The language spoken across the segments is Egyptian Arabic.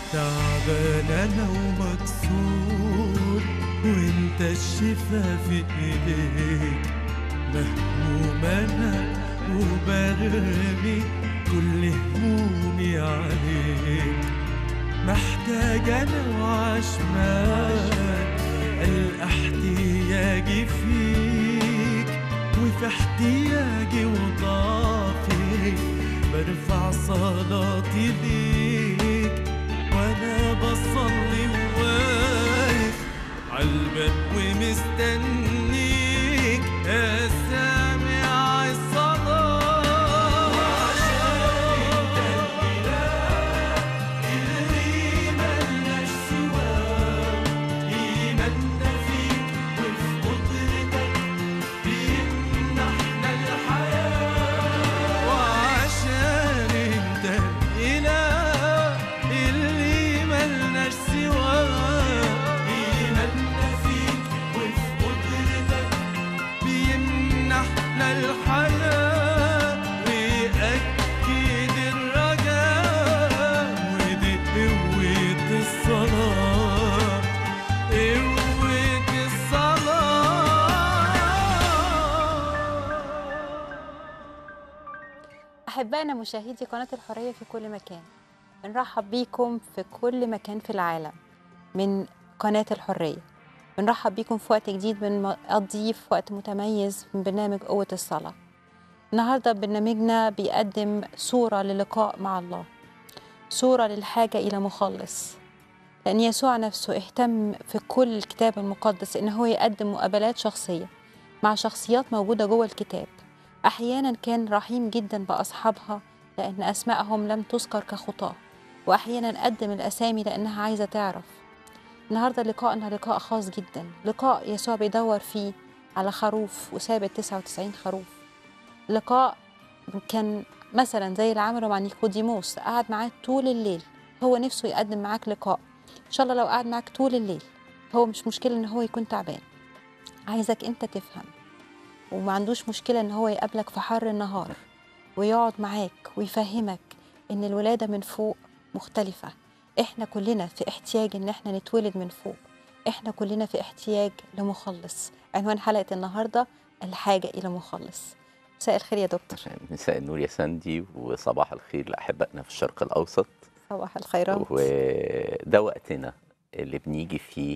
تعبان انا ومكسور وانت الشفا في ايديك مهموم انا وبرمي كل همومي عليك محتاج انا وعشمان القى احتياجي فيك وفي احتياجي وضعفي برفع صلاتي ليك وانا بصلي وواقف عالباب ومستنيك يا سامع الصلاة وعشان انت الاله اللي ملناش سواه ايماننا فيك وفي قدرتك بيمنحنا الحياة وعشان انت الاله اللي ملناش سواه ايماننا فيك وفي قدرتك بيمنحنا الحياة ويأكد الرجاء ودي قوة الصلاة قوة الصلاة أحبائنا مشاهدي قناة الحرية في كل مكان بنرحب بيكم في كل مكان في العالم من قناة الحرية بنرحب بيكم في وقت جديد بنقضيه في وقت متميز من برنامج قوة الصلاة النهاردة برنامجنا بيقدم صورة للقاء مع الله صورة للحاجة إلى مخلص لأن يسوع نفسه اهتم في كل الكتاب المقدس إن هو يقدم مقابلات شخصية مع شخصيات موجودة جوه الكتاب أحيانا كان رحيم جدا بأصحابها لأن أسمائهم لم تذكر كخطاة وأحيانا قدم الأسامي لأنها عايزة تعرف النهاردة لقاءنا لقاء خاص جدا لقاء يسوع بيدور فيه على خروف وساب ال 99 خروف لقاء كان مثلا زي اللي عمله مع نيكوديموس قعد معاه طول الليل هو نفسه يقدم معاك لقاء ان شاء الله لو قعد معاك طول الليل هو مش مشكله ان هو يكون تعبان عايزك انت تفهم وما عندوش مشكله ان هو يقابلك في حر النهار ويقعد معاك ويفهمك ان الولاده من فوق مختلفه احنا كلنا في احتياج ان احنا نتولد من فوق احنا كلنا في احتياج لمخلص عنوان حلقه النهارده الحاجه الى مخلص مساء الخير يا دكتور مساء النور يا ساندي وصباح الخير لاحبائنا في الشرق الاوسط صباح الخيرات وده وقتنا اللي بنيجي فيه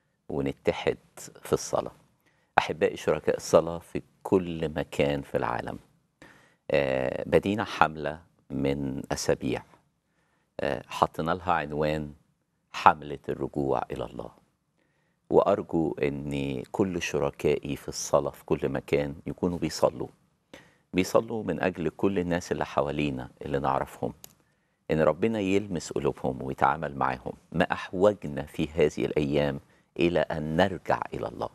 ونتحد في الصلاه احبائي شركاء الصلاه في كل مكان في العالم آه، بدينا حمله من اسابيع آه، حطينا لها عنوان حمله الرجوع الى الله وارجو ان كل شركائي في الصلاه في كل مكان يكونوا بيصلوا بيصلوا من اجل كل الناس اللي حوالينا اللي نعرفهم ان ربنا يلمس قلوبهم ويتعامل معاهم ما احوجنا في هذه الايام الى ان نرجع الى الله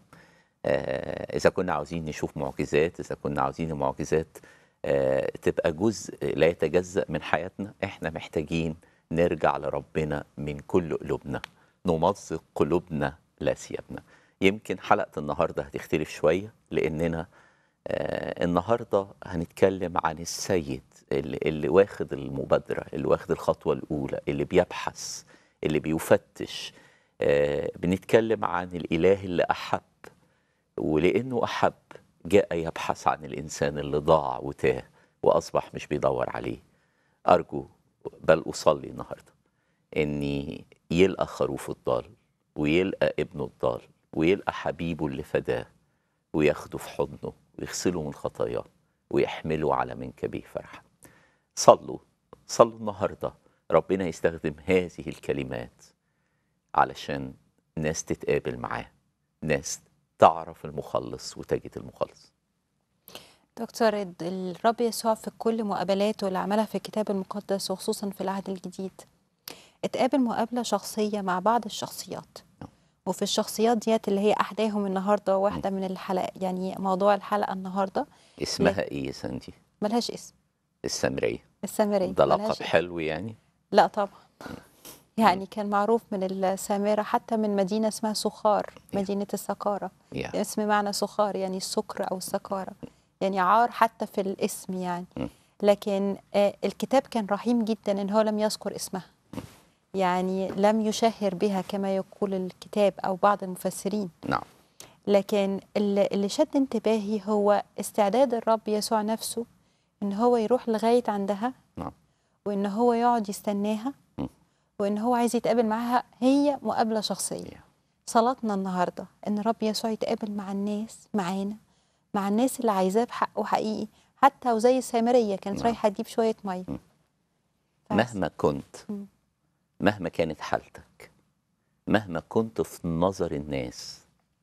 آه، اذا كنا عاوزين نشوف معجزات اذا كنا عاوزين المعجزات آه، تبقى جزء لا يتجزأ من حياتنا احنا محتاجين نرجع لربنا من كل قلوبنا نمزق قلوبنا لا ثيابنا يمكن حلقة النهاردة هتختلف شوية لأننا آه النهاردة هنتكلم عن السيد اللي, اللي واخد المبادرة اللي واخد الخطوة الأولى اللي بيبحث اللي بيفتش آه بنتكلم عن الإله اللي أحب ولأنه أحب جاء يبحث عن الإنسان اللي ضاع وتاه وأصبح مش بيدور عليه أرجو بل أصلي النهاردة إني يلقى خروف الضال ويلقى ابنه الضال ويلقى حبيبه اللي فداه وياخده في حضنه ويغسله من خطاياه ويحمله على منكبيه فرحا صلوا صلوا النهارده ربنا يستخدم هذه الكلمات علشان ناس تتقابل معاه ناس تعرف المخلص وتجد المخلص دكتور ال- الرب يسوع في كل مقابلاته اللي عملها في الكتاب المقدس وخصوصا في العهد الجديد اتقابل مقابلة شخصية مع بعض الشخصيات وفي الشخصيات ديت اللي هي أحداهم النهاردة واحدة من الحلقة يعني موضوع الحلقة النهاردة اسمها ايه يا سندي ملهاش اسم السامريه السامرية ده ملهاش لقب اسم. حلو يعني لا طبعا يعني كان معروف من السامرة حتى من مدينة اسمها سخار مدينة السكارة يا اسم معنى سخار يعني السكر أو السكارة يعني عار حتى في الاسم يعني م. لكن آه، الكتاب كان رحيم جدا ان هو لم يذكر اسمها يعني لم يشهر بها كما يقول الكتاب أو بعض المفسرين نعم لكن اللي اللي شد انتباهي هو استعداد الرب يسوع نفسه ان هو يروح لغايه عندها نعم. وان هو يقعد يستناها م. وان هو عايز يتقابل معاها هي مقابله شخصيه Yeah. صلاتنا النهارده ان الرب يسوع يتقابل مع الناس معانا مع الناس اللي عايزاه بحقه حقيقي حتى وزي السامريه كانت نعم. رايحه تجيب شويه ميه م. فبس. مهما كنت م. مهما كانت حالتك مهما كنت في نظر الناس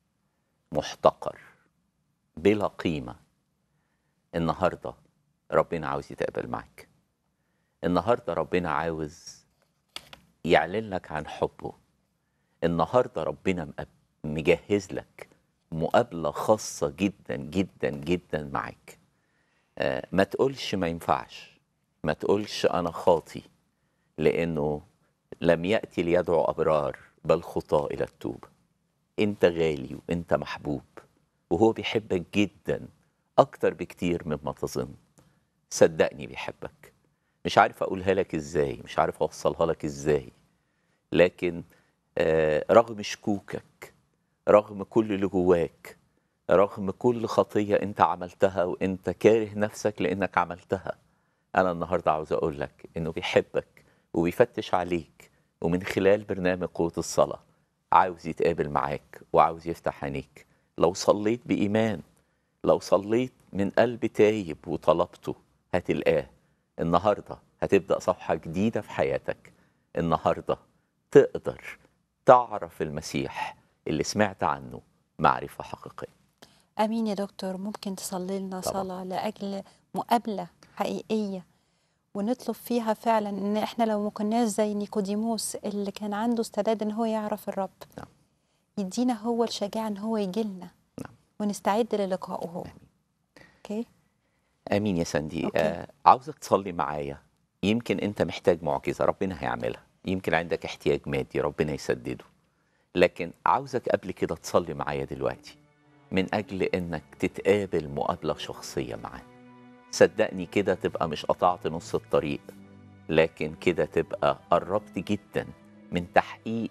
محتقر بلا قيمة النهاردة ربنا عاوز يتقابل معك النهاردة ربنا عاوز يعلن لك عن حبه النهاردة ربنا مقب- مجهز لك مقابلة خاصة جدا جدا جدا معك آه، ما تقولش ما ينفعش ما تقولش أنا خاطي لأنه لم يأتي ليدعو أبرار بل خطاة إلى التوبة أنت غالي وأنت محبوب وهو بيحبك جدا أكتر بكتير مما تظن صدقني بيحبك مش عارف أقولها لك إزاي مش عارف أوصلها لك إزاي لكن آه، رغم شكوكك رغم كل اللي جواك رغم كل خطية أنت عملتها وأنت كاره نفسك لأنك عملتها أنا النهاردة عاوز أقول لك إنه بيحبك وبيفتش عليك ومن خلال برنامج قوة الصلاة عاوز يتقابل معاك وعاوز يفتح عينيك لو صليت بإيمان لو صليت من قلب تايب وطلبته هتلقاه النهاردة هتبدأ صفحة جديدة في حياتك النهاردة تقدر تعرف المسيح اللي سمعت عنه معرفة حقيقية امين يا دكتور ممكن تصلي لنا طبعاً. صلاه لاجل مقابله حقيقيه ونطلب فيها فعلا ان احنا لو ما كناش زي نيكوديموس اللي كان عنده استعداد ان هو يعرف الرب نعم. يدينا هو الشجاعه ان هو يجي لنا نعم. ونستعد للقائه هو اوكي امين يا ساندي أوكي. آه عاوزك تصلي معايا يمكن انت محتاج معجزه ربنا هيعملها يمكن عندك احتياج مادي ربنا يسدده لكن عاوزك قبل كده تصلي معايا دلوقتي من اجل انك تتقابل مقابله شخصيه معاه صدقني كده تبقى مش قطعت نص الطريق لكن كده تبقى قربت جدا من تحقيق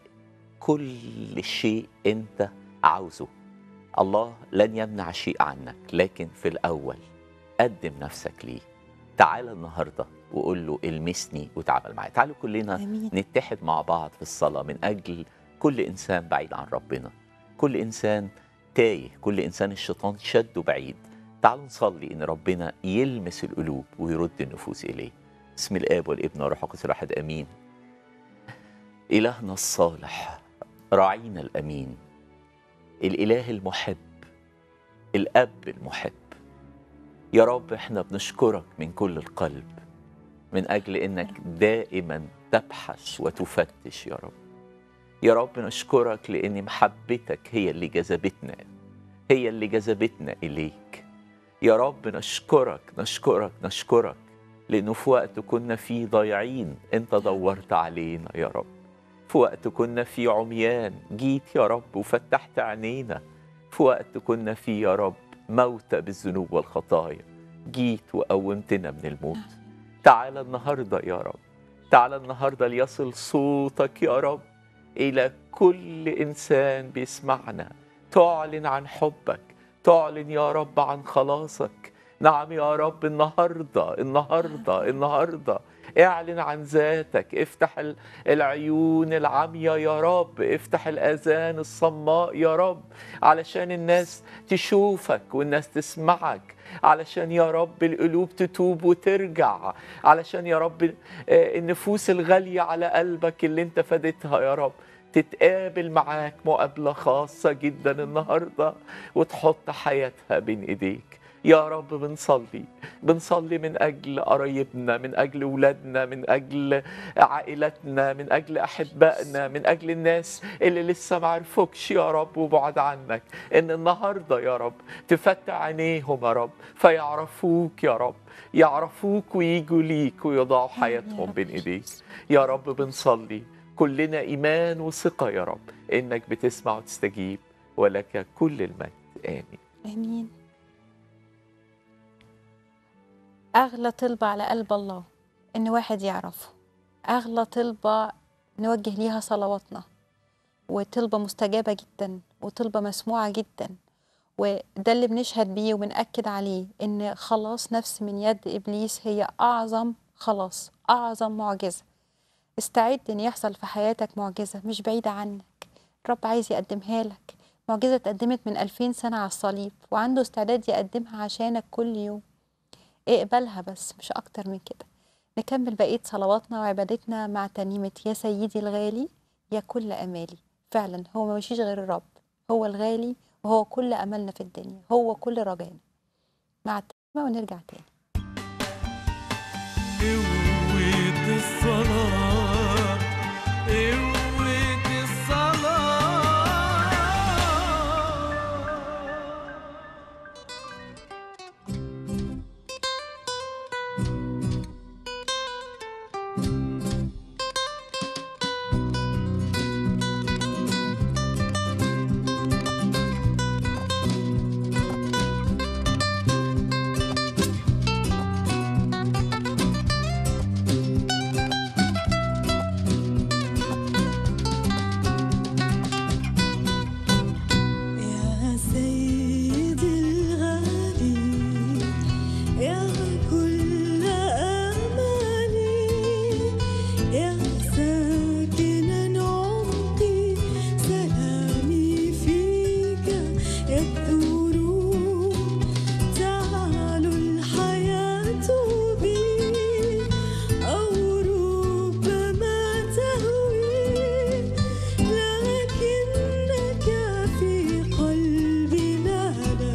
كل شيء انت عاوزه الله لن يمنع شيء عنك لكن في الاول قدم نفسك ليه تعال النهارده وقول له المسني وتعامل معايا تعالوا كلنا امين نتحد مع بعض في الصلاة من أجل كل إنسان بعيد عن ربنا كل إنسان تايه كل إنسان الشيطان شده بعيد تعالوا نصلي إن ربنا يلمس القلوب ويرد النفوس إليه بسم الآب والابن والروح القدس الواحد أمين إلهنا الصالح راعينا الأمين الإله المحب الأب المحب يا رب احنا بنشكرك من كل القلب من أجل إنك دائما تبحث وتفتش يا رب يا رب نشكرك لأن محبتك هي اللي جذبتنا هي اللي جذبتنا إليك يا رب نشكرك نشكرك نشكرك لأنه في وقت كنا فيه ضايعين أنت دورت علينا يا رب في وقت كنا فيه عميان جيت يا رب وفتحت عينينا في وقت كنا فيه يا رب موتى بالذنوب والخطايا جيت وقومتنا من الموت تعال النهارده يا رب تعال النهارده ليصل صوتك يا رب الى كل انسان بيسمعنا تعلن عن حبك تعلن يا رب عن خلاصك نعم يا رب النهارده النهارده النهارده اعلن عن ذاتك افتح ال- العيون العمية يا رب افتح الآذان الصماء يا رب علشان الناس تشوفك والناس تسمعك علشان يا رب القلوب تتوب وترجع علشان يا رب آه، النفوس الغالية على قلبك اللي انت فديتها يا رب تتقابل معاك مقابلة خاصة جدا النهاردة وتحط حياتها بين ايديك يا رب بنصلي بنصلي من أجل قرايبنا من أجل ولادنا من أجل عائلتنا من أجل أحبائنا من أجل الناس اللي لسه ما عرفوكش يا رب وبعد عنك إن النهاردة يا رب تفتح عينيهم يا رب فيعرفوك يا رب يعرفوك ويجوا ليك ويضعوا آمين يا حياتهم رب. بين إيديك يا رب بنصلي كلنا إيمان وثقة يا رب إنك بتسمع وتستجيب ولك كل المجد آمين امين اغلى طلبه على قلب الله ان واحد يعرفه اغلى طلبه نوجه ليها صلواتنا وطلبة مستجابة جدا وطلبة مسموعة جدا وده اللي بنشهد بيه وبنأكد عليه إن خلاص نفس من يد إبليس هي أعظم خلاص أعظم معجزة استعد إن يحصل في حياتك معجزة مش بعيدة عنك الرب عايز يقدمها لك معجزة اتقدمت من ألفين سنة على الصليب وعنده استعداد يقدمها عشانك كل يوم اقبلها بس مش أكتر من كده نكمل بقية صلواتنا وعبادتنا مع ترنيمة يا سيدي الغالي يا كل أمالي فعلا هو ما مشيش غير الرب هو الغالي وهو كل أملنا في الدنيا هو كل رجائنا مع الترنيمة ونرجع تاني قوة الصلاة قوة الصلاة يا سيدي الغالي يا كل أماني يا ساكنا عمقي سلامي فيك يكثر تعالو الحياة بي أو ربما تهوي لكنك في قلبي لا لا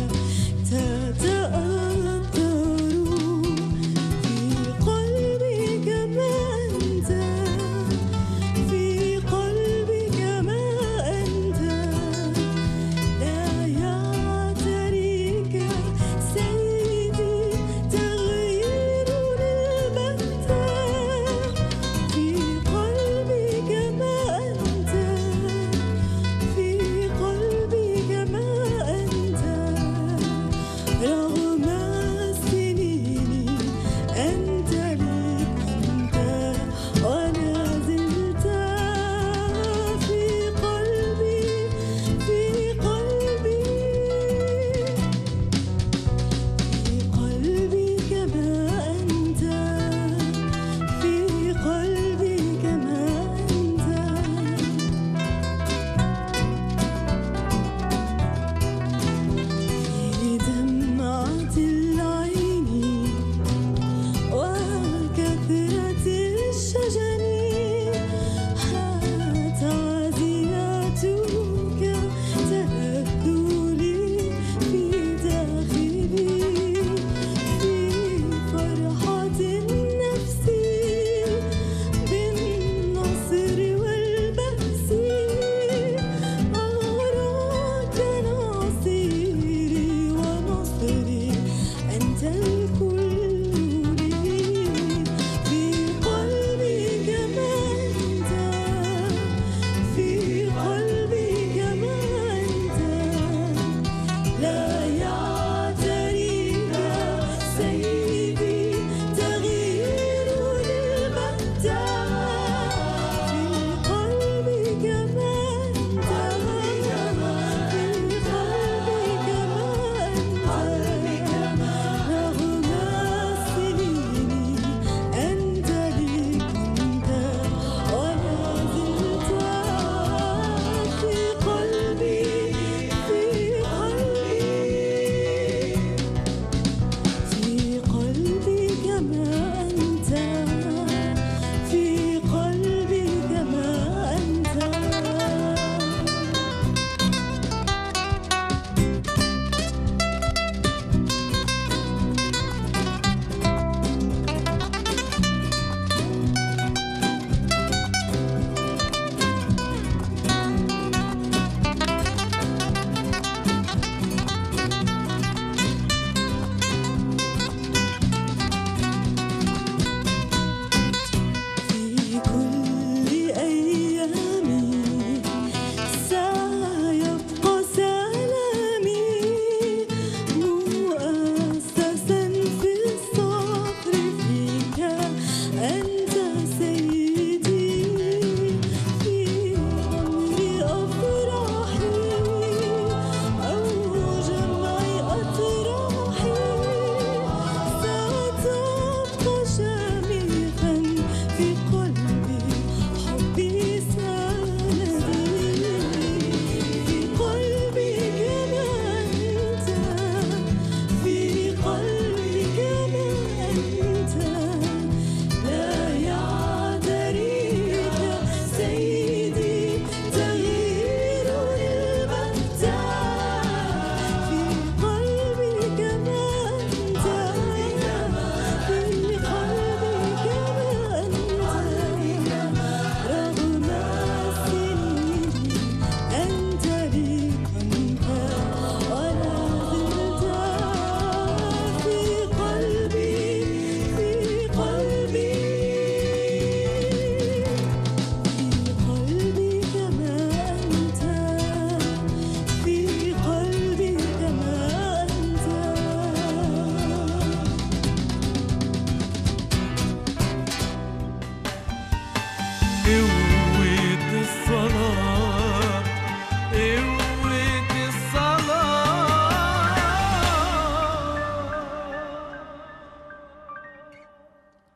تتأثر في قلبي كما أنت في قلبي كما أنت لا يعتريك سيدي تغيير البتة في قلبي كما أنت في قلبي كما أنت رغم السنين أنت لي كنت ولا زلت في قلبي في قلبي في قلبي كما أنت في قلبي كما أنت في دمعة العين وكثرة الشجن حات عزياتك تهدلي في داخلي في فرحة النفس بالنصر والبأس أراك ناصري ونصري أنت الكل لي في قلبي كما أنت في قلبي كما أنت لا يعتريك سيدي تغيير البتة في قلبي كما أنت في قلبي كما أنت رغم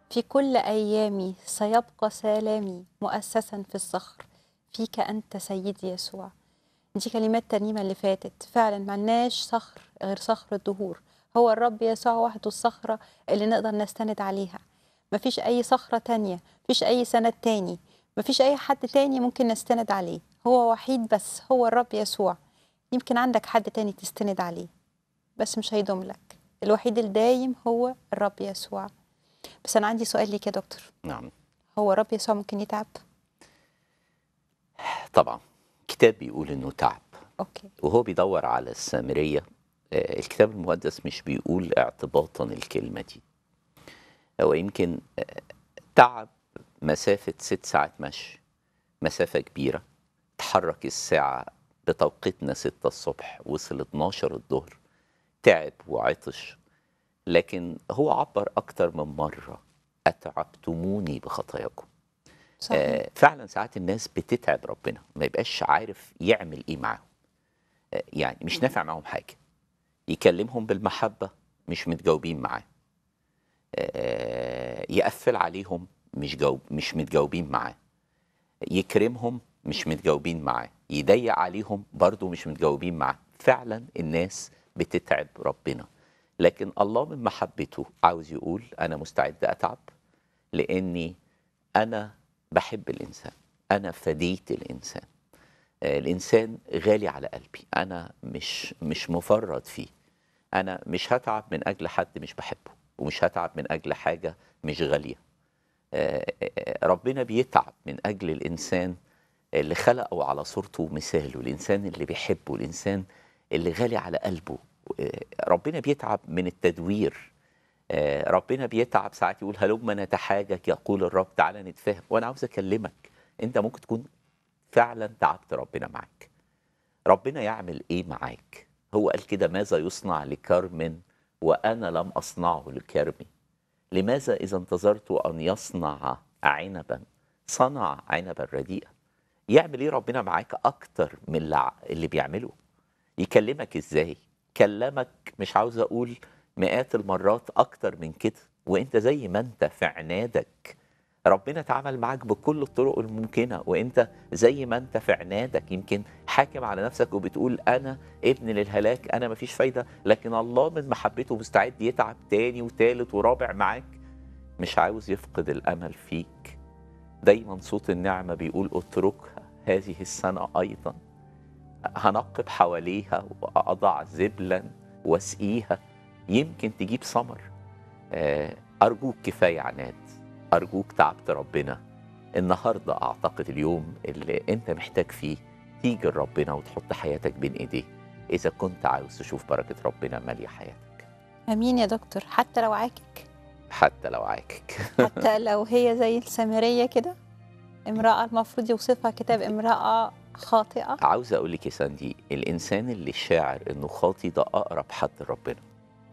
في كل أيامي سيبقى سلامي مؤسسا في الصخر فيك أنت سيدي يسوع دي كلمات ترنيمة اللي فاتت فعلا ملناش صخر غير صخر الدهور هو الرب يسوع وحده الصخرة اللي نقدر نستند عليها مفيش أي صخرة تانية مفيش أي سند تاني مفيش أي حد تاني ممكن نستند عليه هو وحيد بس هو الرب يسوع يمكن عندك حد تاني تستند عليه بس مش هيدوم لك الوحيد الدايم هو الرب يسوع بس أنا عندي سؤال ليك يا دكتور نعم هو الرب يسوع ممكن يتعب طبعا الكتاب بيقول انه تعب أوكي وهو بيدور على السامرية آه، الكتاب المقدس مش بيقول اعتباطا الكلمة دي هو يمكن آه، تعب مسافة ست ساعات مشي مسافة كبيرة تحرك الساعة بتوقيتنا ستة الصبح وصل 12 الظهر تعب وعطش لكن هو عبر أكتر من مرة أتعبتموني بخطاياكم صحيح آه، فعلا ساعات الناس بتتعب ربنا ما يبقاش عارف يعمل ايه معاهم آه، يعني مش نافع معاهم حاجه يكلمهم بالمحبه مش متجاوبين معاه آه، يقفل عليهم مش جاوب مش متجاوبين معاه يكرمهم مش متجاوبين معاه يضيق عليهم برضو مش متجاوبين معاه فعلا الناس بتتعب ربنا لكن الله من محبته عاوز يقول انا مستعد اتعب لاني انا بحب الانسان انا فديت الانسان آه، الانسان غالي على قلبي انا مش مش مفرط فيه انا مش هتعب من اجل حد مش بحبه ومش هتعب من اجل حاجه مش غاليه آه، آه، ربنا بيتعب من اجل الانسان اللي خلقه على صورته ومثاله الانسان اللي بيحبه الانسان اللي غالي على قلبه آه، ربنا بيتعب من التدوير آه، ربنا بيتعب ساعات يقول هلما نتحاجج يقول الرب تعالى نتفاهم وانا عاوز اكلمك انت ممكن تكون فعلا تعبت ربنا معاك ربنا يعمل ايه معاك هو قال كده ماذا يصنع لكرم وانا لم اصنعه لكرمي لماذا اذا انتظرت ان يصنع عنبا صنع عنبا رديئا يعمل ايه ربنا معاك اكتر من اللي ع- اللي بيعمله يكلمك ازاي كلمك مش عاوز اقول مئات المرات اكتر من كده وانت زي ما انت في عنادك ربنا تعامل معاك بكل الطرق الممكنه وانت زي ما انت في عنادك يمكن حاكم على نفسك وبتقول انا ابن للهلاك انا مفيش فايده لكن الله من محبته مستعد يتعب تاني وتالت ورابع معاك مش عاوز يفقد الامل فيك دايما صوت النعمه بيقول اتركها هذه السنه ايضا هنقب حواليها واضع زبلا واسقيها يمكن تجيب ثمر آه، ارجوك كفايه عناد ارجوك تعبت ربنا النهارده اعتقد اليوم اللي انت محتاج فيه تيجي لربنا وتحط حياتك بين ايديه اذا كنت عاوز تشوف بركه ربنا ماليه حياتك امين يا دكتور حتى لو عاكك حتى لو عاكك حتى لو هي زي السامريه كده امراه المفروض يوصفها كتاب امراه خاطئه عاوز اقول لك يا ساندي الانسان اللي شاعر انه خاطي ده اقرب حد لربنا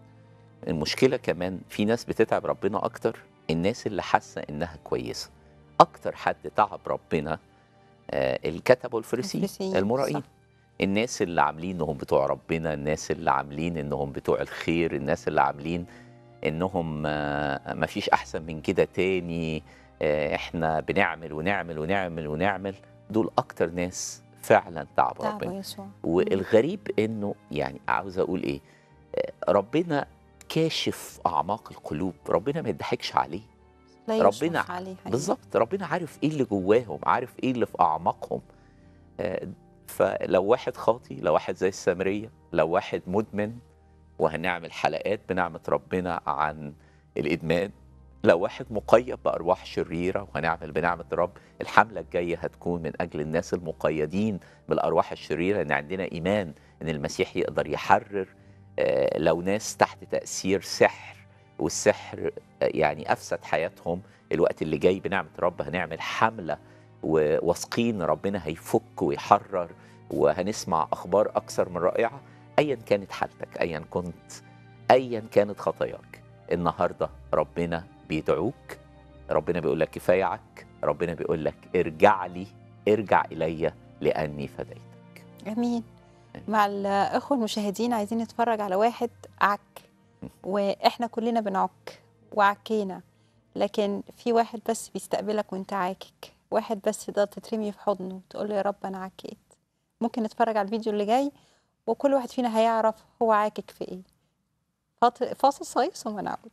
المشكله كمان في ناس بتتعب ربنا اكتر الناس اللي حاسه انها كويسه اكتر حد تعب ربنا آه، الكتب والفريسيين الفريسيين، المرائين صح. الناس اللي عاملين انهم بتوع ربنا الناس اللي عاملين انهم بتوع الخير الناس اللي عاملين انهم آه، مفيش احسن من كده تاني آه، احنا بنعمل ونعمل ونعمل ونعمل دول اكتر ناس فعلا تعب ربنا تعبوا يسوع والغريب انه يعني عاوز اقول ايه آه، ربنا كاشف اعماق القلوب ربنا ما يضحكش عليه لا ربنا يشرف عليه حقيقي. بالظبط ربنا عارف ايه اللي جواهم عارف ايه اللي في اعماقهم آه، فلو واحد خاطي لو واحد زي السامريه لو واحد مدمن وهنعمل حلقات بنعمه ربنا عن الادمان لو واحد مقيد بارواح شريره وهنعمل بنعمه الرب الحمله الجايه هتكون من اجل الناس المقيدين بالارواح الشريره ان عندنا ايمان ان المسيح يقدر يحرر آه، لو ناس تحت تاثير سحر والسحر آه، يعني افسد حياتهم الوقت اللي جاي بنعمه الرب هنعمل حمله وواثقين ربنا هيفك ويحرر وهنسمع اخبار اكثر من رائعه ايا كانت حالتك ايا كنت ايا كانت خطاياك النهارده ربنا بيدعوك ربنا بيقول لك كفايه عك ربنا بيقول لك ارجع لي ارجع الي لاني فديتك امين مع الاخوه المشاهدين عايزين نتفرج على واحد عك واحنا كلنا بنعك وعكينا لكن في واحد بس بيستقبلك وانت عاكك واحد بس تقدر تترمي في حضنه تقول له يا رب انا عكيت ممكن نتفرج على الفيديو اللي جاي وكل واحد فينا هيعرف هو عاكك في ايه فاط- فاصل صغير ثم نعود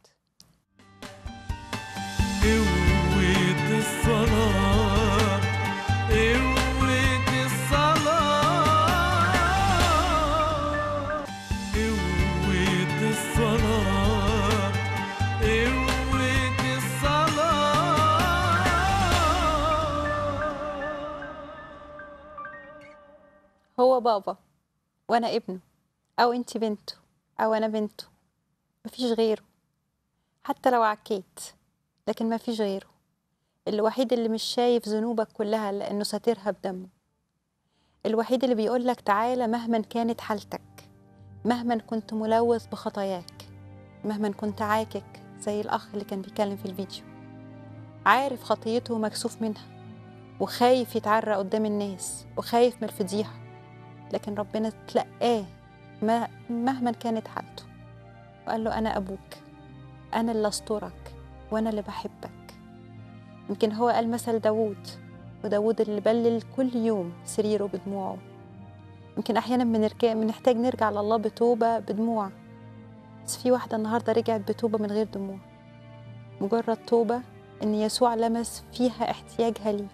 قوة الصلاة قوة الصلاة قوة الصلاة قوة الصلاة هو بابا وانا ابنه او انت بنته او انا بنته مفيش غيره حتى لو عكيت لكن مفيش غيره الوحيد اللي مش شايف ذنوبك كلها لانه ساترها بدمه الوحيد اللي بيقولك تعالى مهما كانت حالتك مهما كنت ملوث بخطاياك مهما كنت عاكك زي الاخ اللي كان بيتكلم في الفيديو عارف خطيته ومكسوف منها وخايف يتعرى قدام الناس وخايف من الفضيحه لكن ربنا تلقاه ما مهما كانت حالته وقال له أنا أبوك أنا اللي أسترك وأنا اللي بحبك يمكن هو قال مثل داوود وداوود اللي بلل كل يوم سريره بدموعه يمكن أحيانا بنرجع بنحتاج نرجع لله بتوبة بدموع بس في واحدة النهاردة رجعت بتوبة من غير دموع مجرد توبة إن يسوع لمس فيها احتياجها ليه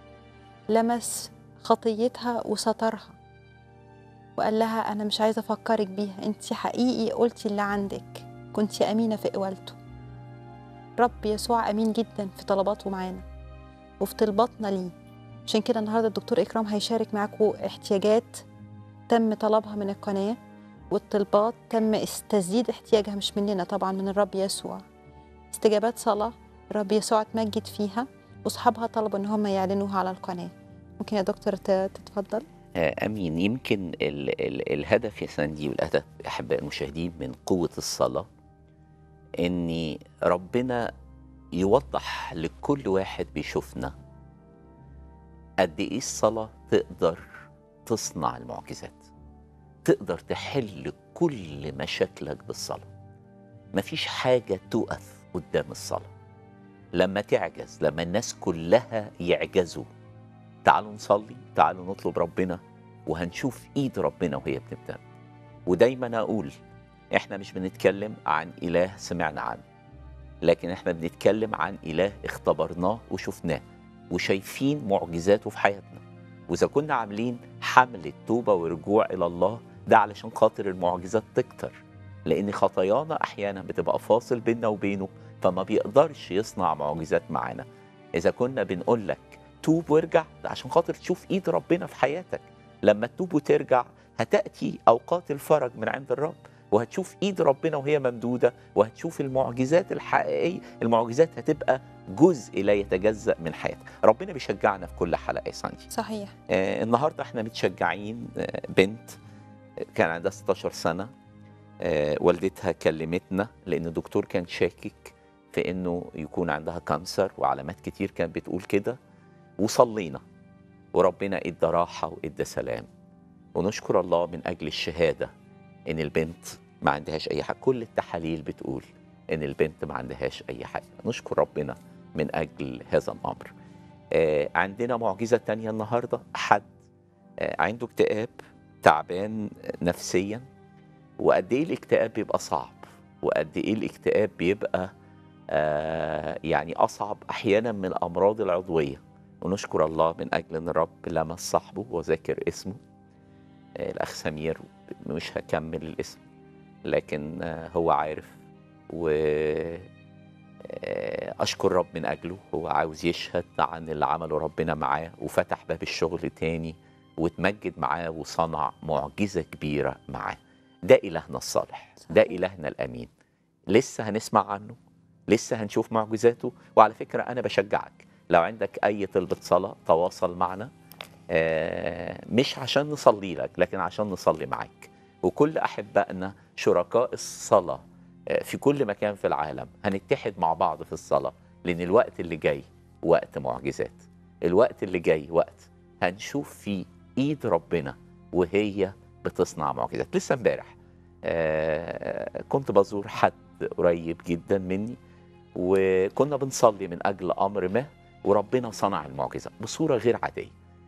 لمس خطيتها وسترها وقال لها أنا مش عايزة أفكرك بيها أنت حقيقي قلتي اللي عندك كنت أمينة في قوالته رب يسوع أمين جدا في طلباته معانا وفي طلباتنا ليه عشان كده النهاردة الدكتور إكرام هيشارك معاكم احتياجات تم طلبها من القناة والطلبات تم تسديد احتياجها مش مننا طبعا من الرب يسوع استجابات صلاة الرب يسوع اتمجد فيها واصحابها طلبوا ان هم يعلنوها على القناة ممكن يا دكتور ت- تتفضل آه، امين يمكن ال ال الهدف يا ساندي والهدف احباء المشاهدين من قوه الصلاه ان ربنا يوضح لكل واحد بيشوفنا قد ايه الصلاه تقدر تصنع المعجزات تقدر تحل كل مشاكلك بالصلاه مفيش حاجه تقف قدام الصلاه لما تعجز لما الناس كلها يعجزوا تعالوا نصلي تعالوا نطلب ربنا وهنشوف ايد ربنا وهي بتبدا ودايما اقول احنا مش بنتكلم عن اله سمعنا عنه لكن احنا بنتكلم عن اله اختبرناه وشفناه وشايفين معجزاته في حياتنا واذا كنا عاملين حمله توبه ورجوع الى الله ده علشان خاطر المعجزات تكتر لان خطايانا احيانا بتبقى فاصل بيننا وبينه فما بيقدرش يصنع معجزات معانا اذا كنا بنقول لك توب وارجع ده عشان خاطر تشوف ايد ربنا في حياتك لما تتوب وترجع هتاتي اوقات الفرج من عند الرب وهتشوف ايد ربنا وهي ممدوده وهتشوف المعجزات الحقيقيه المعجزات هتبقى جزء لا يتجزا من حياتك ربنا بيشجعنا في كل حلقه يا ساندي صحيح آه النهارده احنا متشجعين آه بنت آه، كان عندها 16 سنه آه والدتها كلمتنا لان الدكتور كان شاكك في انه يكون عندها كانسر وعلامات كتير كانت بتقول كده وصلينا وربنا ادى راحه وادى سلام ونشكر الله من اجل الشهاده ان البنت ما عندهاش اي حاجه كل التحاليل بتقول ان البنت ما عندهاش اي حاجه نشكر ربنا من اجل هذا الامر آه عندنا معجزه تانية النهارده حد آه عنده اكتئاب تعبان نفسيا وقد ايه الاكتئاب بيبقى صعب وقد ايه الاكتئاب بيبقى آه يعني اصعب احيانا من الامراض العضويه ونشكر الله من اجل ان الرب لمس صاحبه وذاكر اسمه آه الاخ سمير مش هكمل الاسم لكن آه هو عارف و آه، اشكر رب من اجله هو عاوز يشهد عن اللي عمله ربنا معاه وفتح باب الشغل تاني وتمجد معاه وصنع معجزه كبيره معاه ده الهنا الصالح ده الهنا الامين لسه هنسمع عنه لسه هنشوف معجزاته وعلى فكره انا بشجعك لو عندك اي طلبه صلاه تواصل معنا آه، مش عشان نصلي لك لكن عشان نصلي معاك وكل احبائنا شركاء الصلاه آه، في كل مكان في العالم هنتحد مع بعض في الصلاه لان الوقت اللي جاي وقت معجزات الوقت اللي جاي وقت هنشوف فيه ايد ربنا وهي بتصنع معجزات لسه امبارح آه، كنت بزور حد قريب جدا مني وكنا بنصلي من اجل امر ما وربنا صنع المعجزه بصوره غير عاديه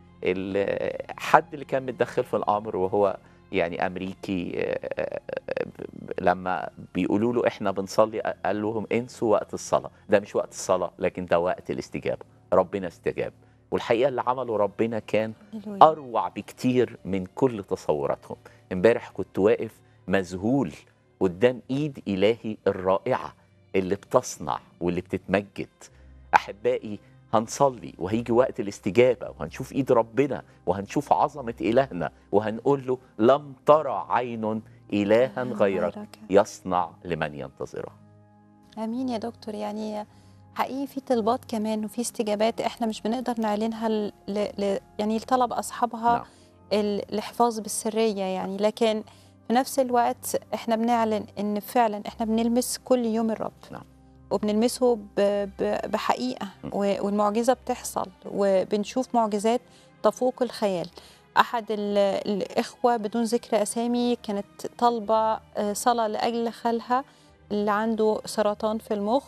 الحد اللي كان متدخل في الامر وهو يعني امريكي آه، آه، آه، لما بيقولوا له احنا بنصلي قال لهم انسوا وقت الصلاه ده مش وقت الصلاه لكن ده وقت الاستجابه ربنا استجاب والحقيقه اللي عمله ربنا كان هللويا. اروع بكتير من كل تصوراتهم امبارح كنت واقف مذهول قدام ايد الهي الرائعه اللي بتصنع واللي بتتمجد احبائي هنصلي وهيجي وقت الاستجابه وهنشوف ايد ربنا وهنشوف عظمه الهنا وهنقول له لم ترى عين الها غيرك يصنع لمن ينتظره امين يا دكتور يعني حقيقي في طلبات كمان وفي استجابات احنا مش بنقدر نعلنها ل... ل... يعني لطلب اصحابها نعم. ال- الحفاظ بالسريه يعني لكن في نفس الوقت احنا بنعلن ان فعلا احنا بنلمس كل يوم الرب نعم. وبنلمسه ب... ب... بحقيقه م. و... والمعجزه بتحصل وبنشوف معجزات تفوق الخيال احد ال... الاخوه بدون ذكر اسامي كانت طالبه آه، صلاه لاجل خالها اللي عنده سرطان في المخ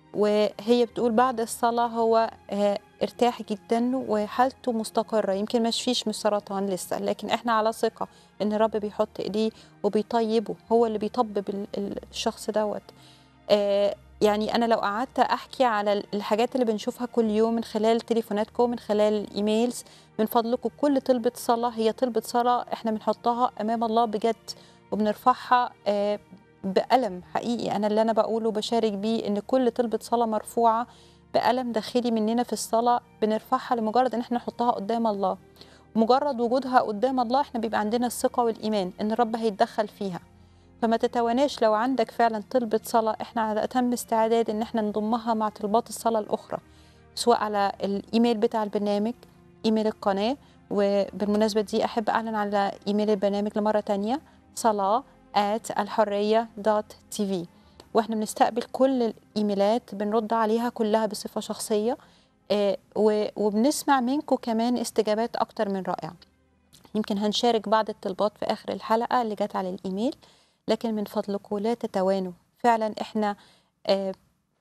وهي بتقول بعد الصلاة هو آه، ارتاح جدا وحالته مستقرة يمكن ما شفيش من السرطان لسه لكن احنا على ثقة ان الرب بيحط ايديه وبيطيبه هو اللي بيطبب ال- ال- الشخص دوت آه، يعني انا لو قعدت احكي على الحاجات اللي بنشوفها كل يوم من خلال تليفوناتكم من خلال الايميلز من فضلكم كل طلبة صلاة هي طلبة صلاة احنا بنحطها امام الله بجد وبنرفعها آه، بألم حقيقي أنا اللي أنا بقوله بشارك بيه إن كل طلبة صلاة مرفوعة بألم داخلي مننا في الصلاة بنرفعها لمجرد إن إحنا نحطها قدام الله مجرد وجودها قدام الله إحنا بيبقى عندنا الثقة والإيمان إن الرب هيتدخل فيها فما تتواناش لو عندك فعلا طلبة صلاة إحنا على أتم استعداد إن إحنا نضمها مع طلبات الصلاة الأخرى سواء على الإيميل بتاع البرنامج إيميل القناة وبالمناسبة دي أحب أعلن على إيميل البرنامج لمرة تانية صلاة at الحرية دوت تي في واحنا بنستقبل كل الايميلات بنرد عليها كلها بصفة شخصية آه، و- وبنسمع منكم كمان استجابات اكتر من رائعة يمكن هنشارك بعض الطلبات في اخر الحلقة اللي جت على الايميل لكن من فضلكم لا تتوانوا فعلا احنا آه،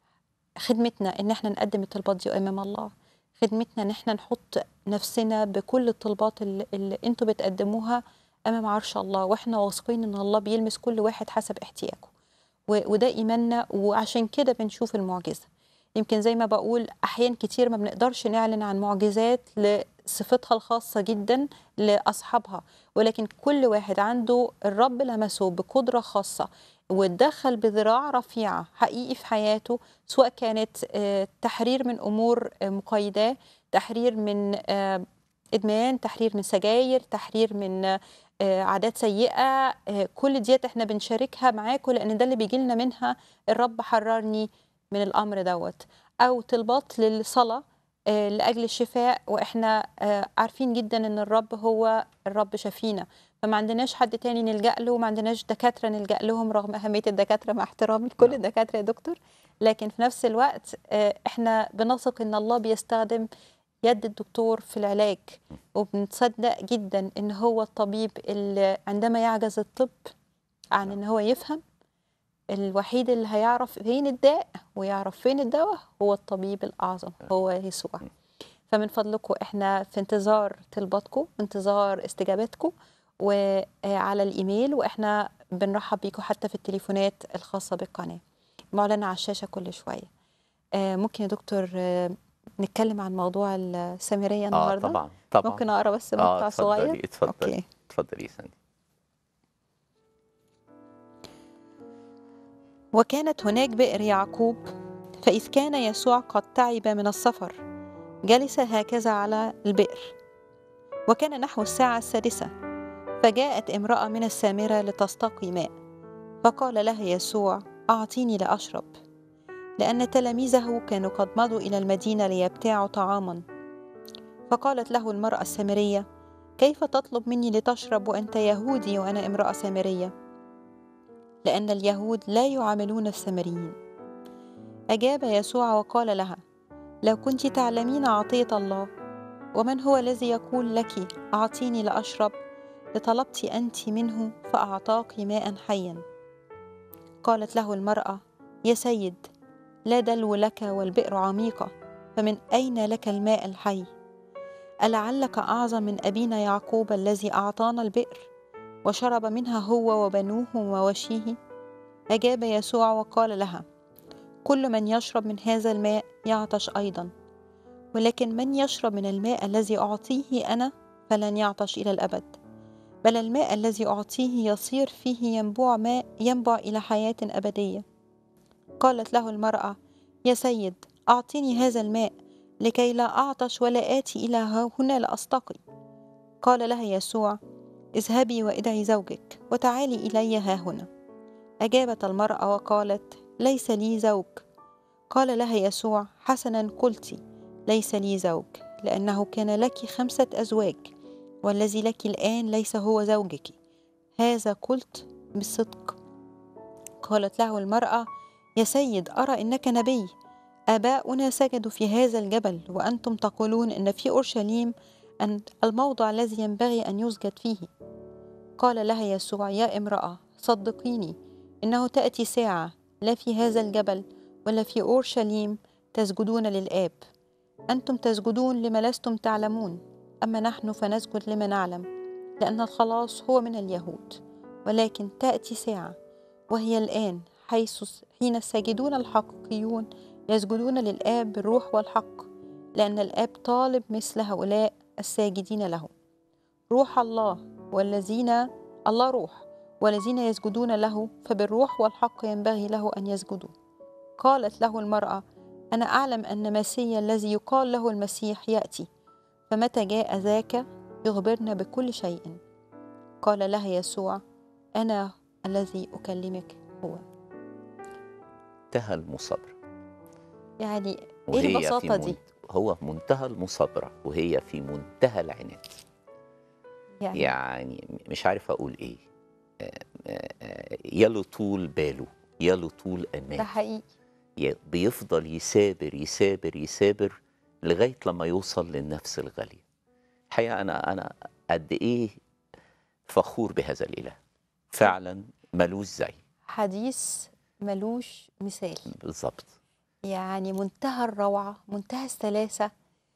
خدمتنا ان احنا نقدم الطلبات دي امام الله خدمتنا ان احنا نحط نفسنا بكل الطلبات اللي, اللي انتوا بتقدموها امام عرش الله واحنا واثقين ان الله بيلمس كل واحد حسب احتياجه و- وده ايماننا وعشان كده بنشوف المعجزه يمكن زي ما بقول احيان كتير ما بنقدرش نعلن عن معجزات لصفتها الخاصه جدا لاصحابها ولكن كل واحد عنده الرب لمسه بقدره خاصه واتدخل بذراع رفيعه حقيقي في حياته سواء كانت آه، تحرير من امور آه، مقيداه تحرير من آه، ادمان تحرير من سجاير تحرير من آه، عادات سيئه آه، كل ديت احنا بنشاركها معاكم لان ده اللي بيجي لنا منها الرب حررني من الامر دوت او طلبات للصلاه آه، لاجل الشفاء واحنا آه، عارفين جدا ان الرب هو الرب شفينا فما عندناش حد تاني نلجا له وما عندناش دكاتره نلجا لهم رغم اهميه الدكاتره مع احترامي لكل نعم. الدكاتره يا دكتور لكن في نفس الوقت آه، احنا بنثق ان الله بيستخدم يد الدكتور في العلاج وبنتصدق جدا ان هو الطبيب اللي عندما يعجز الطب عن ان هو يفهم الوحيد اللي هيعرف فين الداء ويعرف فين الدواء هو الطبيب الاعظم هو يسوع فمن فضلكم احنا في انتظار طلباتكم انتظار استجاباتكم وعلى الايميل واحنا بنرحب بيكم حتى في التليفونات الخاصه بالقناه معلنه على الشاشه كل شويه آه، ممكن يا دكتور آه، نتكلم عن موضوع السامريه اه النهارده طبعا طبعا ممكن اقرا بس اه مقطع صغير اتفضلي اتفضلي اوكي اتفضلي يا سندي وكانت هناك بئر يعقوب فإذ كان يسوع قد تعب من السفر جلس هكذا على البئر وكان نحو الساعة السادسة فجاءت امرأة من السامرة لتستقي ماء فقال لها يسوع أعطيني لأشرب لأن تلاميذه كانوا قد مضوا إلى المدينة ليبتاعوا طعاما فقالت له المرأة السامرية كيف تطلب مني لتشرب وأنت يهودي وأنا امرأة سامرية لأن اليهود لا يعاملون السامريين أجاب يسوع وقال لها لو كنت تعلمين عطية الله ومن هو الذي يقول لك أعطيني لأشرب لطلبت أنت منه فأعطاك ماء حيا قالت له المرأة يا سيد لا دلو لك والبئر عميقة فمن أين لك الماء الحي ألعلك أعظم من أبينا يعقوب الذي أعطانا البئر وشرب منها هو وبنوه ومواشيه أجاب يسوع وقال لها كل من يشرب من هذا الماء يعطش أيضا ولكن من يشرب من الماء الذي أعطيه أنا فلن يعطش إلى الأبد بل الماء الذي أعطيه يصير فيه ينبوع ماء ينبع إلى حياة أبدية قالت له المرأة يا سيد أعطني هذا الماء لكي لا أعطش ولا آتي إلى ها- هنا لأستقي قال لها يسوع اذهبي وادعي زوجك وتعالي إلي ها هنا أجابت المرأة وقالت ليس لي زوج قال لها يسوع حسنا قلت ليس لي زوج لأنه كان لك خمسة أزواج والذي لك الآن ليس هو زوجك هذا قلت بالصدق قالت له المرأة يا سيد أرى إنك نبي آباؤنا سجدوا في هذا الجبل وأنتم تقولون إن في أورشليم أن الموضع الذي ينبغي أن يسجد فيه قال لها يسوع يا امرأة صدقيني إنه تأتي ساعة لا في هذا الجبل ولا في أورشليم تسجدون للآب أنتم تسجدون لما لستم تعلمون أما نحن فنسجد لما نعلم لأن الخلاص هو من اليهود ولكن تأتي ساعة وهي الآن حيث حين الساجدون الحقيقيون يسجدون للآب بالروح والحق لأن الآب طالب مثل هؤلاء الساجدين له روح الله والذين الله روح والذين يسجدون له فبالروح والحق ينبغي له أن يسجدوا قالت له المرأة أنا أعلم أن مسيا الذي يقال له المسيح يأتي فمتى جاء ذاك يخبرنا بكل شيء قال لها يسوع أنا الذي أكلمك هو منتهى المصابرة يعني إيه وهي في البساطة دي من... هو في منتهى المصابرة وهي في منتهى العناد يعني, يعني مش عارف أقول إيه آه، آه، آه، يا طول باله يا طول ده أمان حقيقي ي- بيفضل يسابر يسابر يسابر لغاية لما يوصل للنفس الغالية الحقيقة أنا أنا قد إيه فخور بهذا الإله فعلا ملوش زي حديث ملوش مثال بالظبط يعني منتهى الروعة منتهى السلاسة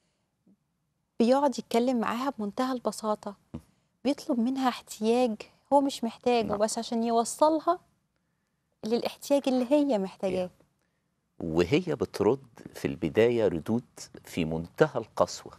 بيقعد يتكلم معاها بمنتهى البساطة بيطلب منها احتياج هو مش محتاجه نعم. بس عشان يوصلها للاحتياج اللي هي محتاجاه وهي بترد في البداية ردود في منتهى القسوة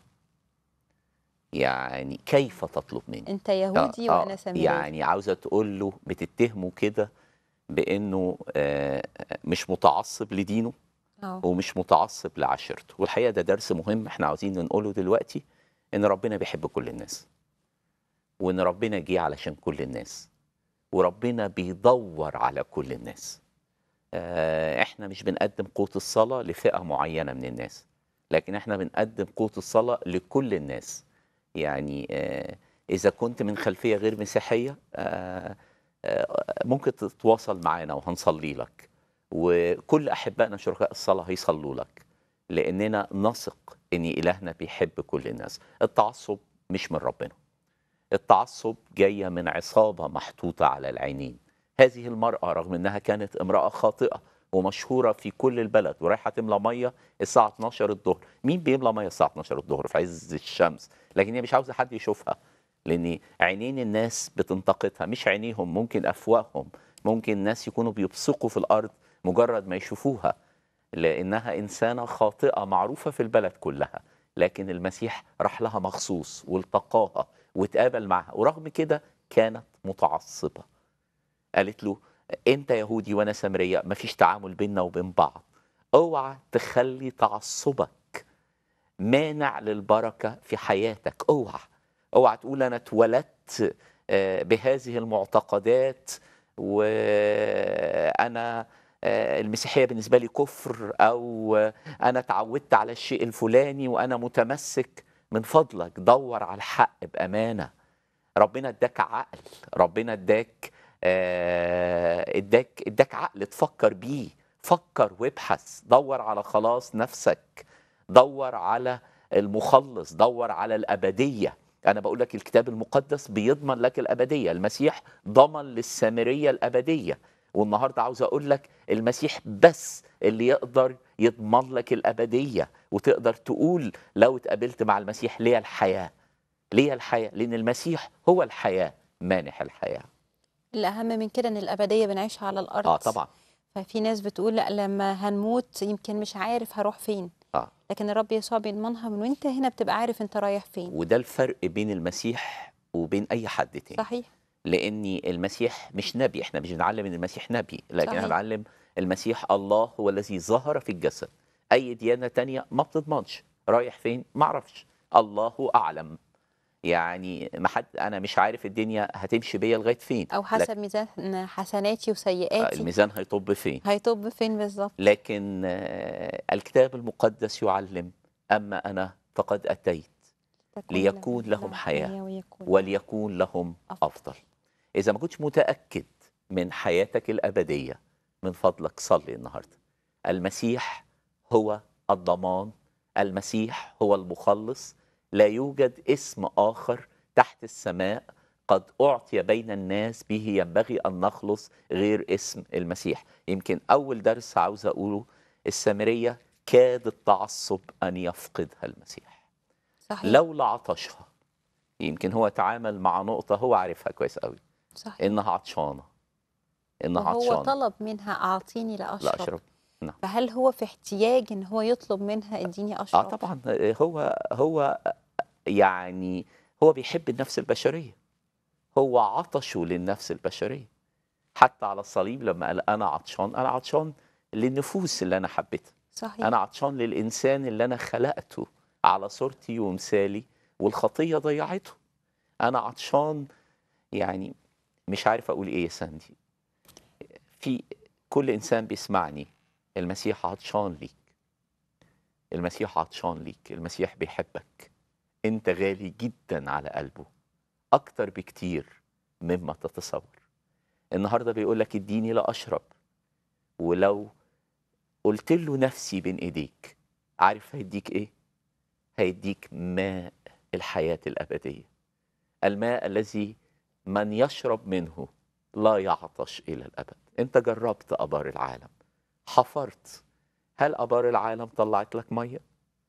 يعني كيف تطلب مني انت يهودي آه، وانا آه، سامري يعني عاوزة تقول له بتتهمه كده بأنه آه، مش متعصب لدينه اه ومش متعصب لعشيرته والحقيقة ده درس مهم احنا عاوزين ننقله دلوقتي ان ربنا بيحب كل الناس وان ربنا جه علشان كل الناس وربنا بيدور على كل الناس آه، احنا مش بنقدم قوت الصلاة لفئة معينة من الناس لكن احنا بنقدم قوت الصلاة لكل الناس يعني آه، اذا كنت من خلفية غير مسيحية آه، آه، ممكن تتواصل معانا وهنصلي لك وكل احبائنا شركاء الصلاه هيصلوا لك لاننا نثق ان الهنا بيحب كل الناس التعصب مش من ربنا التعصب جايه من عصابه محطوطه على العينين هذه المراه رغم انها كانت امراه خاطئه ومشهوره في كل البلد ورايحه تملى ميه الساعه 12 الظهر مين بيملى ميه الساعه 12 الظهر في عز الشمس لكن هي مش عاوزه حد يشوفها لان عينين الناس بتنتقدها مش عينيهم ممكن افواههم ممكن ناس يكونوا بيبصقوا في الارض مجرد ما يشوفوها لانها انسانه خاطئه معروفه في البلد كلها لكن المسيح راح لها مخصوص والتقاها واتقابل معها ورغم كده كانت متعصبه قالت له انت يهودي وانا سامريه مفيش تعامل بيننا وبين بعض اوعى تخلي تعصبك مانع للبركه في حياتك اوعى اوعى تقول انا اتولدت آه، بهذه المعتقدات وانا آه، المسيحيه بالنسبه لي كفر او آه، انا اتعودت على الشيء الفلاني وانا متمسك من فضلك دور على الحق بامانه ربنا اداك عقل ربنا اداك آه، اداك اداك عقل تفكر بيه فكر وابحث دور على خلاص نفسك دور على المخلص دور على الابديه انا بقول لك الكتاب المقدس بيضمن لك الابديه المسيح ضمن للسامريه الابديه والنهارده عاوز اقول لك المسيح بس اللي يقدر يضمن لك الابديه وتقدر تقول لو اتقابلت مع المسيح ليه الحياه ليه الحياه لان المسيح هو الحياه مانح الحياه الأهم من كده إن الأبدية بنعيشها على الأرض اه طبعا ففي ناس بتقول لا لما هنموت يمكن مش عارف هروح فين اه لكن الرب يسوع بيضمنها من وانت هنا بتبقى عارف انت رايح فين وده الفرق بين المسيح وبين اي حد تاني صحيح لان المسيح مش نبي احنا مش بنعلم ان المسيح نبي لكن صحيح. احنا بنعلم المسيح الله هو الذي ظهر في الجسد اي ديانه تانية ما بتضمنش رايح فين ما اعرفش الله اعلم يعني ما حد انا مش عارف الدنيا هتمشي بيا لغايه فين او حسب ميزان حسناتي لكن وسيئاتي الميزان هيطب فين هيطب فين بالظبط لكن آه، الكتاب المقدس يعلم اما انا فقد اتيت تكون ليكون لهم لهم حياة ويكون وليكون لهم أفضل. افضل اذا ما كنتش متاكد من حياتك الابديه من فضلك صلي النهارده المسيح هو الضمان المسيح هو المخلص لا يوجد اسم اخر تحت السماء قد اعطي بين الناس به ينبغي ان نخلص غير اسم المسيح يمكن اول درس عاوز اقوله السامريه كاد التعصب ان يفقدها المسيح صحيح لولا عطشها يمكن هو تعامل مع نقطة هو عارفها كويس قوي صحيح إنها عطشانة إنها وهو عطشانة طلب منها اعطيني لا لاشرب أشرب فهل هو في احتياج ان هو يطلب منها اديني آه اشرب طبعا هو هو يعني هو بيحب النفس البشرية هو عطشه للنفس البشرية حتى على الصليب لما قال أنا عطشان أنا عطشان للنفوس اللي أنا حبيتها صحيح أنا عطشان للإنسان اللي أنا خلقته على صورتي ومثالي والخطية ضيعته أنا عطشان يعني مش عارف أقول إيه يا ساندي في كل إنسان بيسمعني المسيح عطشان ليك المسيح عطشان ليك المسيح بيحبك أنت غالي جدا على قلبه أكتر بكتير مما تتصور النهاردة بيقول لك اديني لا أشرب ولو قلت له نفسي بين إيديك عارف هيديك إيه؟ هيديك ماء الحياة الأبدية الماء الذي من يشرب منه لا يعطش إلى الأبد أنت جربت أبار العالم حفرت هل أبار العالم طلعت لك مية؟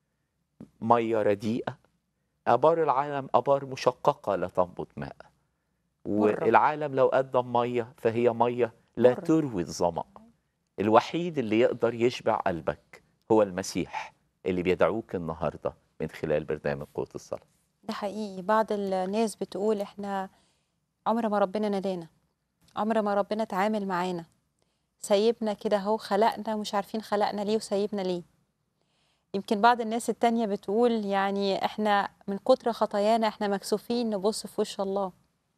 مية رديئة أبار العالم أبار مشققة لا تنبت ماء مرة. والعالم لو قدم مية فهي مية لا مرة. تروي الظمأ الوحيد اللي يقدر يشبع قلبك هو المسيح اللي بيدعوك النهارده من خلال برنامج قوة الصلاة ده حقيقي بعض الناس بتقول احنا عمر ما ربنا نادانا عمر ما ربنا اتعامل معانا سايبنا كده اهو خلقنا ومش عارفين خلقنا ليه وسايبنا ليه يمكن بعض الناس التانية بتقول يعني احنا من كتر خطايانا احنا مكسوفين نبص في وش الله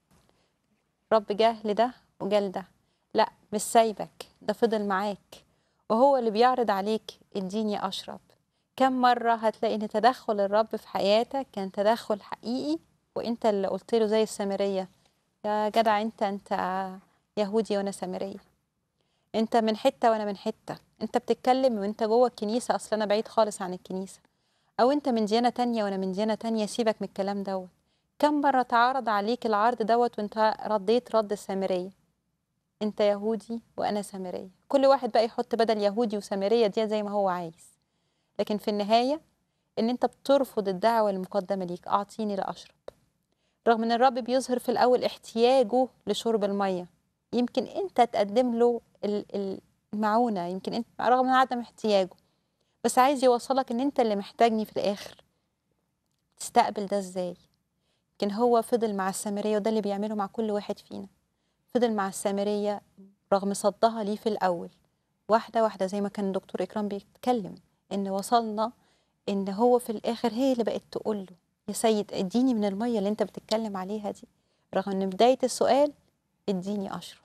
رب جه لده وجه لده لا مش سايبك ده فضل معاك وهو اللي بيعرض عليك اديني اشرب كم مرة هتلاقي ان تدخل الرب في حياتك كان تدخل حقيقي وانت اللي قلت له زي السامرية يا جدع انت انت يهودي وانا سامرية انت من حتة وانا من حتة انت بتتكلم وانت جوه الكنيسة اصلا انا بعيد خالص عن الكنيسة او انت من ديانة تانية وانا من ديانة تانية سيبك من الكلام دوت كم مرة تعرض عليك العرض دوت وانت رديت رد السامرية انت يهودي وانا سامرية كل واحد بقى يحط بدل يهودي وسامرية دي زي ما هو عايز لكن في النهاية ان انت بترفض الدعوة المقدمة ليك اعطيني لاشرب رغم ان الرب بيظهر في الاول احتياجه لشرب المية يمكن انت تقدم له ال- ال- المعونة يمكن انت رغم من عدم احتياجه بس عايز يوصلك ان انت اللي محتاجني في الاخر تستقبل ده ازاي يمكن هو فضل مع السامرية وده اللي بيعمله مع كل واحد فينا فضل مع السامرية رغم صدها ليه في الأول واحدة واحدة زي ما كان الدكتور إكرام بيتكلم إن وصلنا إن هو في الآخر هي اللي بقت تقول له يا سيد اديني من المية اللي أنت بتتكلم عليها دي رغم إن بداية السؤال اديني أشرب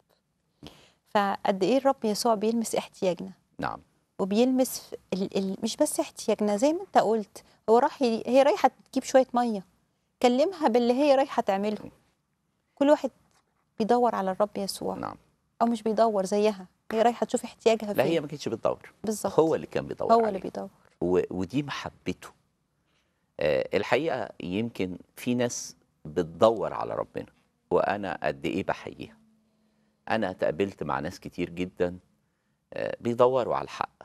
فقد إيه الرب يسوع بيلمس احتياجنا نعم وبيلمس في ال ال مش بس احتياجنا زي ما انت قلت هو راح ي- هي رايحه تجيب شويه ميه كلمها باللي هي رايحه تعمله كل واحد بيدور على الرب يسوع نعم او مش بيدور زيها هي رايحه تشوف احتياجها لا هي فين ما كانتش بتدور بالظبط هو اللي كان بيدور هو عليه. اللي بيدور و... ودي محبته آه الحقيقة يمكن في ناس بتدور على ربنا وأنا قد إيه بحييها أنا اتقابلت مع ناس كتير جدا آه بيدوروا على الحق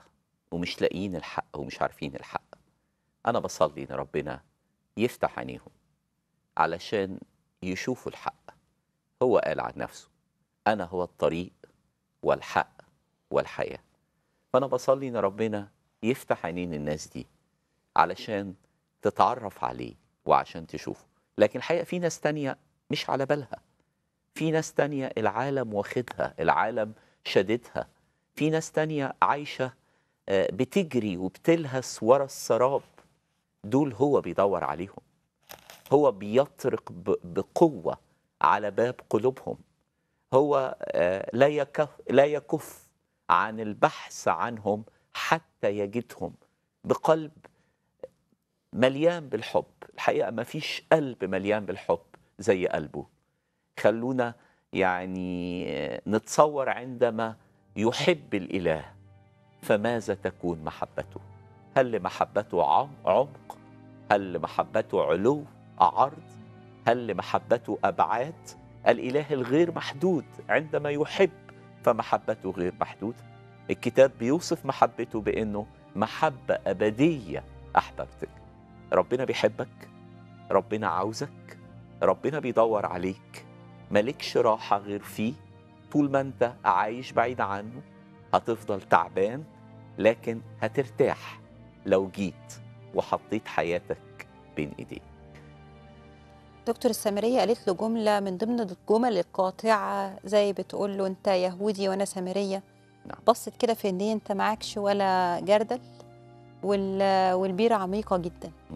ومش لاقيين الحق ومش عارفين الحق انا بصلي ان ربنا يفتح عينيهم علشان يشوفوا الحق هو قال عن نفسه انا هو الطريق والحق والحياه فانا بصلي ان ربنا يفتح عينين الناس دي علشان تتعرف عليه وعشان تشوفه لكن الحقيقه في ناس تانية مش على بالها في ناس تانية العالم واخدها العالم شددها في ناس تانية عايشة آه، بتجري وبتلهس ورا السراب دول هو بيدور عليهم هو بيطرق ب- بقوة على باب قلوبهم هو آه، لا يكف لا يكف عن البحث عنهم حتى يجدهم بقلب مليان بالحب الحقيقة ما فيش قلب مليان بالحب زي قلبه خلونا يعني آه، نتصور عندما يحب الإله فماذا تكون محبته هل لمحبته عم- عمق هل لمحبته علو عرض هل لمحبته أبعاد الإله الغير محدود عندما يحب فمحبته غير محدودة الكتاب بيوصف محبته بأنه محبة أبدية أحببتك ربنا بيحبك ربنا عاوزك ربنا بيدور عليك مالكش راحة غير فيه طول ما انت عايش بعيد عنه هتفضل تعبان لكن هترتاح لو جيت وحطيت حياتك بين ايديه دكتور السامرية قالت له جملة من ضمن الجمل القاطعة زي بتقول له أنت يهودي وأنا سامرية نعم. بصت كده في إن أنت معكش ولا جردل وال... والبيرة عميقة جدا م.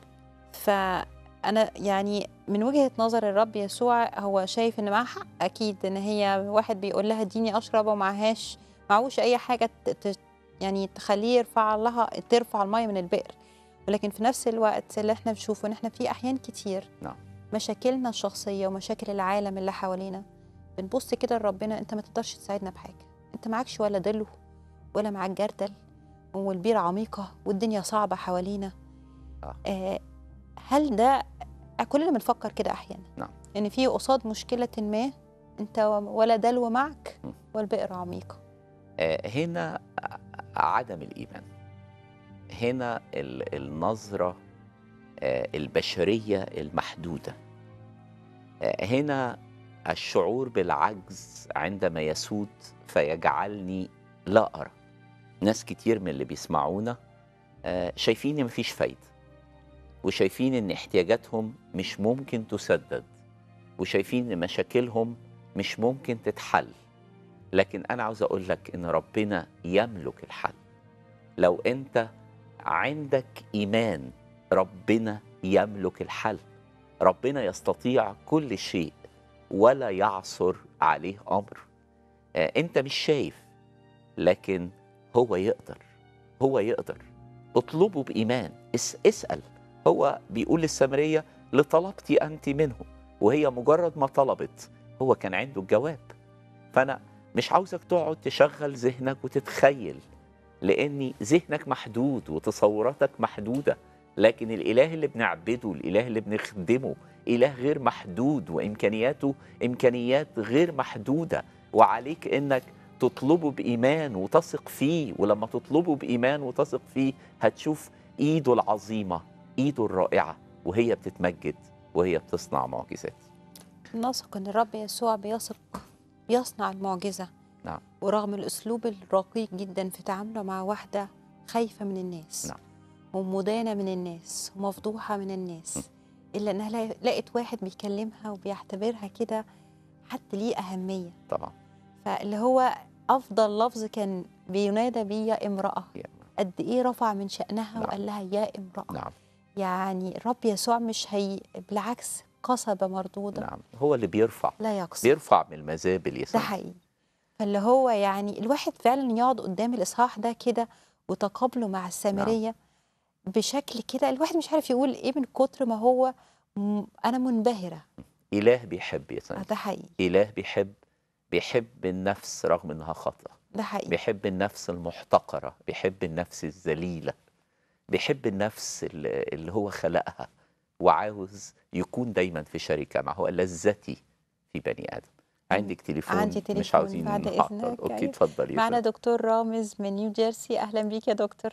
فأنا يعني من وجهة نظر الرب يسوع هو شايف إن معاه حق أكيد إن هي واحد بيقول لها اديني أشرب ومعهاش معهوش أي حاجة ت... ت... يعني تخليه يرفع لها ترفع المية من البئر ولكن في نفس الوقت اللي احنا بنشوفه ان احنا في احيان كتير نعم. مشاكلنا الشخصيه ومشاكل العالم اللي حوالينا بنبص كده لربنا انت ما تقدرش تساعدنا بحاجه انت معكش ولا دلو ولا معاك جردل والبيرة عميقة والدنيا صعبة حوالينا آه. آه هل ده كلنا بنفكر كده أحيانا نعم. إن في قصاد مشكلة ما أنت ولا دلو معك م. والبئر عميقة آه، هنا عدم الإيمان هنا ال- النظرة آه، البشرية المحدودة آه، هنا الشعور بالعجز عندما يسود فيجعلني لا أرى ناس كتير من اللي بيسمعونا آه، شايفين إن مفيش فايدة وشايفين إن احتياجاتهم مش ممكن تسدد وشايفين إن مشاكلهم مش ممكن تتحل لكن أنا عاوز أقول لك إن ربنا يملك الحل لو أنت عندك إيمان ربنا يملك الحل ربنا يستطيع كل شيء ولا يعثر عليه أمر آه، أنت مش شايف لكن هو يقدر هو يقدر اطلبه بإيمان اس اسأل هو بيقول للسامرية لطلبت أنت منه وهي مجرد ما طلبت هو كان عنده الجواب فأنا مش عاوزك تقعد تشغل ذهنك وتتخيل لأن ذهنك محدود وتصوراتك محدودة لكن الإله اللي بنعبده الإله اللي بنخدمه إله غير محدود وإمكانياته إمكانيات غير محدودة وعليك إنك تطلبه بإيمان وتثق فيه ولما تطلبه بإيمان وتثق فيه هتشوف إيده العظيمة إيده الرائعة وهي بتتمجد وهي بتصنع معجزات نثق ان الرب يسوع بيثق بيصنع المعجزه نعم. ورغم الاسلوب الرقيق جدا في تعامله مع واحده خايفه من الناس نعم. ومدانه من الناس ومفضوحه من الناس الا انها لا- لقت واحد بيكلمها وبيعتبرها كده حد ليه اهميه طبعا فاللي هو افضل لفظ كان بينادى بيه يا امراه يا- قد ايه رفع من شانها نعم. وقال لها يا امراه نعم يعني الرب يسوع مش هي بالعكس قصبه مردوده نعم هو اللي بيرفع لا يقصد بيرفع من المزابل يا ده سيدي حقيقي فاللي هو يعني الواحد فعلا يقعد قدام الإصحاح ده كده وتقابله مع السامرية بشكل كده الواحد مش عارف يقول إيه من كتر ما هو م- أنا منبهرة إله بيحب يا آه، سيدي ده حقيقي إله بيحب بيحب النفس رغم إنها خاطئة ده حقيقي بيحب النفس المحتقرة بيحب النفس الذليلة بيحب النفس اللي اللي هو خلقها وعاوز يكون دايما في شركة معه هو لذتي في بني آدم عندك تليفون عندي مش تليفون عاوزين بعد نعطل إذنك، اوكي أيوة. اتفضلي يا معنا فندم. دكتور رامز من نيو جيرسي اهلا بيك يا دكتور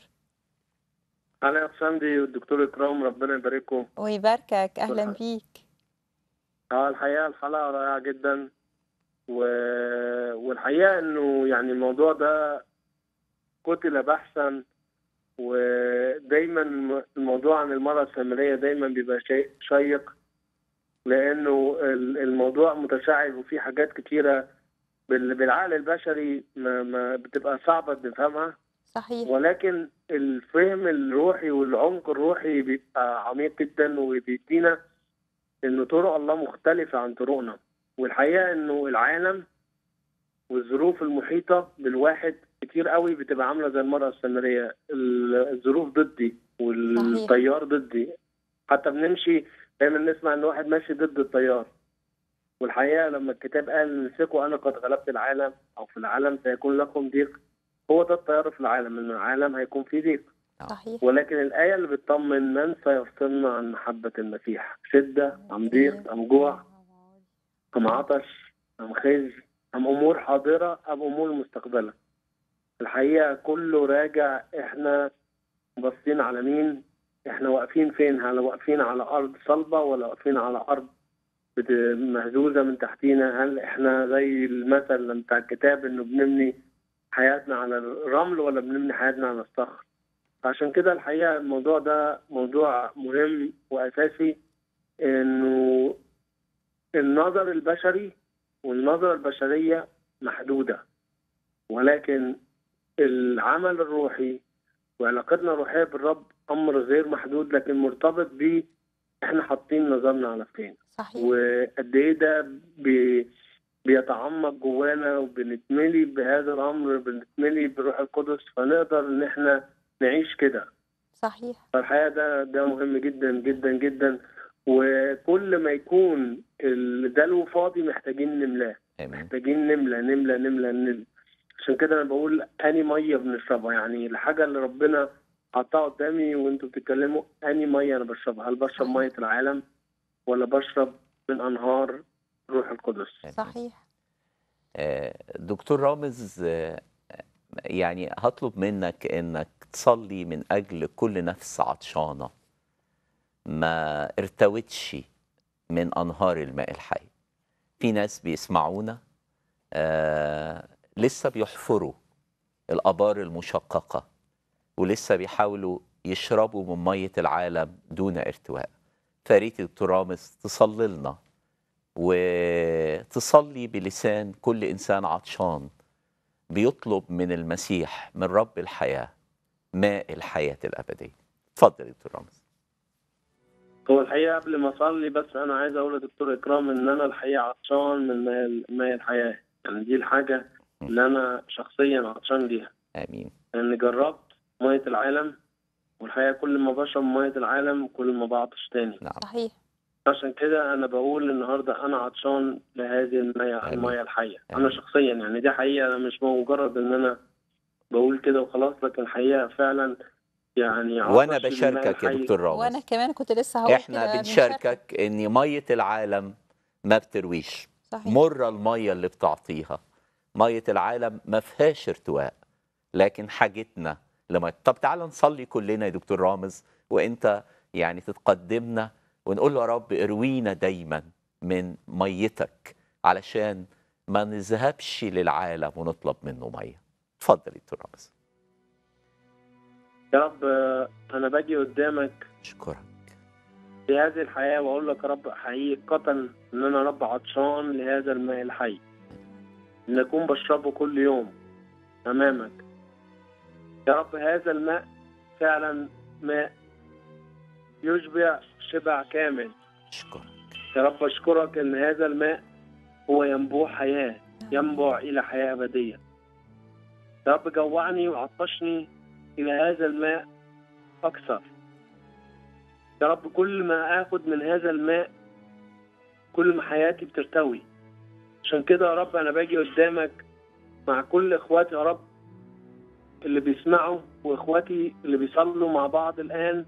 انا يا ساندي والدكتور اكرام ربنا يبارككم ويباركك اهلا والحق. بيك اه الحقيقه الحلقه رائعه جدا و... والحقيقه انه يعني الموضوع ده قتل بحثا ودايما الموضوع عن المرأة السامرية دايما بيبقى شيء شيق لأنه ال- الموضوع متشعب وفيه حاجات كتيرة بال- بالعقل البشري ما, ما بتبقى صعبة نفهمها صحيح ولكن الفهم الروحي والعمق الروحي بيبقى عميق جدا وبيدينا انه طرق الله مختلفة عن طرقنا والحقيقة انه العالم والظروف المحيطة بالواحد كتير قوي بتبقى عاملة زي المرأة السامرية ال- الظروف ضدي والتيار ضدي حتى بنمشي دايما نسمع ان واحد ماشي ضد التيار والحقيقة لما الكتاب قال امسكوا انا قد غلبت العالم او في العالم سيكون لكم ضيق هو ده التيار في العالم ان العالم هيكون فيه ضيق صحيح ولكن الآية اللي بتطمن من سيفصلنا عن محبة المسيح شدة أم ضيق أم جوع أم عطش أم خزي أم أمور حاضرة أم أمور مستقبلة الحقيقة كله راجع إحنا باصين على مين إحنا واقفين فين هل واقفين على أرض صلبة ولا واقفين على أرض بت- مهزوزة من تحتينا هل إحنا زي المثل بتاع الكتاب إنه بنبني حياتنا على الرمل ولا بنبني حياتنا على الصخر عشان كده الحقيقة الموضوع ده موضوع مهم وأساسي إنه النظر البشري والنظرة البشرية محدودة ولكن العمل الروحي وعلاقتنا الروحية بالرب أمر غير محدود لكن مرتبط بيه إحنا حاطين نظرنا على فين صحيح وقد إيه ده بي بيتعمق جوانا وبنتملي بهذا الأمر بنتملي بالروح القدس فنقدر إن إحنا نعيش كده صحيح فالحقيقه ده ده مهم جدا جدا جدا وكل ما يكون الدلو فاضي محتاجين نملاه امين محتاجين نملى نملى نملى نملى عشان كده انا بقول اني ميه بنشربها يعني الحاجه اللي ربنا حطها قدامي وانتوا بتتكلموا اني ميه انا بشربها هل بشرب ميه العالم ولا بشرب من انهار روح القدس آمين. صحيح آه، دكتور رامز آه، يعني هطلب منك انك تصلي من اجل كل نفس عطشانه ما ارتوتش من انهار الماء الحي في ناس بيسمعونا آه لسه بيحفروا الابار المشققه ولسه بيحاولوا يشربوا من ميه العالم دون ارتواء فريت دكتور رامز تصلي لنا وتصلي بلسان كل انسان عطشان بيطلب من المسيح من رب الحياه ماء الحياه الابديه اتفضل يا دكتور رامز هو الحقيقه قبل ما اصلي بس انا عايز اقول لدكتور اكرام ان انا الحقيقه عطشان من ماء ماء الحياه يعني دي الحاجه اللي انا شخصيا عطشان ليها امين لان جربت ميه العالم والحقيقه كل ما بشرب ميه العالم كل ما بعطش تاني نعم صحيح عشان كده انا بقول النهارده انا عطشان لهذه المياه آمين. المياه الحيه آمين. انا شخصيا يعني دي حقيقه انا مش مجرد ان انا بقول كده وخلاص لكن الحقيقه فعلا يعني وانا عطشي للماء بشاركك يا الحي. دكتور رامز وانا كمان كنت لسه هقول احنا كده، بنشاركك ان ميه العالم ما بترويش صحيح مره الميه اللي بتعطيها ميه العالم ما فيهاش ارتواء لكن حاجتنا لما طب تعال نصلي كلنا يا دكتور رامز وانت يعني تتقدمنا ونقول له يا رب اروينا دايما من ميتك علشان ما نذهبش للعالم ونطلب منه ميه اتفضل يا دكتور رامز يا رب آه، انا باجي قدامك اشكرك في هذه الحياه واقول لك يا رب حقيقه ان انا رب عطشان لهذا الماء الحي ان اكون بشربه كل يوم امامك يا رب هذا الماء فعلا ماء يشبع شبع كامل اشكرك يا رب اشكرك ان هذا الماء هو ينبوع حياه ينبع الى حياه ابديه يا رب جوعني وعطشني الى هذا الماء اكثر يا رب كل ما اخد من هذا الماء كل ما حياتي بترتوي عشان كده يا رب انا باجي قدامك مع كل اخواتي يا رب اللي بيسمعوا واخواتي اللي بيصلوا مع بعض الان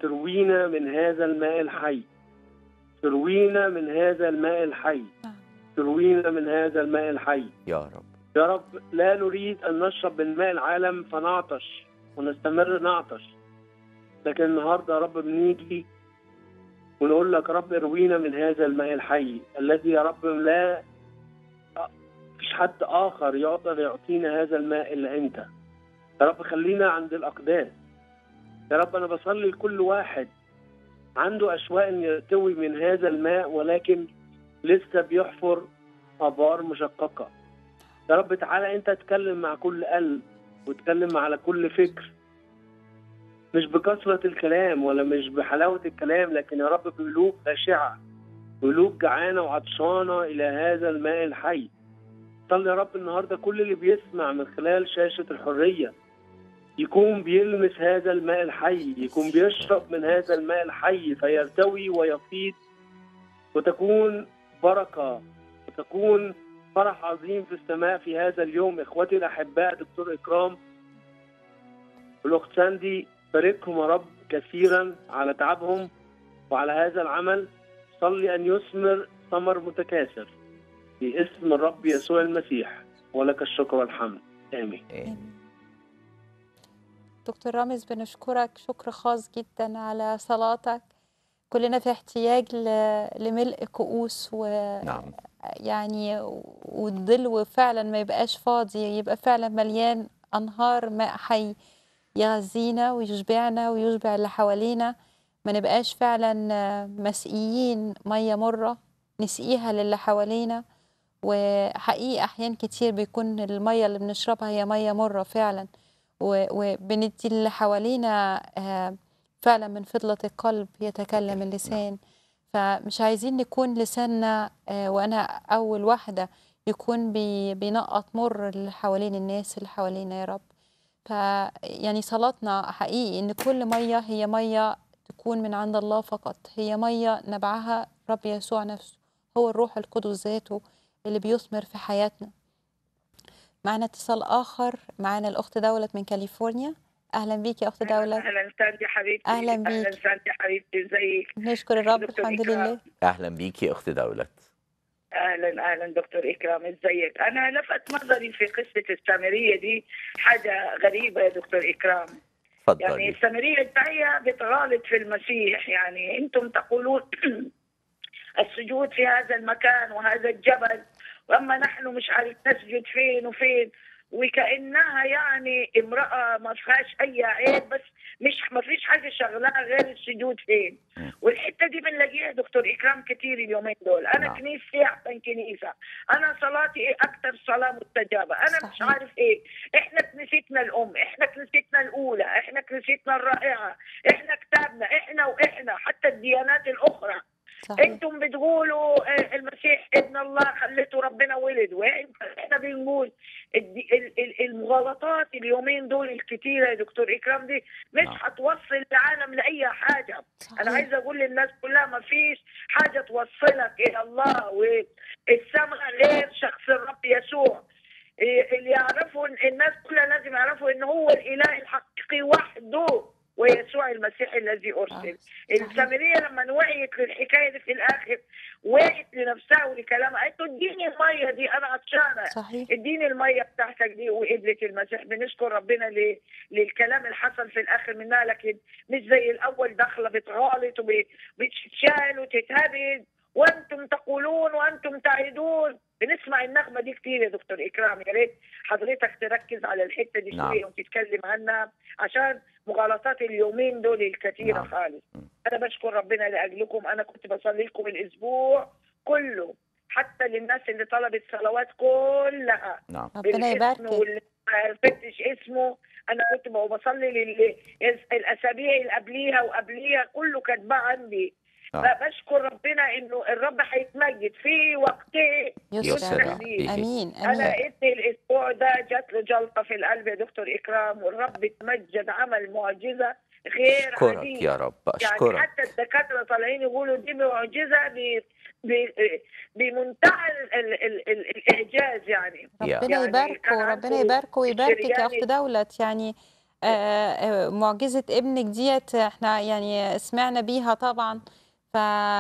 لتروينا من هذا الماء الحي تروينا من هذا الماء الحي تروينا من هذا الماء الحي يا رب يا رب لا نريد أن نشرب من ماء العالم فنعطش ونستمر نعطش لكن النهاردة يا رب بنيجي ونقول لك رب اروينا من هذا الماء الحي الذي يا رب لا مفيش حد آخر يقدر يعطينا هذا الماء إلا أنت يا رب خلينا عند الأقداس يا رب أنا بصلي لكل واحد عنده أشواق أن يرتوي من هذا الماء ولكن لسه بيحفر آبار مشققة يا رب تعالى أنت تتكلم مع كل قلب وتكلم على كل فكر مش بكثرة الكلام ولا مش بحلاوة الكلام لكن يا رب بقلوب خاشعة قلوب جعانة وعطشانة إلى هذا الماء الحي صلي يا رب النهاردة كل اللي بيسمع من خلال شاشة الحرية يكون بيلمس هذا الماء الحي يكون بيشرب من هذا الماء الحي فيرتوي ويفيض وتكون بركة وتكون فرح عظيم في السماء في هذا اليوم إخوتي الأحباء دكتور إكرام والأخت ساندي باركهم يا رب كثيرا على تعبهم وعلى هذا العمل صلي أن يثمر ثمر متكاثر في اسم الرب يسوع المسيح ولك الشكر والحمد آمين آمين. دكتور رامز بنشكرك شكر خاص جدا على صلاتك كلنا في احتياج ل- لملء كؤوس نعم ويعني والدلو فعلا ما يبقاش فاضي يبقى فعلا مليان أنهار ماء حي يغذينا ويشبعنا ويشبع اللي حوالينا ما نبقاش فعلا آه، مسقيين مية مرة نسقيها للي حوالينا وحقيقي أحيان كتير بيكون المية اللي بنشربها هي مية مرة فعلا و- وبندي اللي حوالينا آه، فعلا من فضلة القلب يتكلم اللسان فمش عايزين نكون لساننا آه، وأنا أول واحدة يكون بي بينقط مر اللي حوالين الناس اللي حوالينا يا رب فيعني صلاتنا حقيقي إن كل مية هي مية تكون من عند الله فقط هي مية نبعها رب يسوع نفسه هو الروح القدس ذاته اللي بيثمر في حياتنا معنا اتصال آخر معنا الأخت دولت من كاليفورنيا أهلا بيك يا أخت دولت اهلا ساندي حبيبتي أهلا بيك. اهلا ساندي حبيبتي ازيك نشكر الرب دكتور الحمد إكرام. لله اهلا بيكي اخت دولت اهلا اهلا دكتور اكرام ازيك انا لفت نظري في قصه السامريه دي حاجه غريبه يا دكتور اكرام يعني اتفضلي السامريه الداعيه بتغالط في المسيح يعني انتم تقولون السجود في هذا المكان وهذا الجبل واما نحن مش عارف نسجد فين وفين وكانها يعني امراه ما فيهاش اي عيب بس مش ما فيش حاجه شغلها غير السجود فين مم. والحته دي بنلاقيها دكتور اكرام كتير اليومين دول انا نعم. كنيستي احسن كنيسه انا صلاتي إيه اكثر صلاه مستجابه انا مش صحيح. عارف ايه احنا كنيستنا الام احنا كنيستنا الاولى احنا كنيستنا الرائعه احنا كتابنا احنا واحنا حتى الديانات الاخرى صحيح انتم بتقولوا آه، المسيح ابن الله خليته ربنا ولد واحنا بنقول الدي- ال- ال- المغالطات اليومين دول الكتيره يا دكتور اكرام دي مش نعم. هتوصل العالم لاي حاجه انا صحيح عايزه اقول للناس كلها ما فيش حاجه توصلك الى الله والسماء غير شخص الرب يسوع إيه اللي يعرفوا الناس كلها لازم يعرفوا ان هو الاله الحقيقي وحده ويسوع المسيح الذي ارسل السامريه لما وعيت للحكايه دي في الاخر وعيت لنفسها ولكلامها قالت له اديني الميه دي انا عطشانه صحيح اديني الميه بتاعتك دي وقبلت المسيح بنشكر ربنا ل... للكلام اللي حصل في الاخر منها لكن مش زي الاول داخله بتغالط وبتتشال وتتهبد وانتم تقولون وانتم تعدون بنسمع النغمه دي كتير يا دكتور اكرام يا ريت حضرتك تركز على الحته دي نعم. شويه وتتكلم عنها عشان مغالطات اليومين دول الكثيره نعم. خالص م. انا بشكر ربنا لاجلكم انا كنت بصلي لكم الاسبوع كله حتى للناس اللي طلبت صلوات كلها نعم ربنا بالاسم يباركك واللي ما عرفتش اسمه انا كنت بقى بصلي لل الاسابيع اللي قبليها وقبليها كله كاتباه عندي نعم. فبشكر ربنا انه الرب هيتمجد في وقته يسرع يسرع بيكي. امين انا امين ابني الاسبوع ده جات له جلطه في القلب يا دكتور اكرام والرب تمجد عمل معجزه غير اشكرك عاديه يا رب يعني اشكرك حتى الدكاتره طالعين يقولوا دي معجزه ب... ب... بمنتهى ال... ال... ال... ال... الاعجاز يعني يا. ربنا يعني يباركه كان ربنا عنده يباركه ويباركك يا شريان اخت دولت يعني آه، آه، معجزة ابنك ديت احنا يعني سمعنا بيها طبعا ف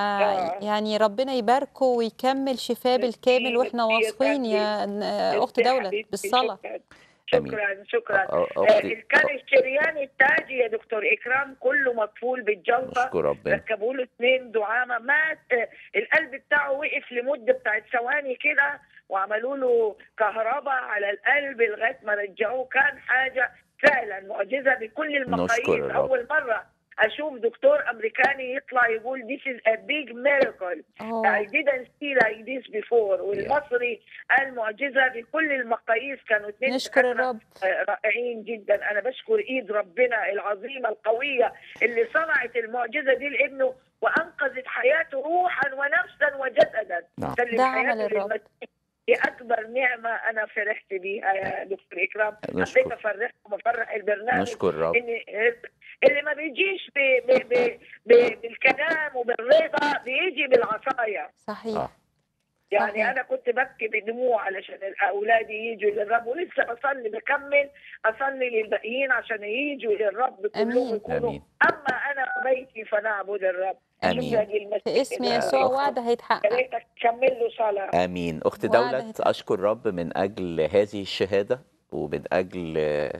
يعني ربنا يباركه ويكمل شفاه بالكامل واحنا واثقين يا اخت ميرسي دولت حبيبتي، بالصلاة شكرا آمين. شكرا شكرا أ- آه، أختي كان الشريان التاجي يا دكتور اكرام كله مطفول بالجلطه نشكر ربنا ركبوا له اثنين دعامه مات آه، القلب بتاعه وقف لمده بتاعت ثواني كده وعملوا له كهرباء على القلب لغايه ما رجعوه كان حاجه فعلا معجزه بكل المقاييس نشكر الرب. اول مره اشوف دكتور امريكاني يطلع يقول this is a big miracle I أوه. didn't see like this before والمصري قال معجزه بكل المقاييس كانوا اثنين نشكر دكاترة الرب رائعين جدا انا بشكر ايد ربنا العظيمه القويه اللي صنعت المعجزه دي لابنه وانقذت حياته روحا ونفسا وجسدا نعم. سلم ده عمل حياته الرب. للمسيح. دي اكبر نعمه انا فرحت بيها يا دكتور اكرام نشكر. حبيت افرحكم وافرح البرنامج نشكر الرب ان اللي ما بيجيش ب ب ب ب بالكلام وبالرضا بيجي بالعصايه صحيح آه. يعني صحيح. انا كنت ببكي بدموع علشان اولادي يجوا للرب ولسه بصلي بكمل اصلي للباقيين عشان يجوا للرب كلهم آمين. يكونوا آمين. اما انا وبيتي فنعبد الرب آمين. شكرا للمسيح في اسم يا يسوع أخت. وعد يا هيتحقق ريتك تكمل له صلاه امين اخت وعد دولت هيتحقق. اشكر رب من اجل هذه الشهاده ومن اجل آه،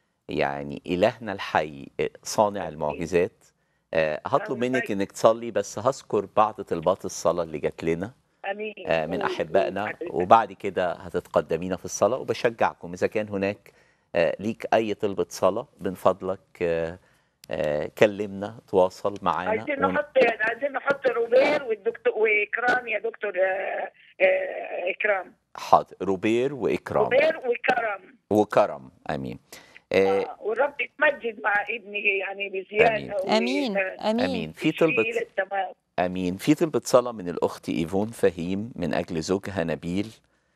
يعني الهنا الحي آه، صانع المعجزات آه، هطلب منك انك تصلي بس هذكر بعض طلبات الصلاه اللي جات لنا امين آه، من قول- احبائنا قول. وبعد كده هتتقدمينا في الصلاه وبشجعكم اذا كان هناك آه، ليك اي طلبه صلاه من فضلك آه، آه، كلمنا تواصل معانا عايزين ون- نحط عايزين نحط روبير والدكتور واكرام يا دكتور آه، آه، اكرام حاضر روبير واكرام روبير وكرم وكرم امين آه، آه، والرب يتمجد مع ابني يعني بزياده آمين. و- امين آه، امين امين في يشفيه طلبه للتمام امين في طلبة صلاة من الاخت ايفون فهيم من اجل زوجها نبيل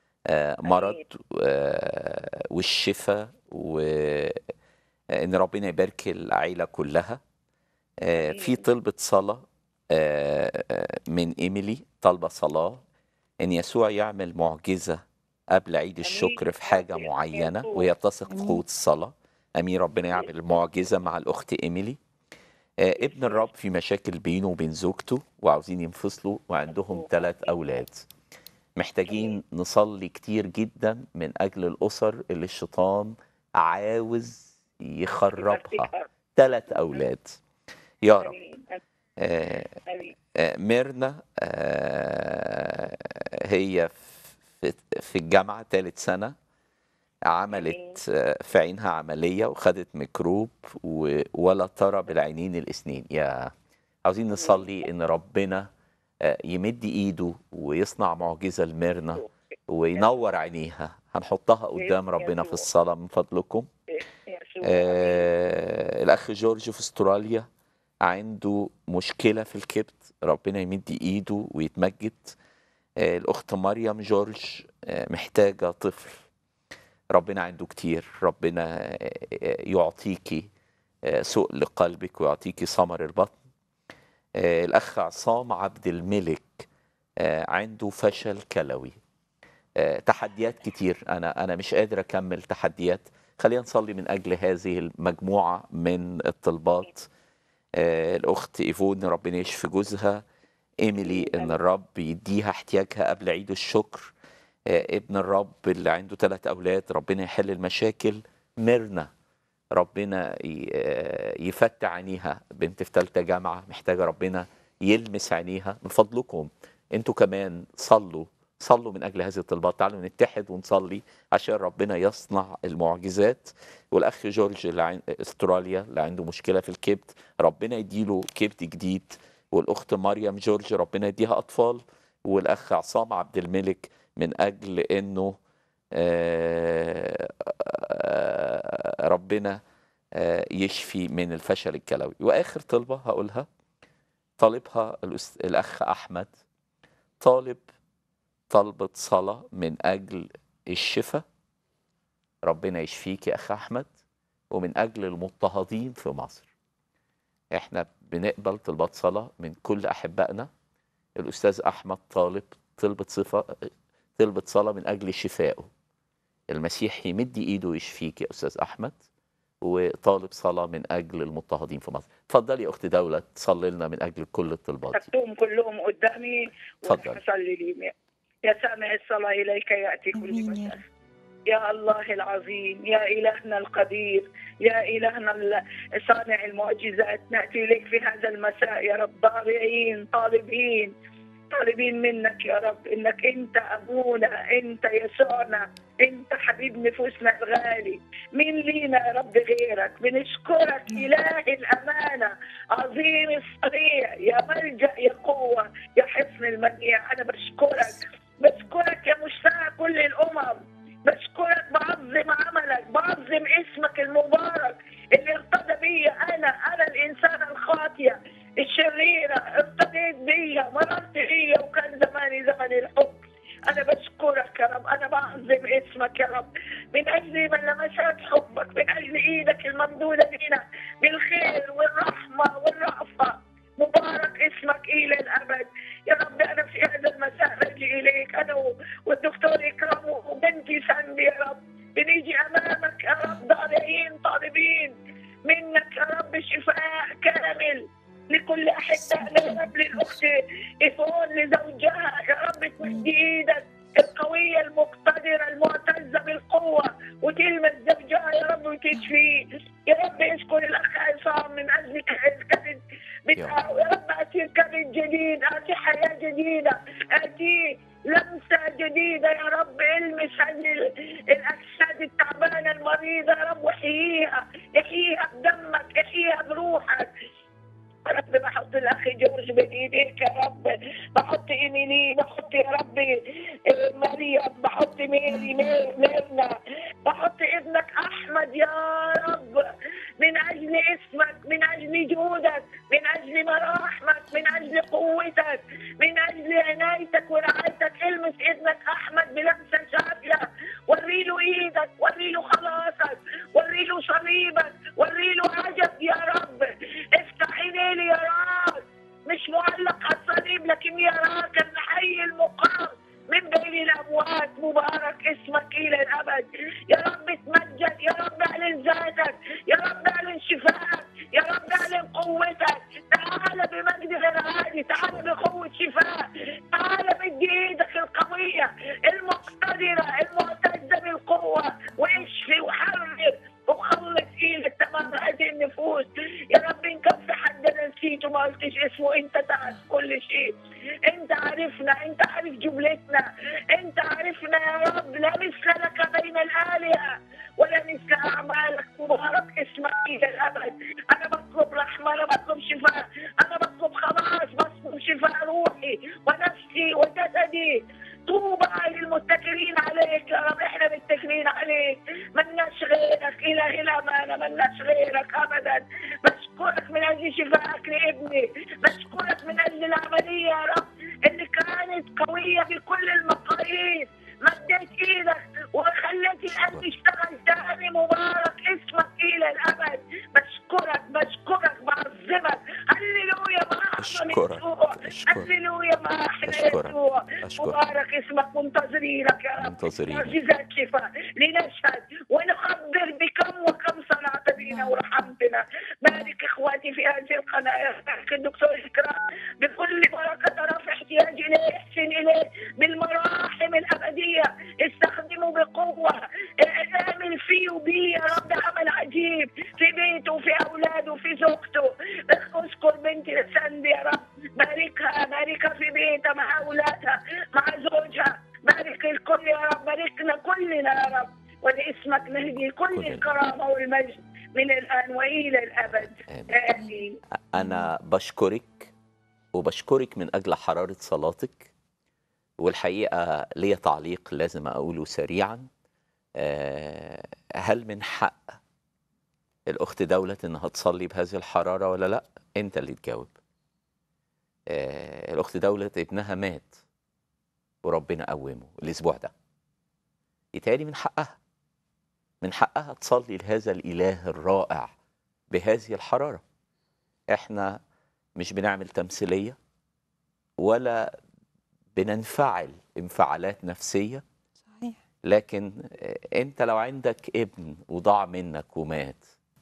آه، مرض آه، والشفاء وان ربنا يبارك العيلة كلها آه، في آمين. طلبة صلاة آه، آه، من ايميلي طالبة صلاة ان يسوع يعمل معجزة قبل عيد الشكر في حاجة آمين. معينة يسوع. وهي بتثق في آمين. قوة الصلاة امين ربنا يعمل معجزة مع الاخت ايميلي آه، ابن الرب في مشاكل بينه وبين زوجته وعاوزين ينفصلوا وعندهم ثلاث أولاد محتاجين نصلي كتير جدا من أجل الأسر اللي الشيطان عاوز يخربها ثلاث أولاد يا رب امين آه، امين آه، ميرنا آه، هي في في الجامعة ثالث سنة عملت آه، في عينها عملية وخدت ميكروب و- ولا ترى بالعينين الاثنين يا عاوزين نصلي ان ربنا آه، يمد ايده ويصنع معجزة لميرنا وينور عينيها هنحطها قدام ربنا في الصلاة من فضلكم يسوع آه الأخ جورج في استراليا عنده مشكلة في الكبد ربنا يمد إيده ويتمجد آه الأخت مريم جورج آه محتاجة طفل ربنا عنده كتير ربنا آه، آه، يعطيكي آه، سؤل قلبك ويعطيكي ثمر البطن آه، الأخ عصام عبد الملك آه، عنده فشل كلوي آه، تحديات كتير أنا أنا مش قادر أكمل تحديات خلينا نصلي من أجل هذه المجموعة من الطلبات آه، الأخت إيفون ربنا يشفي جوزها إيميلي إن الرب يديها احتياجها قبل عيد الشكر آه، ابن الرب اللي عنده ثلاث أولاد ربنا يحل المشاكل ميرنا ربنا ي- آه، يفتح عينيها بنت في ثالثة جامعة محتاجة ربنا يلمس عينيها من فضلكم انتوا كمان صلوا صلوا من اجل هذه الطلبات تعالوا نتحد ونصلي عشان ربنا يصنع المعجزات والاخ جورج اللي عن استراليا اللي عنده مشكله في الكبد ربنا يديله كبد جديد والاخت مريم جورج ربنا يديها اطفال والاخ عصام عبد الملك من اجل انه آه، آه، ربنا آه، يشفي من الفشل الكلوي واخر طلبه هقولها طالبها الأس- الاخ احمد طالب طلبة صلاة من أجل الشفاء ربنا يشفيك يا أخ أحمد ومن أجل المضطهدين في مصر إحنا بنقبل طلبات صلاة من كل أحبائنا الأستاذ أحمد طالب طلبة صفة طلبة صلاة من أجل شفائه المسيح يمد إيده ويشفيك يا أستاذ أحمد وطالب صلاه من اجل المضطهدين في مصر اتفضلي يا اخت دوله تصلي لنا من اجل كل الطلبات دي تكتبهم كلهم قدامي اتفضل. وصلي لي يا سامع الصلاة إليك يأتي كل آمين يا بشر يا الله العظيم يا إلهنا القدير يا إلهنا ال- صانع المعجزات نأتي إليك في هذا المساء يا رب ضارعين طالبين طالبين منك يا رب إنك أنت أبونا أنت يسوعنا أنت حبيب نفوسنا الغالي مين لينا يا رب غيرك بنشكرك إله الأمانة عظيم الصريع يا ملجأ يا قوة يا حصن المنيع أنا بشكرك بشكرك يا مشتاق كل الأمم بشكرك بعظم عملك بعظم اسمك المبارك اللي ارتضى بيا انا انا الانسانه الخاطيه الشريره ارتضيت بيا مررت بيا وكان زماني زمن الحب انا بشكرك يا رب انا بعظم اسمك يا رب من اجل من لمسات حبك من اجل ايدك الممدوده لنا بالخير والرحمه والرأفه مبارك اسمك الى الابد يا رب انا في هذا المساء بجي اليك انا و- والدكتور اكرام وبنتي ساندي يا رب بنيجي امامك يا رب ضارعين طالبين منك يا رب شفاء كامل لكل احبائنا يا رب للاخت ايفون لزوجها يا رب تمد ايدك القوية المقتدرة المعتزة بالقوة وتلمس زوجها يا رب وتشفيه يا رب اشكر الأخ عصام من أجل الكبد بتاعه يا رب أعطيه كبد جديد أعطيه حياة جديدة أعطيه لمسة جديدة يا رب المس هذه ال- الأجساد التعبانة المريضة يا رب وحييها احييها بدمك احييها بروحك يا رب بحط الاخ جورج بين ايديك يا رب بحط ايميلي بحط يا ربي آه، مريم بحط ميري مير- ميرنا بحط ابنك احمد يا رب من اجل اسمك من اجل جودك من اجل مراحمك من اجل قوتك من اجل عنايتك ورعايتك المس ابنك احمد بلمسه شافيه وري له ايدك وري له خلاصك وري له صليبك وري له عجب يا رب افتح عينيه ليراك مش معلق على الصليب لكن يراك الحي المقام من بين الاموات مبارك اسمك الى الابد يا رب تمجد يا رب اعلن ذاتك يا رب اعلن شفاءك يا رب اعلن قوتك تعال بمجد غير عادي تعال بقوه شفاء تعال مد ايدك القويه المقتدره المعتزه بالقوه واشفي وحرر وخلص ايدك تمام هذه النفوس يا رب ان كان في حد انا نسيته ما قلتش اسمه انت تعرف كل شيء انت عارفنا انت عارف جملتنا انت عارفنا يا رب لا مثل لك بين الالهه ولا مثل اعمالك مبارك اسمك الى الابد انا بطلب رحمه انا بطلب شفاء انا بطلب خلاص بطلب شفاء روحي ونفسي وجسدي طوبى للمتكلين عليك يا رب احنا متكلين عليك ملناش غيرك اله الامانه ملناش غيرك ابدا بشكرك من اجل شفائك لابني بشكرك من اجل العمليه يا رب اللي كانت قويه بكل المقاييس مديت ايدك وخليت القلب يشتغل تاني مبارك اسمك الى الابد بشكرك بشكرك بعظمك هللويا ما اعظم أشكرك، يسوع أشكرك. هللويا ما احلى أشكرك، يسوع أشكرك. مبارك اسمك منتظرينك يا رب منتظرينك. معجزات شفاء لنشهد ونخبر بكم وكم صنعت بنا ورحمتنا بارك اخواتي في هذه القناه بارك الدكتور اكرام بكل بركه رفع احتياج اليه احسن اليه بالمراحم الابديه استخدمه بقوه اعمل فيه وبيه يا رب عمل عجيب في بيته وفي اولاده وفي زوجته اذكر بنتي سندي يا رب باركها باركها في بيتها مع اولادها مع زوجها بارك الكل يا رب باركنا كلنا يا رب ولاسمك نهدي كل كلنا. الكرامه والمجد من الان والى الابد آمين. امين أنا بشكرك وبشكرك من أجل حرارة صلاتك والحقيقة ليا تعليق لازم أقوله سريعا آه، هل من حق الأخت دولة إنها تصلي بهذه الحرارة ولا لأ؟ أنت اللي تجاوب آه، الأخت دولة ابنها مات وربنا قومه الأسبوع ده يتهيألي من حقها من حقها تصلي لهذا الإله الرائع بهذه الحرارة احنا مش بنعمل تمثيلية ولا بننفعل انفعالات نفسية صحيح لكن آه، انت لو عندك ابن وضاع منك ومات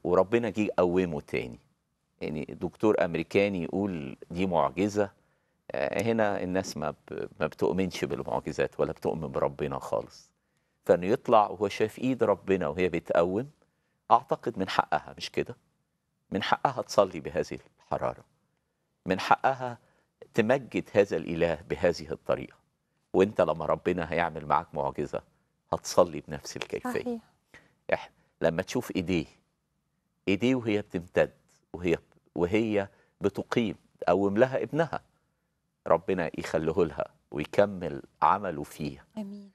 وربنا جه قومه تاني يعني دكتور امريكاني يقول دي معجزه آه، هنا الناس ما ب- ما بتؤمنش بالمعجزات ولا بتؤمن بربنا خالص فانه يطلع وهو شايف ايد ربنا وهي بتقوم اعتقد من حقها مش كده من حقها تصلي بهذه الحراره من حقها تمجد هذا الاله بهذه الطريقه وانت لما ربنا هيعمل معاك معجزه هتصلي بنفس الكيفيه صحيح إح- لما تشوف ايديه ايديه وهي بتمتد وهي وهي بتقيم تقوم لها ابنها ربنا يخليه لها ويكمل عمله فيه امين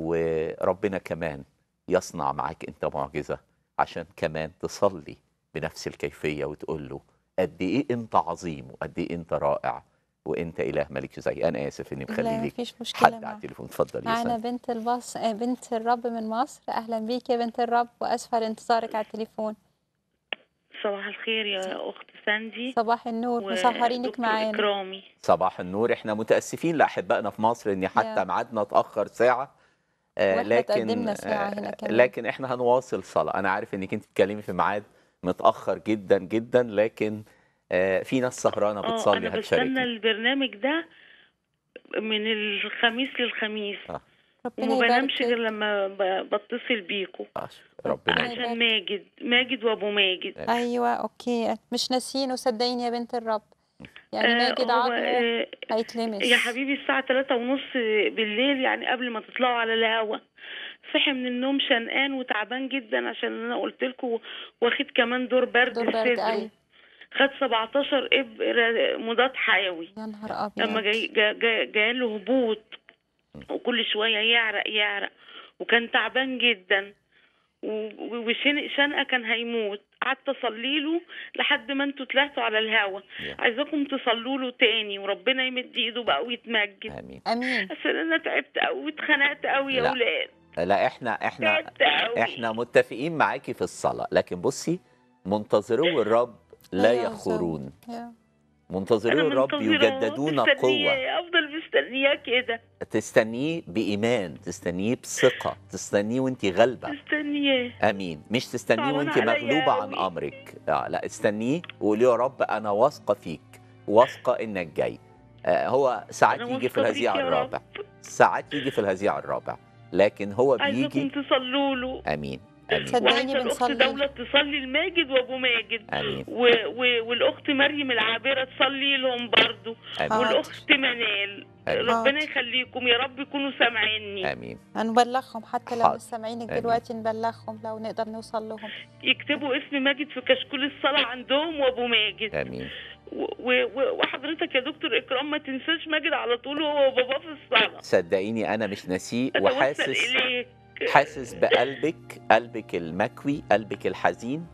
وربنا كمان يصنع معاك انت معجزه عشان كمان تصلي بنفس الكيفيه وتقول له قد ايه انت عظيم وقد ايه انت رائع وانت اله ملك زي انا اسف اني لا مخلي لك مفيش مشكله حد على معاك. التليفون اتفضل يا معانا سنة. بنت البص آه، بنت الرب من مصر اهلا بيك يا بنت الرب واسفه لانتظارك على التليفون صباح الخير يا اخت ساندي صباح النور مسهرينك ودكتور معانا اكرامي صباح النور احنا متاسفين لاحبائنا في مصر ان حتى يا. ميعادنا اتاخر ساعه آه وإحنا لكن تقدمنا ساعة هنا آه كمان. لكن احنا هنواصل صلاه انا عارف انك انت بتتكلمي في ميعاد متاخر جدا جدا لكن آه في ناس سهرانه اه بتصلي انا بستنى هتشاركنا البرنامج ده من الخميس للخميس ربنا وما يبارك بنامش غير فيك لما ب- بتصل بيكوا آه، ربنا ربنا يبارك. عشان ماجد ماجد وابو ماجد ايوه اوكي مش ناسيين صدقيني يا بنت الرب يعني آه، ماجد هو، عظمه آه، هيتلمس يا حبيبي الساعة تلاتة ونص بالليل يعني قبل ما تطلعوا على الهوا صحي من النوم شنقان وتعبان جدا عشان انا قلت لكم واخد كمان دور برد دور برد صدره ايوه خد 17 ابر مضاد حيوي يا نهار لما ابيض جاي جا جا جاله هبوط وكل شويه يعرق يعرق وكان تعبان جدا و- وشنق شنقه كان هيموت قعدت اصلي له لحد ما انتوا طلعتوا على الهوا يا. عايزاكم تصلوا له تاني وربنا يمد ايده بقى ويتمجد امين امين عشان انا تعبت قوي واتخنقت قوي يا لا. ولاد لا احنا احنا تعبت قوي احنا متفقين معاكي في الصلاه لكن بصي منتظرو الرب لا لا يخورون يا. منتظرو انا الرب منتظرة يجددون قوه مستنياه افضل مستنياه كده تستنيه بايمان تستنيه بثقه تستنيه وانت غالبه مستنياه امين مش تستنيه صعبان وانت عليا مغلوبه عن أوي. امرك لا لا استنيه وقولي يا رب انا واثقه فيك واثقه انك جاي آه، هو ساعات أنا يجي في واثقة فيك الهزيع يا رب. الرابع ساعات يجي في الهزيع الرابع لكن هو عايزاكم بيجي تصلوا له امين امين صدقني وعايزه الاخت بنصلي. دوله تصلي الماجد وابو ماجد امين و... و... والاخت مريم العابره تصلي لهم برضو امين حاضر. والاخت منال آمين. ربنا حاضر. يخليكم يا رب يكونوا سامعيني امين هنبلغهم حتى لو حاضر. مش سامعينك آمين. دلوقتي نبلغهم لو نقدر نوصل لهم يكتبوا اسم ماجد في كشكول الصلاه عندهم وابو ماجد امين و... و... و- وحضرتك يا دكتور اكرام ما تنساش ماجد على طول هو وباباه في الصلاه صدقيني انا مش ناسيه اتوسل وحاسس اليك حاسس بقلبك قلبك المكوي قلبك الحزين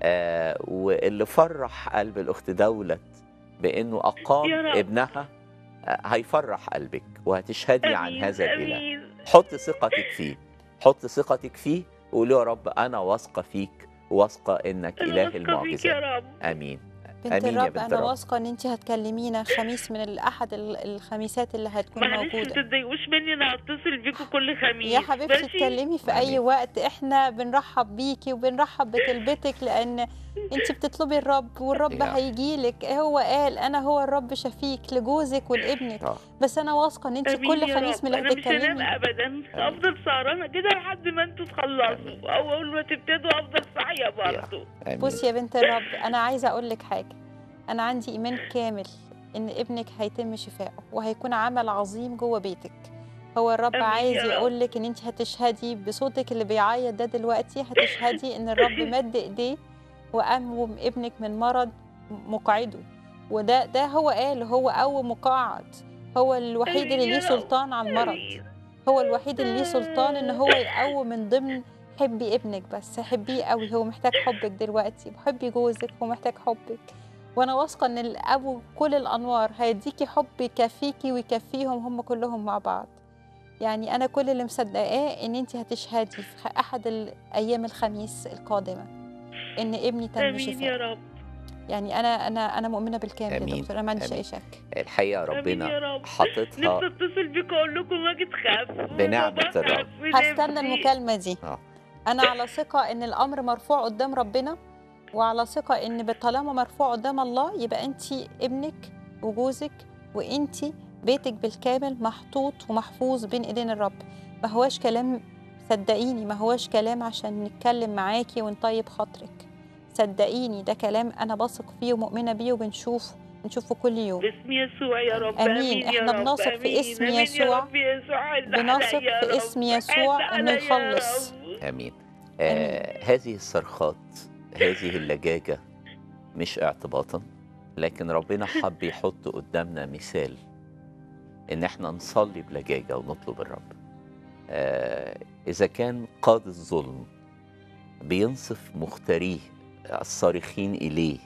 آه واللي فرح قلب الاخت دولت بانه اقام يا رب. ابنها آه هيفرح قلبك وهتشهدي عن آمين، هذا الاله آمين. حط ثقتك فيه حط ثقتك فيه وقول يا رب انا واثقه فيك واثقه انك أنا اله واثقة فيك المعجزات يا رب امين بنت آمين يا الرب بنت انا الرب. واثقه ان انت هتكلمينا خميس من الاحد ال- الخميسات اللي هتكون معلش ما موجوده تتضايقوش مني انا هتصل بيكوا كل خميس يا حبيبتي ماشي؟ اتكلمي في اي آمين. وقت احنا بنرحب بيكي وبنرحب بكلبتك لان انت بتطلبي الرب والرب يا. هيجيلك هو قال انا هو الرب شفيك لجوزك ولابنك آه. بس انا واثقه ان انت امين كل يا خميس رب. من اللي انا مش هنام هتتكلمي ابدا افضل سهرانه كده لحد ما انتوا تخلصوا او اول ما تبتدوا افضل صاحيه برضه امين بصي يا بنت الرب انا عايزه اقول لك حاجه انا عندي ايمان كامل ان ابنك هيتم شفائه وهيكون عمل عظيم جوه بيتك هو الرب آمين يا عايز رب. يقول لك ان انت هتشهدي بصوتك اللي بيعيط ده دلوقتي هتشهدي ان الرب مد ايديه وقوم ابنك من مرض مقعده وده ده هو قال هو قوم مقعد هو الوحيد آمين اللي يا ليه رب. سلطان على المرض آمين. هو الوحيد اللي ليه سلطان ان هو يقوم من ضمن حبي ابنك بس حبيه قوي هو محتاج حبك دلوقتي وحبي جوزك هو محتاج حبك وانا واثقه ان الابو كل الانوار هيديكي حب يكفيكي ويكفيهم هم كلهم مع بعض يعني انا كل اللي مصدقاه ان انت هتشهدي في احد الايام الخميس القادمه ان ابني تم امين يا شفاء رب يعني انا انا انا مؤمنه بالكامل يا آمين. دكتور انا ما عنديش آمين. اي شك الحقيقه امين يا ربنا رب حاططها نفسي اتصل بيكم اقول لكم ماجد خاف بنعمة وبابا الرب. خاف من هستنى ابني. المكالمه دي آه. انا على ثقه ان الامر مرفوع قدام ربنا وعلى ثقة إن طالما مرفوع قدام الله يبقى أنت ابنك وجوزك وأنت بيتك بالكامل محطوط ومحفوظ بين إيدين الرب ما هواش كلام صدقيني ما هواش كلام عشان نتكلم معاكي ونطيب خاطرك صدقيني ده كلام أنا بثق فيه ومؤمنة بيه وبنشوفه بنشوفه كل يوم باسم يسوع يا رب آمين. امين يا إحنا رب بنثق في آمين. اسم آمين يا يسوع. رب يسوع عد بنثق عليا يا في رب. اسم يسوع عد إنه عليا يا يخلص. رب. امين آه هذه الصرخات هذه اللجاجه مش اعتباطا لكن ربنا حب يحط قدامنا مثال ان احنا نصلي بلجاجه ونطلب الرب آه اذا كان قاضي الظلم بينصف مختاريه الصارخين اليه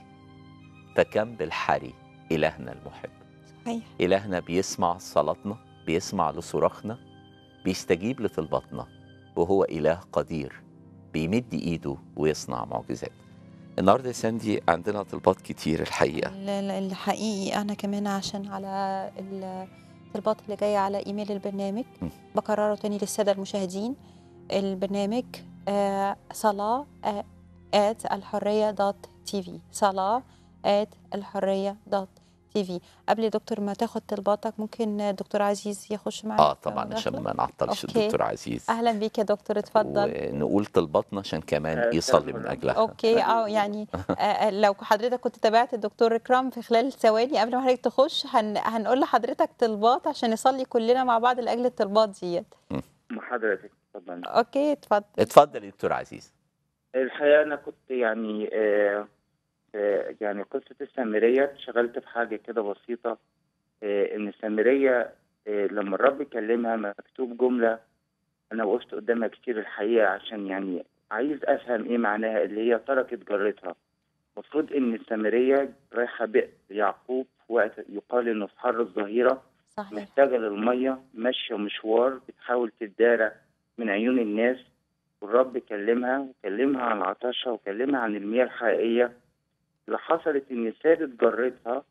فكم بالحري الهنا المحب صحيح إلهنا بيسمع صلاتنا بيسمع لصراخنا بيستجيب لطلباتنا وهو إله قدير بيمد إيده ويصنع معجزات النهارده يا ساندي عندنا طلبات كتير الحقيقة ال- ال- الحقيقي انا كمان عشان على الطلبات اللي جايه على ايميل البرنامج م. بكرره تاني للساده المشاهدين البرنامج آه، صلاه آه، at الحريه دوت تي في صلاه at الحريه دوت تي في قبل دكتور ما تاخد طلباتك ممكن دكتور عزيز يخش معانا اه في طبعا مداخلة؟ عشان ما نعطلش أوكي. الدكتور عزيز اهلا بيك يا دكتور اتفضل ونقول طلباتنا عشان كمان آه، يصلي من تمام. أجلها اوكي اه يعني آه لو حضرتك كنت تابعت الدكتور اكرام في خلال ثواني قبل ما حضرتك تخش هن هنقول لحضرتك طلبات عشان نصلي كلنا مع بعض لاجل الطلبات ديت مع حضرتك اتفضل اوكي اتفضل اتفضل يا دكتور عزيز الحقيقة أنا كنت يعني آه آه يعني قصة السامرية شغلت في حاجة كده بسيطة آه إن السامرية آه لما الرب كلمها مكتوب جملة أنا وقفت قدامها كتير الحقيقة عشان يعني عايز أفهم إيه معناها اللي هي تركت جارتها المفروض إن السامرية رايحة بئر يعقوب في وقت يقال إنه في حر الظهيرة صحيح محتاجة للمية ماشية مشوار بتحاول تدارى من عيون الناس والرب كلمها وكلمها عن عطشها وكلمها عن المياه الحقيقية اللي حصلت إن سابت جرتها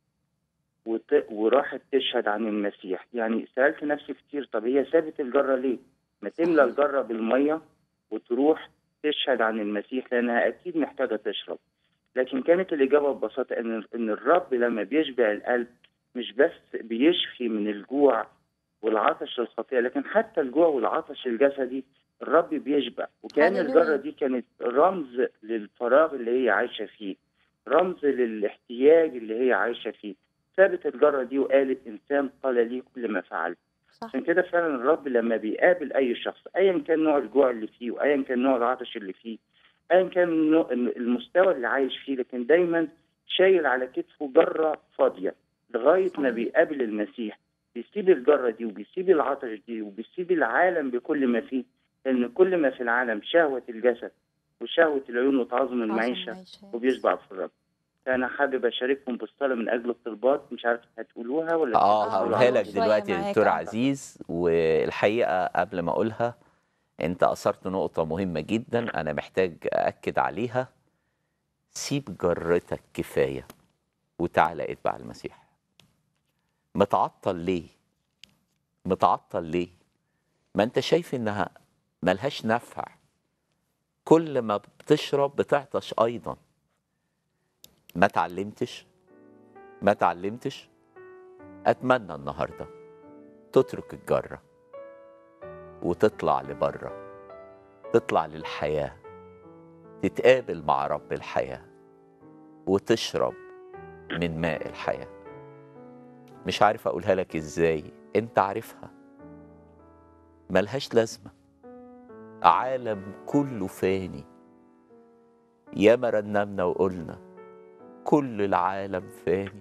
وت... وراحت تشهد عن المسيح يعني سألت نفسي كتير طب هي سابت الجرة ليه؟ ما تملى الجرة بالمية وتروح تشهد عن المسيح لأنها أكيد محتاجة تشرب لكن كانت الإجابة ببساطة إن إن الرب لما بيشبع القلب مش بس بيشفي من الجوع والعطش للخطيئة لكن حتى الجوع والعطش الجسدي الرب بيشبع وكان هللويا. الجرة دي كانت رمز للفراغ اللي هي عايشة فيه رمز للاحتياج اللي هي عايشة فيه سابت الجرة دي وقالت إنسان قال لي كل ما فعلت صح عشان كده فعلا الرب لما بيقابل أي شخص أيا كان نوع الجوع اللي فيه وأيا كان نوع العطش اللي فيه أيا كان نوع- المستوى اللي عايش فيه لكن دايما شايل على كتفه جرة فاضية لغاية ما صحيح. بيقابل المسيح بيسيب الجرة دي وبيسيب العطش دي وبيسيب العالم بكل ما فيه لأن كل ما في العالم شهوة الجسد وشهوة العيون وتعظم المعيشة المعيشة. وبيشبع في الرب فأنا حابب أشارككم بالصلاة من أجل الطلبات مش عارف هتقولوها ولا اه هتقولوها هقولها على لك طول؟ شوية دلوقتي يا معاك، دكتور آه. عزيز والحقيقه قبل ما اقولها انت اثرت نقطه مهمه جدا انا محتاج ااكد عليها سيب جرتك كفايه وتعالى اتبع المسيح متعطل ليه متعطل ليه ما انت شايف انها ملهاش نفع كل ما بتشرب بتعطش ايضا ما تعلمتش ما تعلمتش اتمنى النهارده تترك الجره وتطلع لبره تطلع للحياه تتقابل مع رب الحياه وتشرب من ماء الحياه مش عارف اقولها لك ازاي انت عارفها ملهاش لازمه عالم كله فاني ياما رنمنا وقلنا كل العالم فاني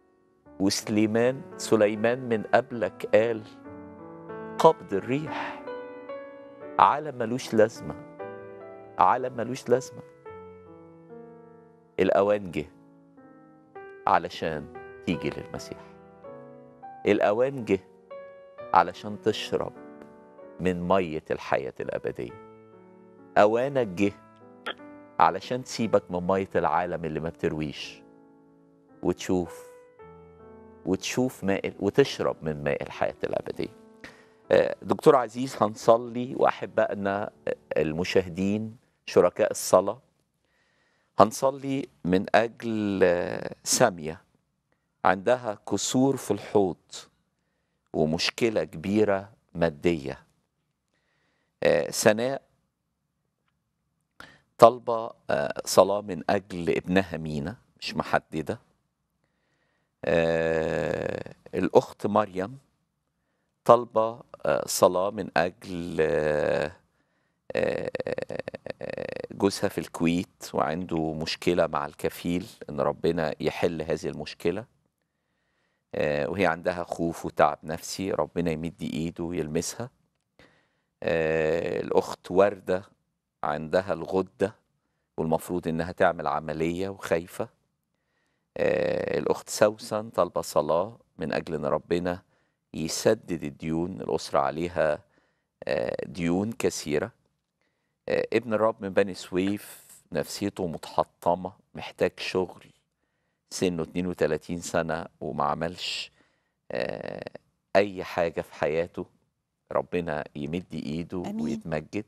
وسليمان سليمان من قبلك قال قبض الريح عالم ملوش لازمة عالم ملوش لازمة الأوان جه علشان تيجي للمسيح الأوان جه علشان تشرب من مية الحياة الأبدية أوانك جه علشان تسيبك من مية العالم اللي ما بترويش وتشوف وتشوف ماء وتشرب من ماء الحياة الأبدية آه، دكتور عزيز هنصلي وأحبائنا المشاهدين شركاء الصلاة هنصلي من أجل آه، سامية عندها كسور في الحوض ومشكلة كبيرة مادية آه، سناء طالبة آه، صلاة من أجل ابنها مينا مش محددة آه، الأخت مريم طالبة آه، صلاة من أجل آه، آه، جوزها في الكويت وعنده مشكلة مع الكفيل إن ربنا يحل هذه المشكلة آه، وهي عندها خوف وتعب نفسي ربنا يمد إيده ويلمسها آه، الأخت وردة عندها الغدة والمفروض إنها تعمل عملية وخايفة آه، الأخت سوسن طالبة صلاة من أجل إن ربنا يسدد الديون الأسرة عليها آه، ديون كثيرة آه، ابن الرب من بني سويف نفسيته متحطمة محتاج شغل سنه 32 سنة وما عملش آه، أي حاجة في حياته ربنا يمد إيده آمين. ويتمجد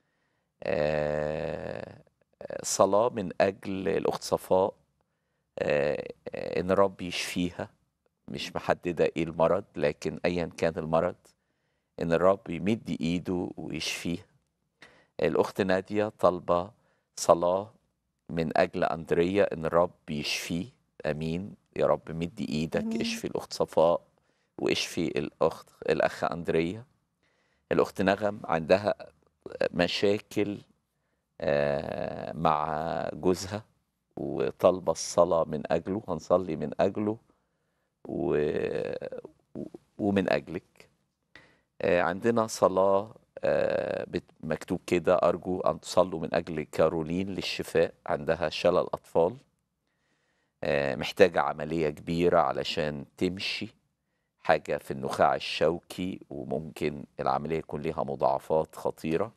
آه، آه، صلاة من أجل الأخت صفاء آه، آه، إن الرب يشفيها مش محددة إيه المرض لكن أيا كان المرض إن الرب يمد إيده ويشفيها الأخت نادية طالبة صلاة من أجل أندريا إن الرب يشفيه أمين يا رب مد إيدك آمين. اشفي الأخت صفاء واشفي الأخت الأخ أندريا الأخت نغم عندها مشاكل آه، مع جوزها وطالبة الصلاة من أجله هنصلي من أجله و... و- ومن أجلك آه، عندنا صلاة آه، بت- مكتوب كده أرجو أن تصلوا من أجل كارولين للشفاء عندها شلل أطفال آه، محتاجة عملية كبيرة علشان تمشي حاجة في النخاع الشوكي وممكن العملية يكون لها مضاعفات خطيرة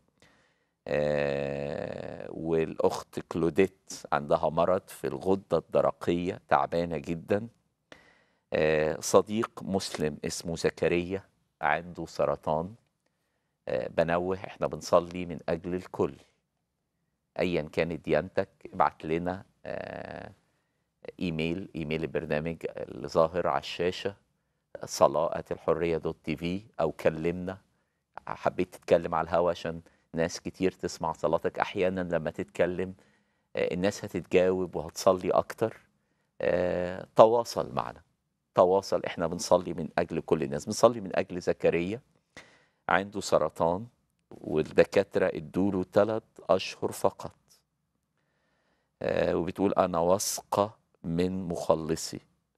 آه، والأخت كلوديت عندها مرض في الغدة الدرقية تعبانة جدا آه، صديق مسلم اسمه زكريا عنده سرطان آه، بنوه احنا بنصلي من أجل الكل أيا كانت ديانتك ابعت لنا آه، ايميل ايميل البرنامج اللي ظاهر على الشاشة صلاة الحرية دوت تي في أو كلمنا حبيت تتكلم على الهوا عشان ناس كتير تسمع صلاتك أحيانا لما تتكلم آه، الناس هتتجاوب وهتصلي أكتر آه، تواصل معنا تواصل احنا بنصلي من أجل كل الناس بنصلي من أجل زكريا عنده سرطان والدكاترة ادوله ثلاث أشهر فقط آه، وبتقول أنا واثقة من مخلصي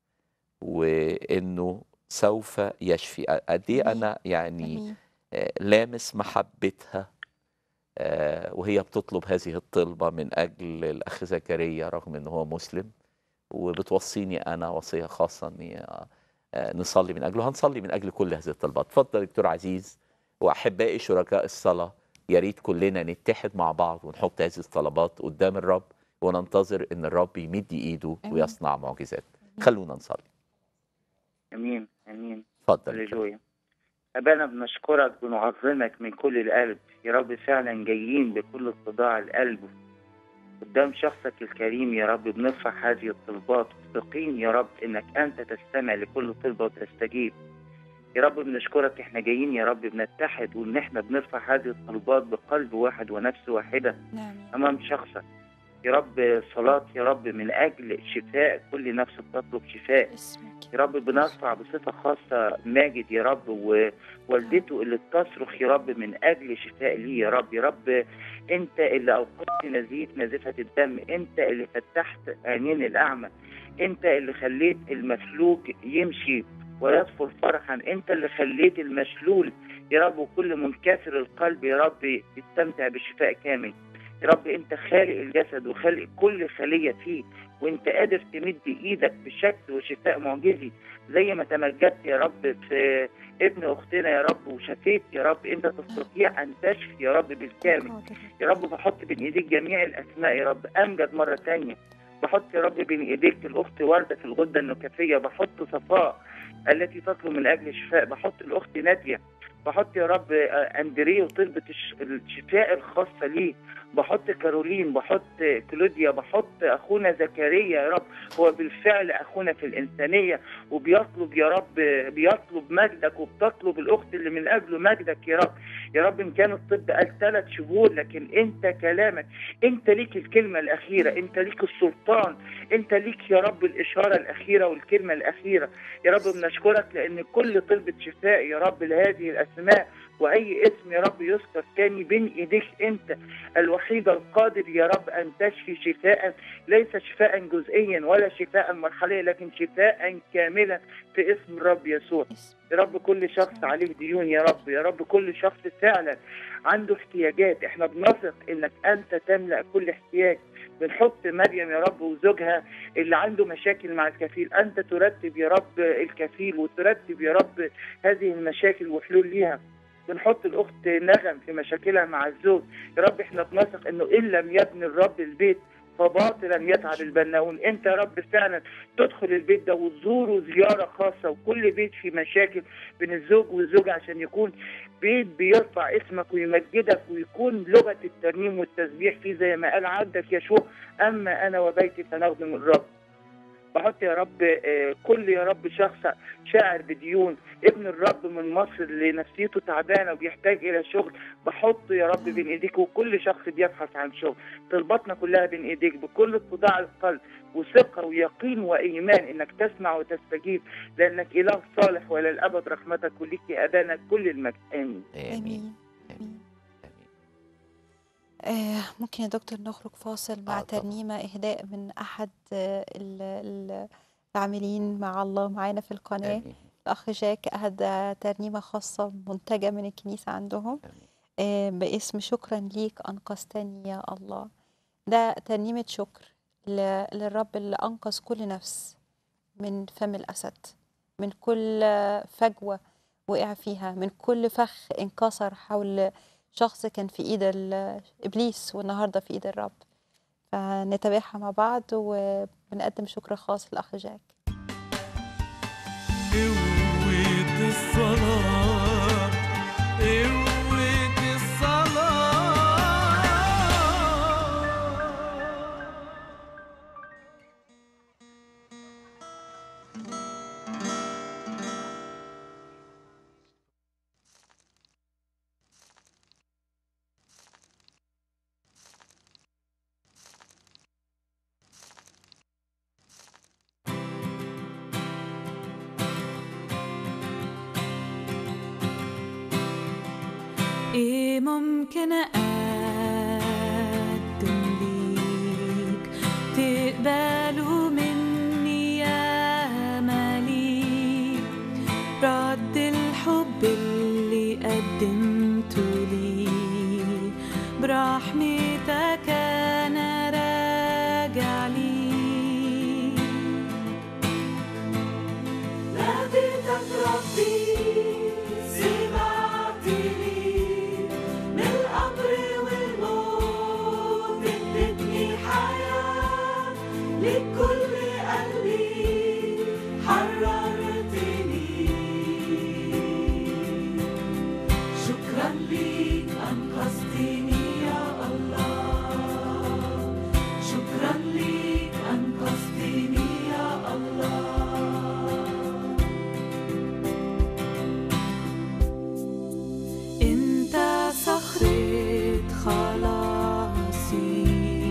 وإنه سوف يشفي قد إيه آمين. أنا يعني آمين. آه، لامس محبتها آه، وهي بتطلب هذه الطلبة من أجل الأخ زكريا رغم أنه هو مسلم وبتوصيني أنا وصية خاصة أني آه، آه، نصلي من أجله هنصلي من أجل كل هذه الطلبات اتفضل دكتور عزيز وأحبائي شركاء الصلاة يا ريت كلنا نتحد مع بعض ونحط هذه الطلبات قدام الرب وننتظر أن الرب يمد إيده آمين. ويصنع معجزات خلونا نصلي امين امين اتفضل هللويا أبانا بنشكرك بنعظمك من كل القلب يا رب فعلا جايين بكل اتضاع القلب قدام شخصك الكريم يا رب بنرفع هذه الطلبات واثقين يا رب انك انت تستمع لكل طلبة وتستجيب يا رب بنشكرك احنا جايين يا رب بنتحد وان احنا بنرفع هذه الطلبات بقلب واحد ونفس واحدة نعم امام شخصك يا رب صلاة يا رب من اجل شفاء كل نفس بتطلب شفاء اسمك يا رب بنرفع بصفة خاصة ماجد يا رب ووالدته اللي بتصرخ يا رب من أجل شفاء ليه يا رب يا رب أنت اللي أوقفت نزيف نزفة الدم أنت اللي فتحت عينين الأعمى أنت اللي خليت المفلوج يمشي ويصفر فرحا أنت اللي خليت المشلول يا رب وكل منكسر القلب يا رب يستمتع بشفاء كامل يا رب أنت خالق الجسد وخالق كل خلية فيه وانت قادر تمد ايدك بشكل وشفاء معجزي زي ما تمجدت يا رب في ابن اختنا يا رب وشفيت يا رب انت تستطيع ان تشفي يا رب بالكامل قادر. يا رب بحط بين ايديك جميع الاسماء يا رب امجد مره تانية بحط يا رب بين ايديك الاخت ورده في الغده النكافيه بحط صفاء التي تطلب من اجل شفاء بحط الاخت ناديه بحط يا رب آه، اندريه وطلبة الش- الشفاء الخاصة ليه بحط كارولين بحط كلوديا بحط اخونا زكريا يا رب هو بالفعل اخونا في الانسانيه وبيطلب يا رب بيطلب مجدك وبتطلب الاخت اللي من اجله مجدك يا رب يا رب ان كان الطب قال ثلاث شهور لكن انت كلامك انت ليك الكلمه الاخيره انت ليك السلطان انت ليك يا رب الاشاره الاخيره والكلمه الاخيره يا رب بنشكرك لان كل طلبه شفاء يا رب لهذه الاسماء واي اسم يا رب يذكر تاني بين ايديك انت الوحيد القادر يا رب ان تشفي شفاء ليس شفاء جزئيا ولا شفاء مرحليا لكن شفاء كاملا في اسم الرب يسوع يا رب كل شخص عليه ديون يا رب يا رب كل شخص فعلا عنده احتياجات احنا بنثق انك انت تملا كل احتياج بنحط مريم يا رب وزوجها اللي عنده مشاكل مع الكفيل انت ترتب يا رب الكفيل وترتب يا رب هذه المشاكل وحلول ليها بنحط الاخت نغم في مشاكلها مع الزوج يا رب احنا بنثق انه ان لم يبني الرب البيت فباطلا يتعب البناؤون انت يا رب فعلا تدخل البيت ده وتزوره زياره خاصه وكل بيت في مشاكل بين الزوج والزوجه عشان يكون بيت بيرفع اسمك ويمجدك ويكون لغه الترنيم والتسبيح فيه زي ما قال عبدك يشوع اما انا وبيتي فنخدم الرب بحط يا رب آه، كل يا رب شخص شاعر بديون ابن الرب من مصر اللي نفسيته تعبانه وبيحتاج الى شغل بحطه يا رب بين ايديك وكل شخص بيبحث عن شغل طلباتنا كلها بين ايديك بكل اتضاع القلب وثقه ويقين وايمان انك تسمع وتستجيب لانك اله صالح والى الابد رحمتك وليك يا ابانا كل المجد امين امين امين امين آه ممكن يا دكتور نخرج فاصل مع آه طبعا. ترنيمة إهداء من أحد آه ال- ال- العاملين مع الله معانا في القناة امين الأخ جاك أهدى ترنيمة خاصة منتجة من الكنيسة عندهم امين آه باسم شكرا ليك أنقذتني يا الله ده ترنيمة شكر ل- للرب اللي أنقذ كل نفس من فم الأسد من كل فجوة وقع فيها من كل فخ انكسر حول شخص كان في ايد ال- ابليس والنهارده في ايد الرب فنتابعها مع بعض وبنقدم شكر خاص للاخ جاك قوة الصلاة قوة الصلاة ايه ممكن اقدم ليك تقبله مني يا مليك رد الحب اللي قدمته لي برحمتك انا راجع ليك ناديتك ربي سمعتني من القبر والموت ادتني حياة لكل قلبي حررتني شكرا ليك أنقذتني يا الله شكرا ليك أنقذتني يا الله انت صخرة خلاصي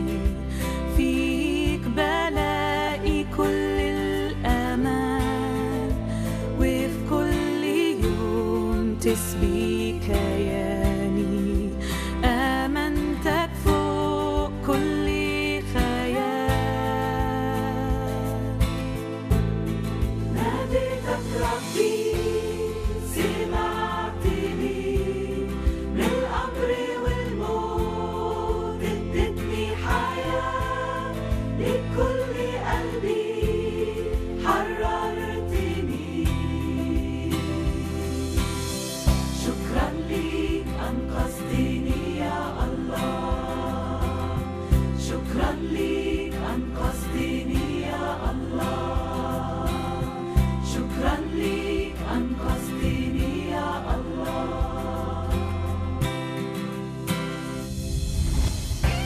فيك بلاقي كل الأمان وفي كل يوم تسبي كياني آمنتك فوق كل خيال ناديتك ربي سمعتني من القبر والموت ادتني حياة لكل قلبي حررتني شكرا ليك أنقذتني يا الله شكرا ليك أنقذتني يا الله شكرا ليك أنقذتني يا الله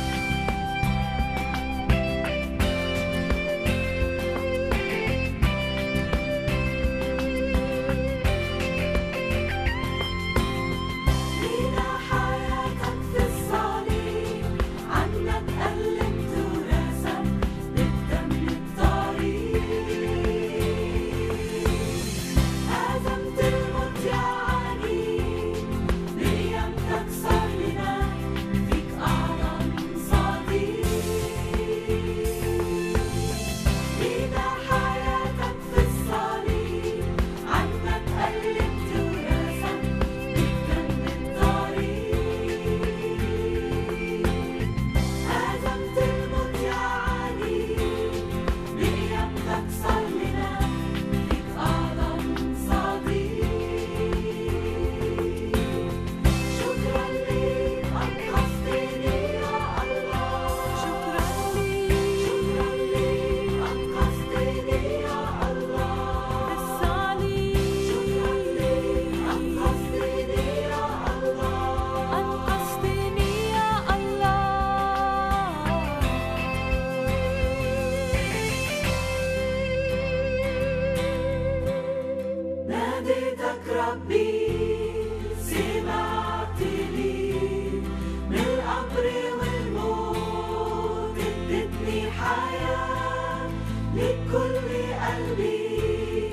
صليتك ربي سمعت لي من القبر والموت ادتني حياة لكل قلبي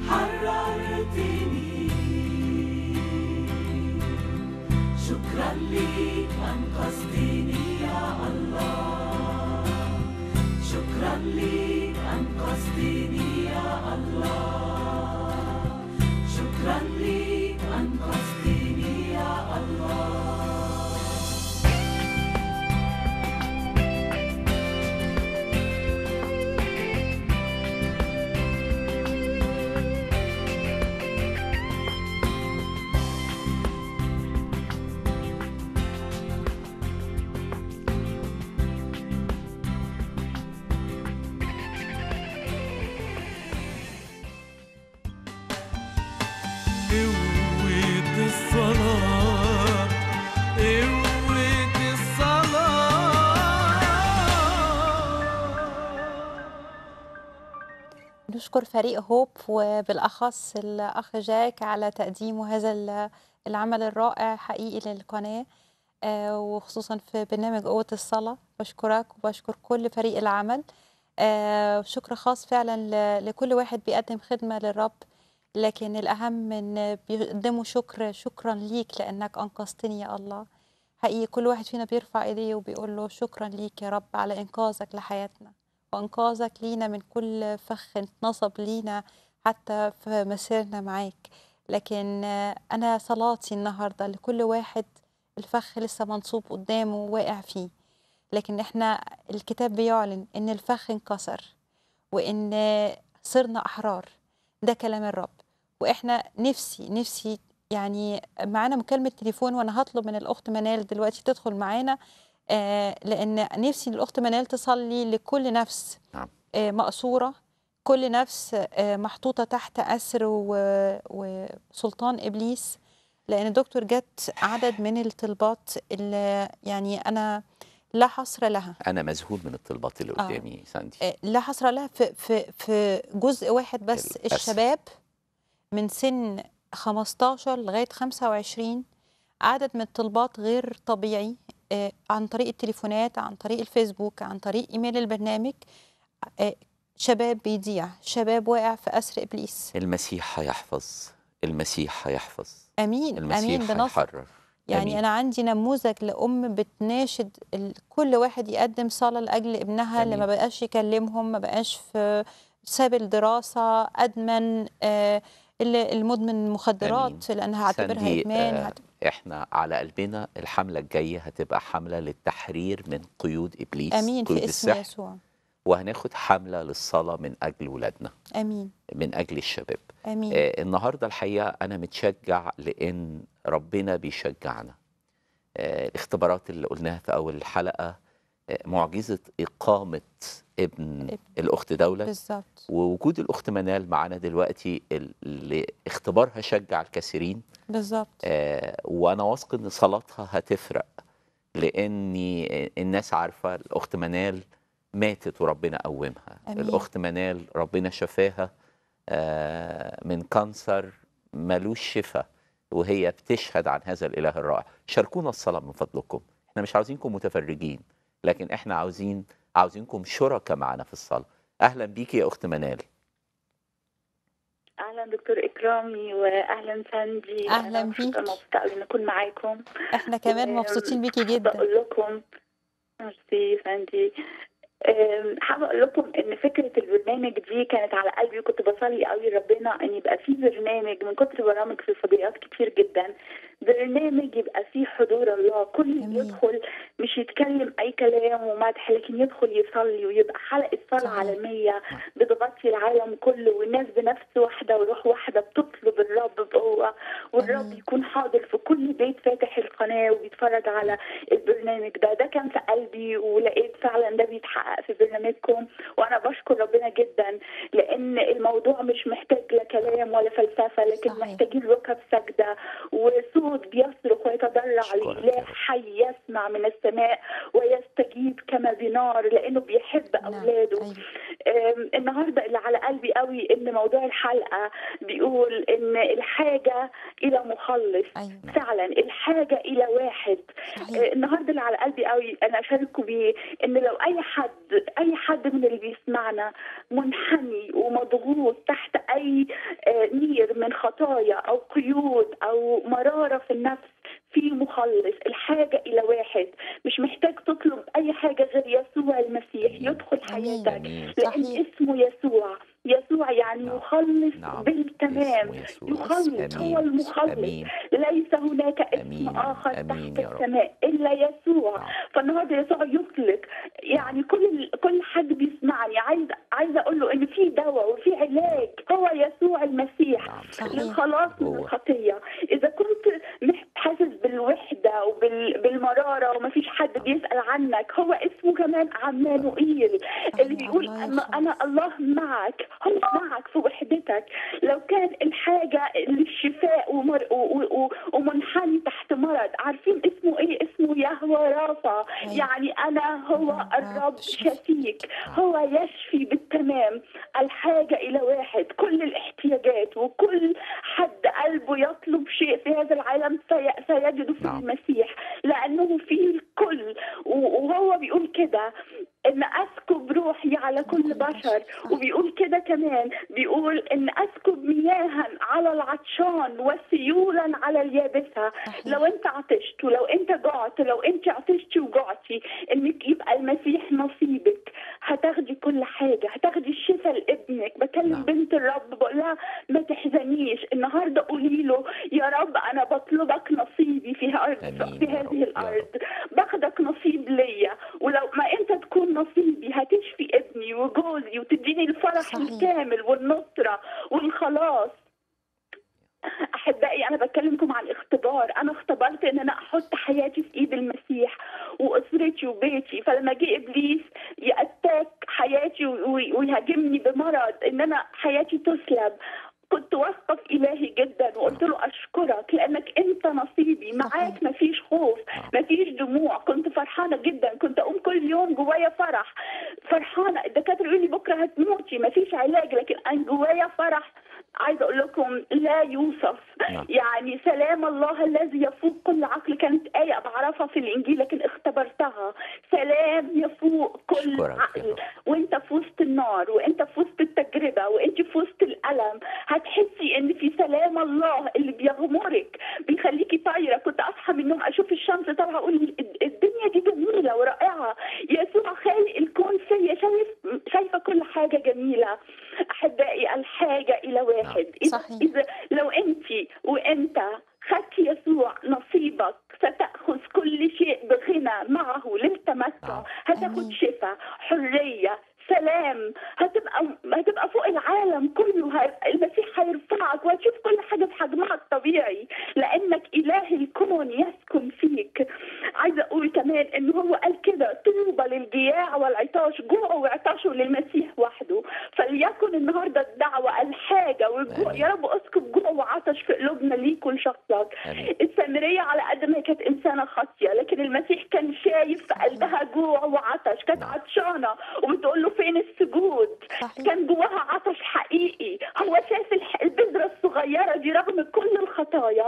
حررتني شكرا ليك أنقذتني يا الله شكرا ليك أنقذتني يا الله شكرا ليك أنقذتني يا الله قوة الصلاة قوة الصلاة نشكر فريق هوب وبالأخص الأخ جاك على تقديمه هذا ال- العمل الرائع حقيقي للقناة آه، وخصوصا في برنامج قوة الصلاة بشكرك وبشكر كل فريق العمل آه، شكر خاص فعلا ل- لكل واحد بيقدم خدمة للرب لكن الأهم إن بيقدموا شكر شكرا ليك لأنك أنقذتني يا الله حقيقي كل واحد فينا بيرفع إيديه وبيقول له شكرا ليك يا رب على إنقاذك لحياتنا وإنقاذك لينا من كل فخ نصب لينا حتى في مسيرنا معاك لكن آه، أنا صلاتي النهاردة لكل واحد الفخ لسه منصوب قدامه وواقع فيه لكن احنا الكتاب بيعلن ان الفخ انكسر وان صرنا احرار ده كلام الرب واحنا نفسي نفسي يعني معانا مكالمة تليفون وانا هطلب من الاخت منال دلوقتي تدخل معانا آه لان نفسي الاخت منال تصلي لكل نفس نعم. آه مأسورة كل نفس آه محطوطة تحت أسر و- وسلطان إبليس لأن الدكتور جت عدد من الطلبات اللي يعني أنا لا حصر لها انا مذهول من الطلبات اللي آه. قدامي ساندي آه، لا حصر لها في في في جزء واحد بس الأسر. الشباب من سن 15 لغايه 25 عدد من الطلبات غير طبيعي آه، عن طريق التليفونات عن طريق الفيسبوك عن طريق ايميل البرنامج آه، شباب بيضيع شباب واقع في اسر ابليس المسيح هيحفظ المسيح هيحفظ امين المسيح امين بنصر هيحرر يعني آمين. انا عندي نموذج لام بتناشد ال- كل واحد يقدم صلاه لاجل ابنها اللي ما آمين. بقاش يكلمهم ما بقاش في ساب الدراسه ادمن آه اللي- المدمن مخدرات لانها هعتبرها ساندي، ادمان آه، هعت- احنا على قلبنا الحمله الجايه هتبقى حمله للتحرير من قيود ابليس امين قيود في اسم السحر يسوع وهناخد حمله للصلاه من اجل ولادنا امين من اجل الشباب امين آه، النهارده الحقيقه انا متشجع لان ربنا بيشجعنا آه، الاختبارات اللي قلناها في اول الحلقه آه، معجزه اقامه ابن ابن. الاخت دوله بالظبط ووجود الاخت منال معانا دلوقتي اللي اختبارها شجع الكثيرين بالظبط آه، وانا واثق ان صلاتها هتفرق لان الناس عارفه الاخت منال ماتت وربنا قومها أمين. الاخت منال ربنا شفاها آه، من كانسر ملوش شفاء وهي بتشهد عن هذا الاله الرائع شاركونا الصلاه من فضلكم احنا مش عاوزينكم متفرجين لكن احنا عاوزين عاوزينكم شركاء معنا في الصلاه اهلا بيكي يا اخت منال اهلا دكتور اكرامي واهلا ساندي أهلاً أنا بيك. مبسوطة- مبسوطه قوي ان اكون معاكم احنا كمان و- مبسوطين بيكي حابة جدا اقول لكم ميرسي ساندي أم، حابه اقول لكم ان فكره البرنامج دي كانت على قلبي وكنت بصلي قوي ربنا ان يبقى في برنامج من كتر برامج في الفضائيات كتير جدا برنامج يبقى فيه حضور الله كل اللي أمين. يدخل مش يتكلم اي كلام ومدح لكن يدخل يصلي ويبقى حلقه صلاه صحيح. عالميه بتغطي العالم كله والناس بنفس واحده وروح واحده بتطلب الرب بقوه والرب أمين. يكون حاضر في كل بيت فاتح القناه وبيتفرج على البرنامج ده ده كان في قلبي ولقيت فعلا ده بيتحقق في برنامجكم وانا بشكر ربنا جدا لان الموضوع مش محتاج لا كلام ولا فلسفه لكن صحيح. محتاجين ركب سجده وصوت بيصرخ ويتضرع أشكرك يا لإله رب. حي يسمع من السماء ويستجيب كما بنار لانه بيحب نعم اولاده أيوة. أم، آم، النهارده اللي على قلبي قوي ان موضوع الحلقه بيقول ان الحاجه الى مخلص ايوه فعلا الحاجه الى واحد صحيح آه، النهارده اللي على قلبي قوي انا اشارككم بيه ان لو اي حد اي حد من اللي بيسمعنا منحني ومضغوط تحت اي آه، نير من خطايا او قيود او مراره في النفس في مخلص الحاجه الى واحد مش محتاج تطلب اي حاجه غير يسوع المسيح يدخل أمين. حياتك امين لان صحيح. اسمه يسوع يسوع يعني نعم. يخلص نعم. بالتمام اسمه يسوع. يخلص هو امين المخلص امين ليس هناك اسم أمين. آخر أمين تحت يا رب. السماء إلا يسوع نعم. فالنهارده يسوع يطلق يعني كل كل حد بيسمعني عايز عايزه اقول له ان في دواء وفي علاج هو يسوع المسيح نعم صحيح. للخلاص من هو. الخطيه اذا كنت مح- حاسس بالوحده وبالمراره ومفيش حد بيسال عنك هو اسمه كمان عمانوئيل اللي بيقول الله أما يخلص. انا الله معك هو معك في وحدتك لو كان الحاجه للشفاء ومر و- و- و- ومنحني تحت مرض عارفين اسمه ايه اسمه يهوى رافع أيوة. يعني انا هو الله الرب شفيك. شفيك هو يشفي بالتمام الحاجه الى واحد كل الاحتياجات وكل حد قلبه يطلب شيء في هذا العالم في- سيجده في نعم. المسيح لانه فيه الكل و- وهو بيقول كده ان اسكب روحي على كل كل بشر. بشر صح. وبيقول كده كمان بيقول ان اسكب مياها على العطشان وسيولا على اليابسه صحيح. لو انت عطشت ولو انت جعت لو انت عطشتي وجعتي انك يبقى المسيح نصيبك هتاخدي كل حاجه هتاخدي الشفاء لابنك بكلم نعم. بنت الرب بقول لها ما تحزنيش النهارده قولي له يا رب انا بطلبك نصيبي في هذه آمين في يا رب، هذه يا الارض باخدك نصيب ليا ولو ما انت تكون نصيبي هتشفي ابني وجوزي وتديني الفرح صحيح. الكامل والنصره والخلاص احبائي انا بكلمكم عن اختبار انا اختبرت ان انا احط حياتي في ايد المسيح واسرتي وبيتي فلما جه ابليس يأتاك حياتي وي- ويهاجمني بمرض ان انا حياتي تسلب كنت واثقه في الهي جدا وقلت له اشكرك لانك انت نصيبي معاك مفيش خوف مفيش دموع كنت فرحانه جدا كنت اقوم كل يوم جوايا فرح فرحانه الدكاتره يقولوا لي بكره هتموتي مفيش علاج لكن انا جوايا فرح عايزه اقول لكم لا يوصف نعم. يعني سلام الله الذي يفوق كل عقل كانت آية بعرفها في الإنجيل لكن اختبرتها سلام يفوق كل أشكرك يا عقل رب. وانت في وسط النار وانت في وسط التجربة وانت في وسط الألم هتحسي ان في سلام الله اللي بيغمرك بيخليكي طايرة كنت أصحى من النوم أشوف الشمس طالعة أقول الد- الدنيا دي جميلة ورائعة يسوع خالق الكون فيا شايف شايفة كل حاجة جميلة أحبائي الحاجة إلى واحد إذا, صحيح. إذا لو أنت وأنت خدت يسوع نصيبك ستأخذ كل شيء بغنى معه للتمتع نعم. هتاخد آمين. شفاء حرية سلام هتبقى هتبقى فوق العالم كله ه- المسيح هيرفعك وهتشوف كل حاجة في حجمها الطبيعي لأنك إله الكون يسكن فيك عايزة أقول كمان إن هو قال كده طوبى للجياع والعطاش جوعوا وعطشوا للمسيح وحده فليكن النهاردة الدعوة الحاجة والجوع آمين. يا رب اسكب جوع وعطش في قلوبنا ليك ولشخصك آمين. السامرية على قد ما هي كانت إنسانة خاطية لكن المسيح كان شايف في قلبها جوع وعطش كانت نعم. عطشانة وبتقول له فين السجود صحيح. كان جواها عطش حقيقي هو شاف الح- البذرة الصغيرة دي رغم كل الخطايا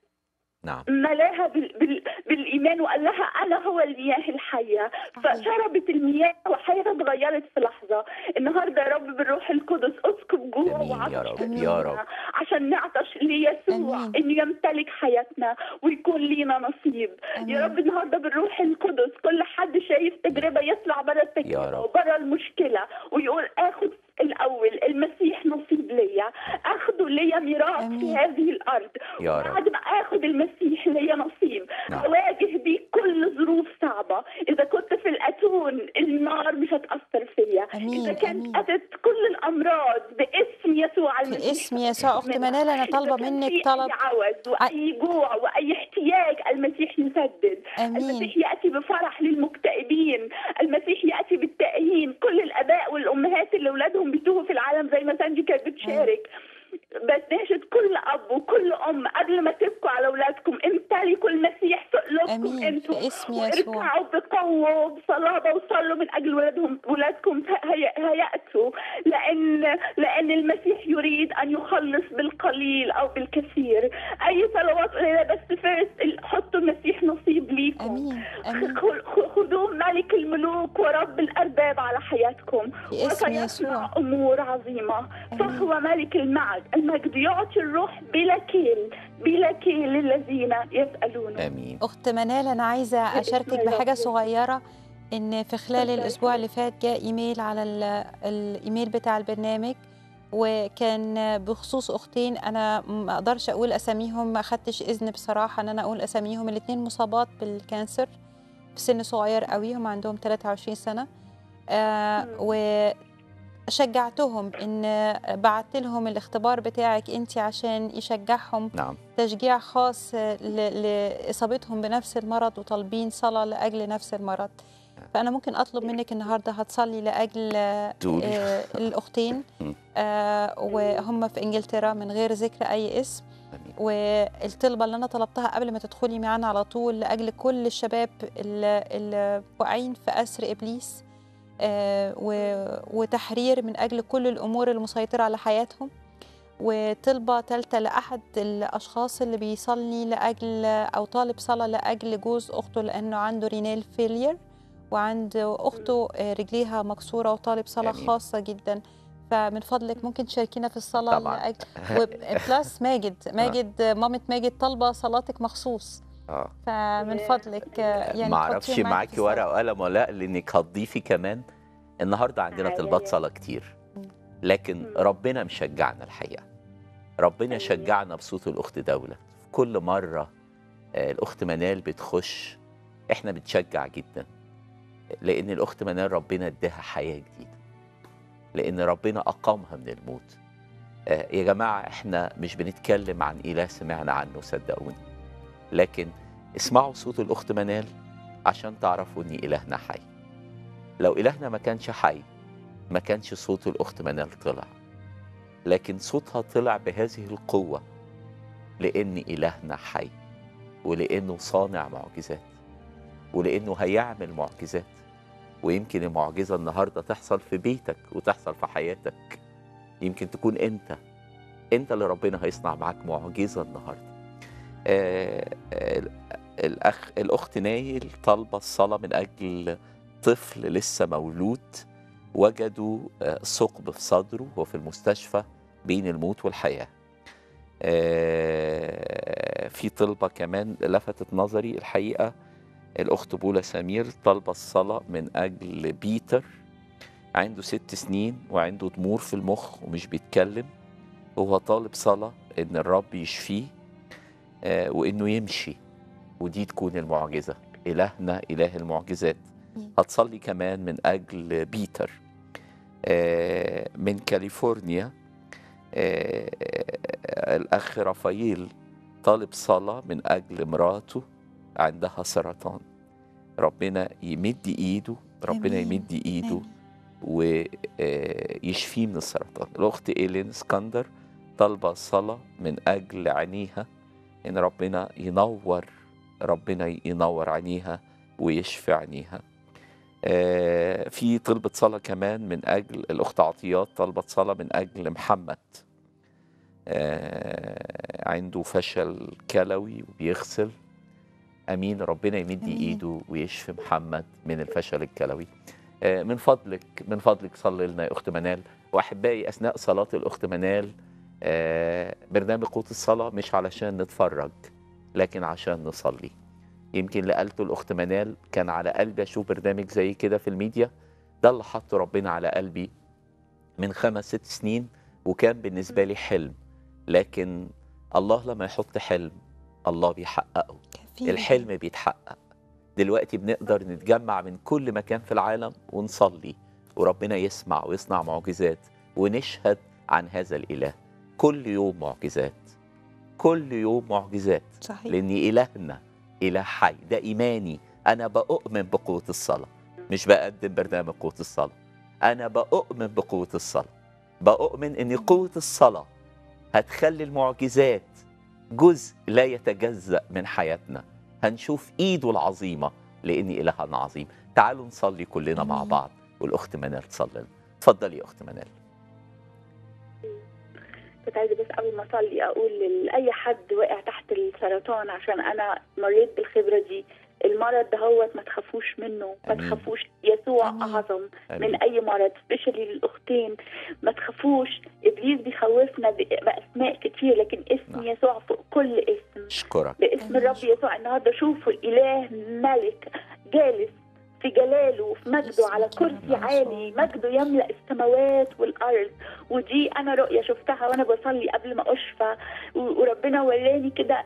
نعم ملاها بال... بال... بالإيمان وقال لها أنا هو المياه الحية فشربت المياه وحياتها اتغيرت في لحظة النهاردة يا رب بالروح القدس اسكب جوع آمين يا وعطش رب، في يا قلوبنا رب. عشان نعطش ليسوع آمين. إنه يمتلك حياتنا ويكون لينا نصيب آمين. يا رب النهاردة بالروح القدس كل حد شايف تجربة يطلع بره يا التجربة رب. وبره المشكلة ويقول آخد الأول المسيح نصيب ليا أخده ليا ميراث في آمين. هذه الأرض يا رب. بعد ما اخد المسيح ليا نصيب نعم. اواجه بيه كل ظروف صعبه اذا كنت في الاتون النار مش هتاثر فيا آمين، اذا كانت آمين. اتت كل الامراض باسم يسوع المسيح باسم يسوع أخت منال أنا طالبة إذا كان منك في طلب اي عوز واي جوع واي احتياج المسيح يسدد آمين. المسيح ياتي بفرح للمكتئبين المسيح ياتي بالتائهين كل الاباء والامهات اللي اولادهم بيتوهوا في العالم زي ما ساندي كانت بتشارك بتناشد كل اب وكل ام قبل ما تبكوا على اولادكم امتلكوا المسيح في قلوبكم آمين. انتم في اسم يسوع. واركعوا قووا بصلابة وصلوا من أجل ولادهم ولادكم هي- هيأتوا لأن لأن المسيح يريد أن يخلص بالقليل أو بالكثير أي صلوات قليلة بس فيرست حطوا المسيح نصيب ليكم امين امين خ- خ- خذوه ملك الملوك ورب الأرباب على حياتكم في اسم وسيصنع يسوع أمور عظيمة آمين. فهو ملك المجد المجد يعطي الروح بلا كيل بلا كيل للذين يسألونه امين اخت منال انا عايزه باسم اشاركك الرب بحاجه يسوع. صغيره ان في خلال اتفضل. الاسبوع اللي فات جاء ايميل على ال- الايميل بتاع البرنامج وكان بخصوص اختين انا ما اقدرش اقول اساميهم ما اخدتش اذن بصراحه ان انا اقول اساميهم الاثنين مصابات بالكانسر في سن صغير قوي هم عندهم 23 سنه آه مم. وشجعتهم ان بعت لهم الاختبار بتاعك انت عشان يشجعهم نعم تشجيع خاص ل- لإصابتهم بنفس المرض وطالبين صلاة لأجل نفس المرض فأنا ممكن أطلب منك النهاردة هتصلي لأجل دول آه، الأختين مم. آه، وهم في إنجلترا من غير ذكر أي اسم آمين. والطلبة اللي أنا طلبتها قبل ما تدخلي معانا على طول لأجل كل الشباب اللي اللي واقعين في أسر إبليس آه، و- وتحرير من أجل كل الأمور المسيطرة على حياتهم وطلبة تالتة لأحد الأشخاص اللي بيصلي لأجل أو طالب صلاة لأجل جوز أخته لأنه عنده رينال فيلير وعند أخته آه، رجليها مكسورة وطالب صلاة آمين. خاصة جدا فمن فضلك ممكن تشاركينا في الصلاة طبعاً. لأجل وبلس ماجد ماجد مامة ماجد طالبة صلاتك مخصوص اه فمن فضلك آه، يعني ما اعرفش تحطيهم معاكي في معاكي الصلاة. ورقه وقلم ولا لا لانك هتضيفي كمان النهارده عندنا أيوة. طلبات صلاه كتير مم. لكن مم. ربنا مشجعنا الحقيقه ربنا أيوة. شجعنا بصوت الاخت دوله في كل مره آه، الاخت منال بتخش احنا بنشجع جدا لان الاخت منال ربنا اداها حياه جديده لان ربنا اقامها من الموت آه، يا جماعه احنا مش بنتكلم عن اله سمعنا عنه صدقوني لكن اسمعوا صوت الاخت منال عشان تعرفوا ان الهنا حي لو الهنا ما كانش حي ما كانش صوت الاخت منال طلع لكن صوتها طلع بهذه القوه لان الهنا حي ولانه صانع معجزات ولانه هيعمل معجزات ويمكن المعجزه النهارده تحصل في بيتك وتحصل في حياتك يمكن تكون انت انت اللي ربنا هيصنع معاك معجزه النهارده آه آه الاخ الاخت نايل طالبه الصلاه من اجل طفل لسه مولود وجدوا آه، ثقب في صدره وفي المستشفى بين الموت والحياه آه، في طلبه كمان لفتت نظري الحقيقه الاخت بولا سمير طالبه الصلاه من اجل بيتر عنده ست سنين وعنده ضمور في المخ ومش بيتكلم وهو طالب صلاه ان الرب يشفيه آه، وانه يمشي ودي تكون المعجزه الهنا اله المعجزات مم. هتصلي كمان من اجل بيتر آه، من كاليفورنيا آه، الاخ رافائيل طالب صلاه من اجل مراته عندها سرطان ربنا يمد ايده ربنا آمين. يمد ايده آمين. ويشفيه من السرطان الأخت إيلين اسكندر طالبة صلاة من أجل عينيها إن ربنا ينور ربنا ينور عينيها ويشفي عينيها آه، في طلبة صلاة كمان من أجل الأخت عطيات طلبة صلاة من أجل محمد آه، عنده فشل كلوي وبيغسل امين ربنا يمد آمين. ايده ويشفي محمد من الفشل الكلوي آه، من فضلك من فضلك صلي لنا يا اخت منال واحبائي اثناء صلاه الاخت منال آه، برنامج قوت الصلاه مش علشان نتفرج لكن عشان نصلي يمكن اللي قالته الاخت منال كان على قلبي اشوف برنامج زي كده في الميديا ده اللي حطه ربنا على قلبي من خمس ست سنين وكان بالنسبه لي حلم لكن الله لما يحط حلم الله بيحققه كفيل. الحلم بيتحقق دلوقتي بنقدر نتجمع من كل مكان في العالم ونصلي وربنا يسمع ويصنع معجزات ونشهد عن هذا الإله كل يوم معجزات كل يوم معجزات صحيح لأن إلهنا إله حي ده إيماني أنا بأؤمن بقوة الصلاة مش بقدم برنامج قوة الصلاة أنا بأؤمن بقوة الصلاة بأؤمن إن قوة الصلاة هتخلي المعجزات جزء لا يتجزأ من حياتنا هنشوف إيده العظيمة لاني اله عظيم تعالوا نصلي كلنا مع بعض والاخت منال تصلي لنا. اتفضلي يا اخت منال كنت عايزه بس قبل ما اصلي اقول لاي حد واقع تحت السرطان عشان انا مريت بالخبره دي المرض ده هو ما تخافوش منه ما آمين. تخافوش يسوع آمين. اعظم آمين. من اي مرض سبيشالي للاختين ما تخافوش ابليس بيخوفنا ب- باسماء كتير لكن اسم نعم. يسوع فوق كل اسم اشكرك باسم الرب يسوع النهارده شوفوا الاله ملك جالس في جلاله وفي مجده على كرسي عالي مجده يملا السماوات والارض ودي انا رؤيه شفتها وانا بصلي قبل ما اشفى و- وربنا وراني كده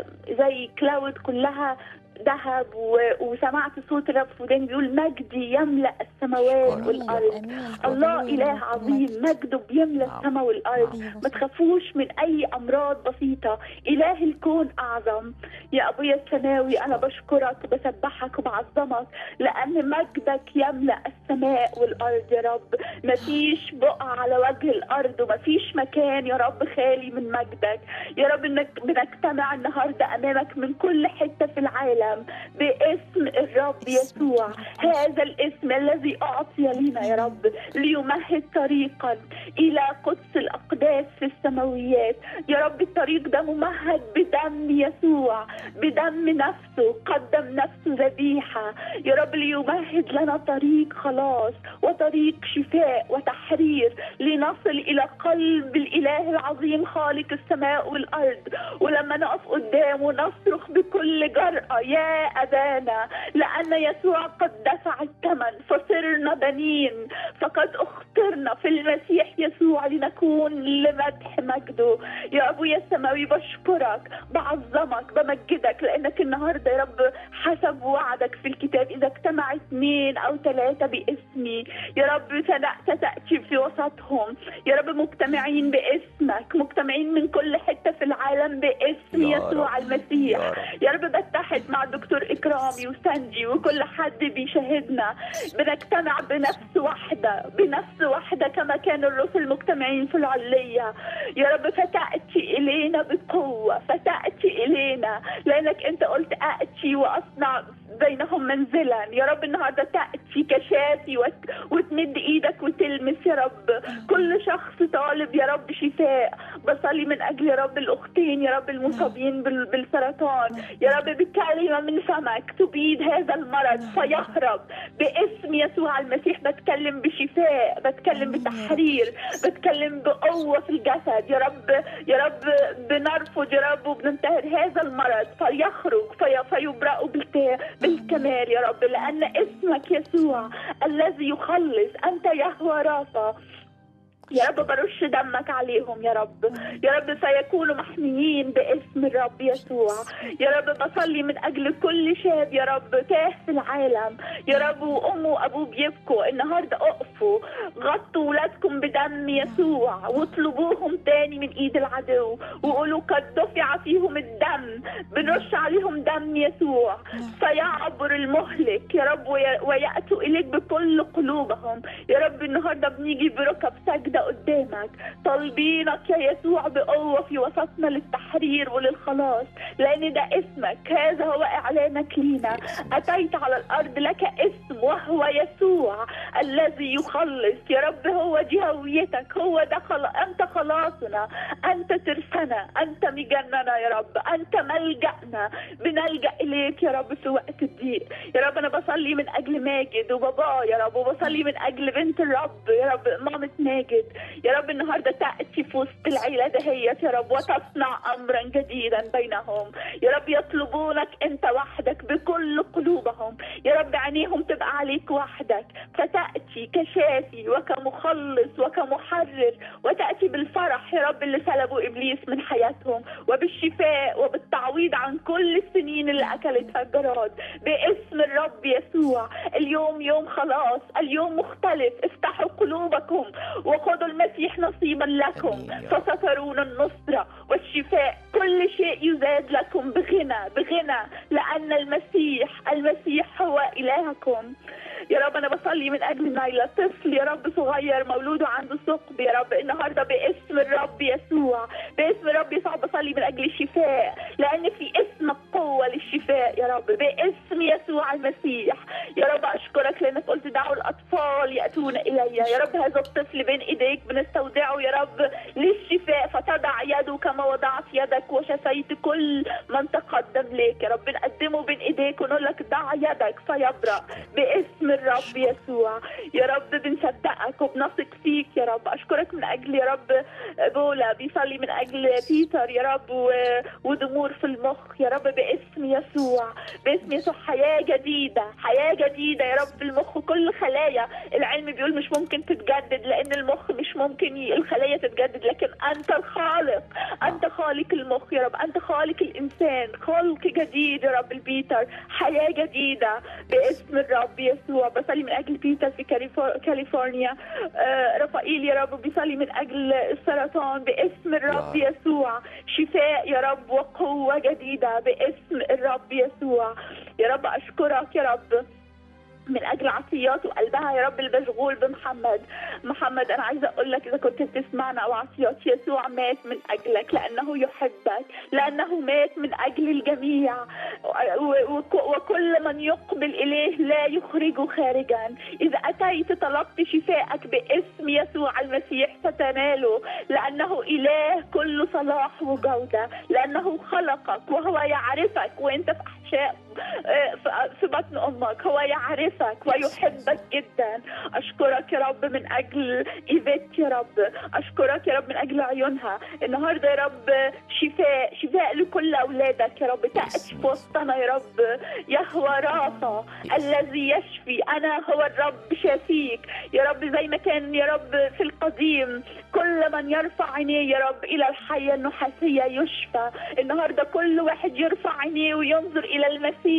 زي كلاود كلها ذهب و- وسمعت صوت الرب في وداني بيقول مجدي يملا السماوات أمين. والارض امين الله اله عظيم مجده بيملا نعم. السماء والارض أيوة ما تخافوش من اي امراض بسيطه اله الكون اعظم يا ابويا السماوي انا بشكرك وبسبحك وبعظمك لان مجدك يملا السماء والارض يا رب مفيش بقعه على وجه الارض ومفيش مكان يا رب خالي من مجدك يا رب انك بنجتمع النهارده امامك من كل حته في العالم باسم الرب يسوع هذا الاسم الذي اعطي لنا يا رب ليمهد طريقا الى قدس الاقداس في السماويات يا رب الطريق ده ممهد بدم يسوع بدم نفسه قدم نفسه ذبيحه يا رب ليمهد لنا طريق خلاص وطريق شفاء وتحرير لنصل الى قلب الاله العظيم خالق السماء والارض ولما نقف قدامه نصرخ بكل جرأة يا أبانا لأن يسوع قد دفع الثمن فصرنا بنين فقد اخترنا في المسيح يسوع لنكون لمدح مجده يا أبويا السماوي بشكرك بعظمك بمجدك لأنك النهاردة يا رب حسب وعدك في الكتاب إذا اجتمع اثنين أو ثلاثة باسمي يا رب سنأت تأتي في وسطهم يا رب مجتمعين باسمك مجتمعين من كل حتة في العالم باسم يا يسوع رب. المسيح يا رب. يا رب بتحد مع دكتور إكرامي وسانجي وكل حد بيشاهدنا بنجتمع بنفس واحدة بنفس واحدة كما كان الرسل مجتمعين في العلية يا رب فتأتي إلينا بقوة فتأتي إلينا لأنك أنت قلت أأتي وأصنع بينهم منزلا يا رب النهارده تأتي كشافي وت- وتمد إيدك وتلمس يا رب كل شخص طالب يا رب شفاء بصلي من أجل يا رب الأختين يا رب المصابين بال- بالسرطان يا رب بكلمة من فمك تبيد هذا المرض فيهرب باسم يسوع المسيح بتكلم بشفاء بتكلم بتحرير بتكلم بقوة في الجسد يا رب يا رب بنرفض يا رب وبننتهر هذا المرض فيخرج في فيبرأ بالت- بالكمال يا رب لأن اسمك يسوع الذي يخلص أنت يهوى رافع يا رب برش دمك عليهم يا رب يا رب فيكونوا محميين باسم الرب يسوع يا رب بصلي من اجل كل شاب يا رب تاه في العالم يا رب وامه وابوه بيبكوا النهارده اقفوا غطوا ولادكم بدم يسوع واطلبوهم تاني من ايد العدو وقولوا قد دفع فيهم الدم بنرش عليهم دم يسوع فيعبر المهلك يا رب وي- وياتوا اليك بكل قلوبهم يا رب النهارده بنيجي بركب سجده قدامك طالبينك يا يسوع بقوه في وسطنا للتحرير وللخلاص لان ده اسمك هذا هو اعلانك لينا اتيت على الارض لك اسم وهو يسوع الذي يخلص يا رب هو دي هويتك هو ده خل... انت خلاصنا انت ترسنا انت مجننا يا رب انت ملجأنا بنلجأ اليك يا رب في وقت الضيق يا رب انا بصلي من اجل ماجد وباباه يا رب وبصلي من اجل بنت الرب يا رب مامة ماجد يا رب النهارده تاتي في وسط العيله دهيت يا رب وتصنع امرا جديدا بينهم يا رب يطلبونك انت وحدك بكل قلوبهم يا رب عينيهم تبقى عليك وحدك فتاتي كشافي وكمخلص وكمحرر وتاتي بالفرح يا رب اللي سلبوا ابليس من حياتهم وبالشفاء وبالتعويض عن كل السنين اللي اكلتها الجراد باسم الرب يسوع اليوم يوم خلاص اليوم مختلف افتحوا قلوبكم وخذوا المسيح نصيبا لكم آمين يا رب. فسترون النصرة والشفاء كل شيء يزاد لكم بغنى بغنى لأن المسيح المسيح هو إلهكم يا رب انا بصلي من اجل نايلة طفل يا رب صغير مولود وعنده ثقب يا رب النهارده باسم الرب يسوع باسم الرب يسوع بصلي من اجل الشفاء لان في اسمك قوه للشفاء يا رب باسم يسوع المسيح يا رب اشكرك لانك قلت دعوا الاطفال ياتون الي يا رب هذا الطفل بين ايديك بنستودعه يا رب للشفاء فتضع يده كما وضعت يدك وشفيت كل من تقدم ليك يا رب نقدمه بين ايديك ونقول لك ضع يدك فيبرأ باسم الرب يسوع يا رب بنصدقك وبنثق فيك يا رب اشكرك من اجل يا رب بولا بيصلي من اجل بيتر يا رب و- وضمور في المخ يا رب باسم يسوع باسم يسوع حياه جديده حياه جديده يا رب في المخ كل خلايا العلم بيقول مش ممكن تتجدد لان المخ مش ممكن ي... الخلايا تتجدد لكن انت الخالق انت خالق المخ يا رب انت خالق الانسان خلق جديد يا رب البيتر حياه جديده باسم الرب يسوع بصلي من اجل بيتر في كاليفور- كاليفورنيا آه، رفائيل يا رب بيصلي من اجل السرطان باسم الرب يا يسوع شفاء يا رب وقوه جديده باسم الرب يسوع يا رب اشكرك يا رب من اجل عطيات وقلبها يا رب المشغول بمحمد محمد انا عايزه اقول لك اذا كنت بتسمعنا او عطيات يسوع مات من اجلك لانه يحبك لانه مات من اجل الجميع و- وك- وكل من يقبل اليه لا يخرجه خارجا اذا اتيت طلبت شفاءك باسم يسوع المسيح ستناله لانه اله كل صلاح وجوده لانه خلقك وهو يعرفك وانت في احشاء آه، في- في بطن امك هو يعرفك ويحبك جدا اشكرك يا رب من اجل ايفيت يا رب اشكرك يا رب من اجل عيونها النهارده يا رب شفاء شفاء لكل اولادك يا رب تاتي في وسطنا يا رب يهوى رافع الذي يشفي انا هو الرب شافيك يا رب زي ما كان يا رب في القديم كل من يرفع عينيه يا رب الى الحيه النحاسيه يشفى النهارده كل واحد يرفع عينيه وينظر الى المسيح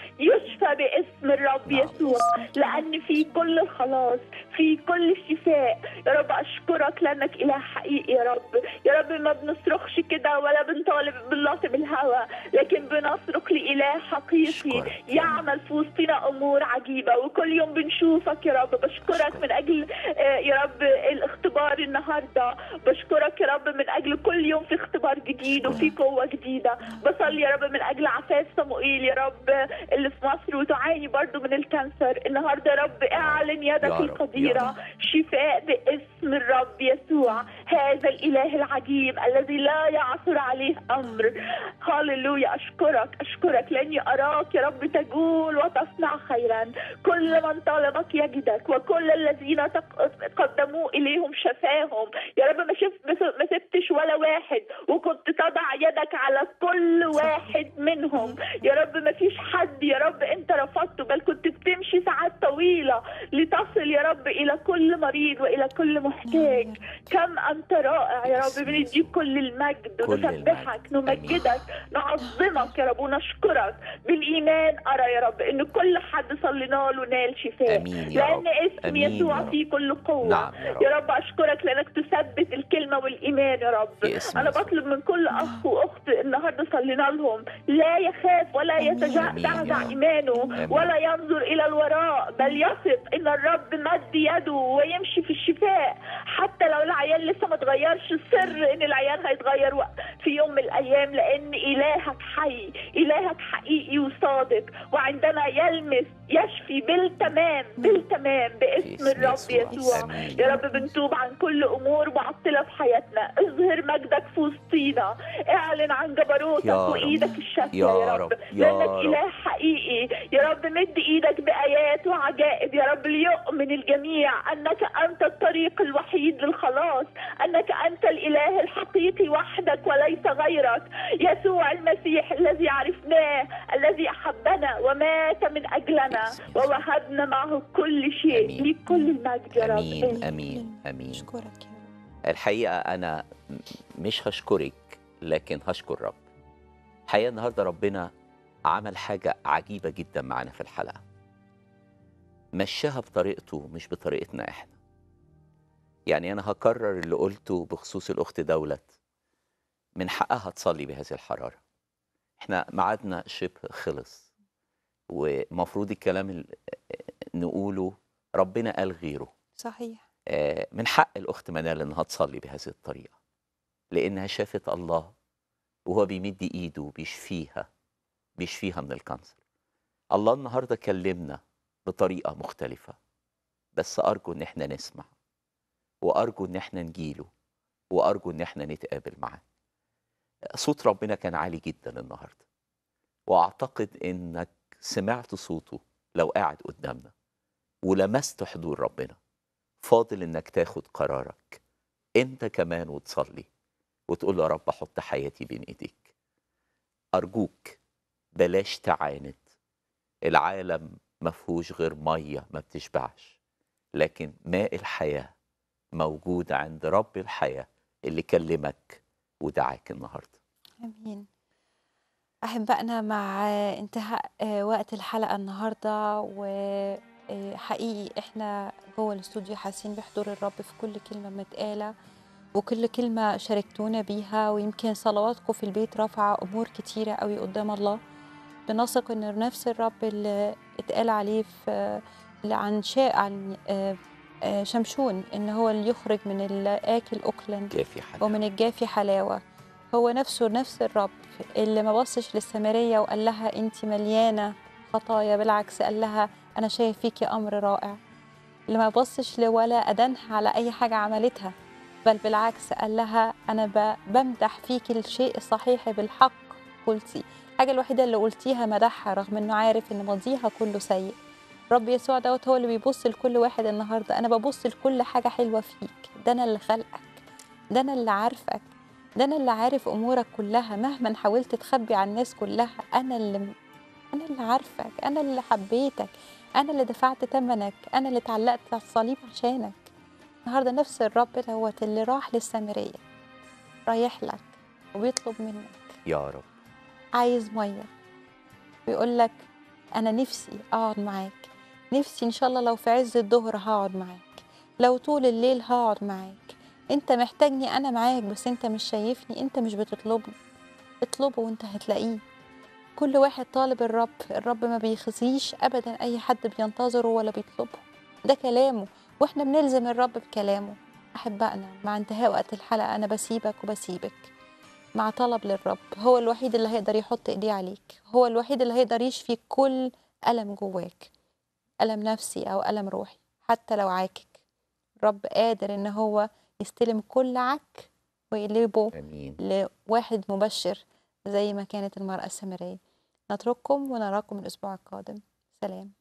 يشفى باسم الرب نعم. يسوع لان في كل الخلاص في كل الشفاء يا رب اشكرك لانك اله حقيقي يا رب يا رب ما بنصرخش كده ولا بنطالب باللطم بالهوى لكن بنصرخ لاله حقيقي أشكرك. يعمل في وسطنا امور عجيبه وكل يوم بنشوفك يا رب بشكرك من اجل آه، يا رب الاختبار النهارده بشكرك يا رب من اجل كل يوم في اختبار جديد وفي قوه جديده بصلي يا رب من اجل عفاف صموئيل يا رب اللي في مصر وتعاني برضو من الكانسر النهارده يا رب اعلن يا يدك رب، يا القديره رب. شفاء باسم الرب يسوع هذا الاله العجيب الذي لا يعثر عليه امر هللويا اشكرك اشكرك لاني اراك يا رب تجول وتصنع خيرا كل من طلبك يجدك وكل الذين تق- قدموا اليهم شفاهم يا رب ما شفت ما سبتش ولا واحد وكنت تضع يدك على كل واحد منهم يا رب ما فيش حد يا رب انت رفضته بل كنت بتمشي ساعات طويله لتصل يا رب الى كل مريض والى كل محتاج كم انت رائع يا رب بنديك كل المجد كل ونسبحك المجد. نمجدك نعظمك يا رب ونشكرك بالايمان ارى يا رب ان كل حد صلينا له نال شفاء آمين يا رب. لان اسم آمين يسوع يا رب. فيه كل قوه نعم يا رب. يا رب اشكرك لانك تثبت الكلمه والايمان يا رب باسم انا يسوع. بطلب من كل اخ واخت النهارده صلينا لهم لا يخاف ولا آمين يتزعزع يا رب. ايمانه آمين. ولا ينظر الى الوراء بل يثق ان الرب مد يده ويمشي في الشفاء حتى لو العيان لسه ما اتغيرش السر ان العيان هيتغير وق- في يوم من الايام لان الهك حي الهك حقيقي وصادق وعندما يلمس يشفي بالتمام بالتمام باسم باسم الرب يسوع. يسوع آمين يا يا رب بنتوب عن كل امور معطله في حياتنا اظهر مجدك في وسطينا اعلن عن جبروتك يا رب. وايدك الشافيه يا يا رب رب. يا لانك رب. اله حقيقي يا رب مد ايدك بايات وعجائب يا رب ليؤمن الجميع انك انت الطريق الوحيد للخلاص انك انت الاله الحقيقي وحدك وليس غيرك يسوع المسيح الذي عرفناه الذي احبنا ومات من اجلنا ووهبنا معه كل شيء آمين. ليك كل المجد يا رب امين امين امين اشكرك يا رب الحقيقه انا م- مش هشكرك لكن هشكر رب الحقيقه النهارده ربنا عمل حاجه عجيبه جدا معانا في الحلقه مشاها بطريقته مش بطريقتنا احنا يعني انا هكرر اللي قلته بخصوص الاخت دولت من حقها تصلي بهذه الحراره احنا ميعادنا شبه خلص ومفروض الكلام ال- نقوله ربنا قال غيره صحيح آه، من حق الأخت منال إنها تصلي بهذه الطريقة لأنها شافت الله وهو بيمد إيده بيشفيها بيشفيها من الكانسر الله النهاردة كلمنا بطريقة مختلفة بس أرجو إن إحنا نسمع وأرجو إن إحنا نجيله وأرجو إن إحنا نتقابل معاه صوت ربنا كان عالي جدا النهاردة وأعتقد إنك سمعت صوته لو قاعد قدامنا ولمست حضور ربنا فاضل إنك تاخد قرارك أنت كمان وتصلي وتقول له يا رب أحط حياتي بين إيديك أرجوك بلاش تعاند العالم ما فيهوش غير ميه ما بتشبعش لكن ماء الحياه موجود عند رب الحياه اللي كلمك ودعاك النهارده امين احبائنا مع انتهاء آه، وقت الحلقه النهارده وحقيقي احنا جوه الاستوديو حاسين بحضور الرب في كل كلمه متقاله وكل كلمه شاركتونا بيها ويمكن صلواتكم في البيت رافعه امور كتيره قوي قدام الله بنثق ان نفس الرب اللي اتقال عليه في اللي عن شاء عن آه، آه، شمشون ان هو اللي يخرج من الاكل اكلا كافي حاجه ومن الجافي حلاوة هو نفسه نفس الرب اللي ما بصش للسامرية وقال لها انت مليانة خطايا بالعكس قال لها انا شايف فيكي امر رائع اللي ما بصش لولا ادانها على اي حاجة عملتها بل بالعكس قال لها انا ب- بمدح فيكي الشيء الصحيح بالحق قلتي الحاجة الوحيدة اللي قلتيها مدحها رغم انه عارف ان ماضيها كله سيء رب يسوع دوت هو اللي بيبص لكل واحد النهارده انا ببص لكل حاجة حلوة فيك ده انا اللي خلقك ده انا اللي عارفك ده انا اللي عارف امورك كلها مهما حاولت تخبي عن الناس كلها انا اللي انا اللي عارفك انا اللي حبيتك انا اللي دفعت ثمنك انا اللي اتعلقت على الصليب عشانك النهارده نفس الرب دوت اللي راح للسامريه رايح لك وبيطلب منك يا رب عايز ميه بيقول لك انا نفسي اقعد معاك نفسي ان شاء الله لو في عز الظهر هقعد معاك لو طول الليل هقعد معاك انت محتاجني انا معاك بس انت مش شايفني انت مش بتطلبني اطلبه وانت هتلاقيه كل واحد طالب الرب الرب ما بيخزيش ابدا اي حد بينتظره ولا بيطلبه ده كلامه واحنا بنلزم الرب بكلامه احبائنا مع انتهاء وقت الحلقه انا بسيبك وبسيبك مع طلب للرب هو الوحيد اللي هيقدر يحط ايديه عليك هو الوحيد اللي هيقدر يشفي كل ألم جواك ألم نفسي أو ألم روحي حتى لو عاكك الرب قادر إن هو يستلم كل عك ويقلبه امين لواحد مبشر زي ما كانت المرأة السامرية نترككم ونراكم الأسبوع القادم سلام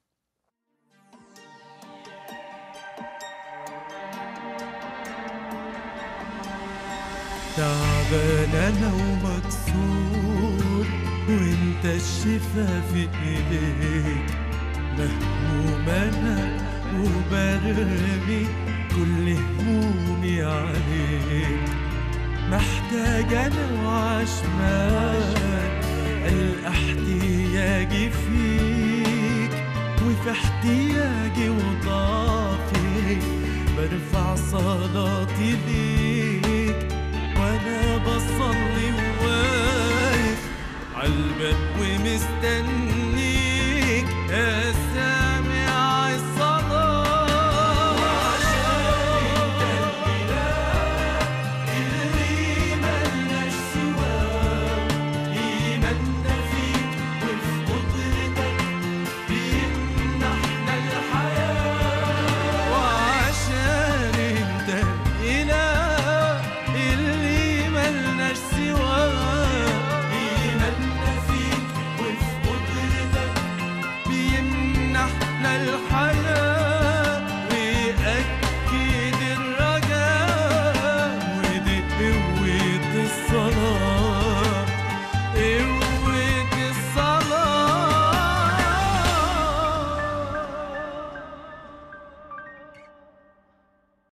تعبان انا ومكسور وانت الشفا في ايديك مهموم انا وبرمي كل همومي عليك محتاج انا وعشمان الاحتياج فيك وفي احتياجي وضعفي برفع صلاتي ليك وانا بصلي وواقف عالباب ومستنيك يا سامع الصلاة وعشان انت الاله اللي ملناش سواه ايماننا فيك وفي قدرتك بيمنحنا الحياة وعشان انت الاله اللي ملناش سواه ايماننا فيك وفي قدرتك بيمنحنا الحياة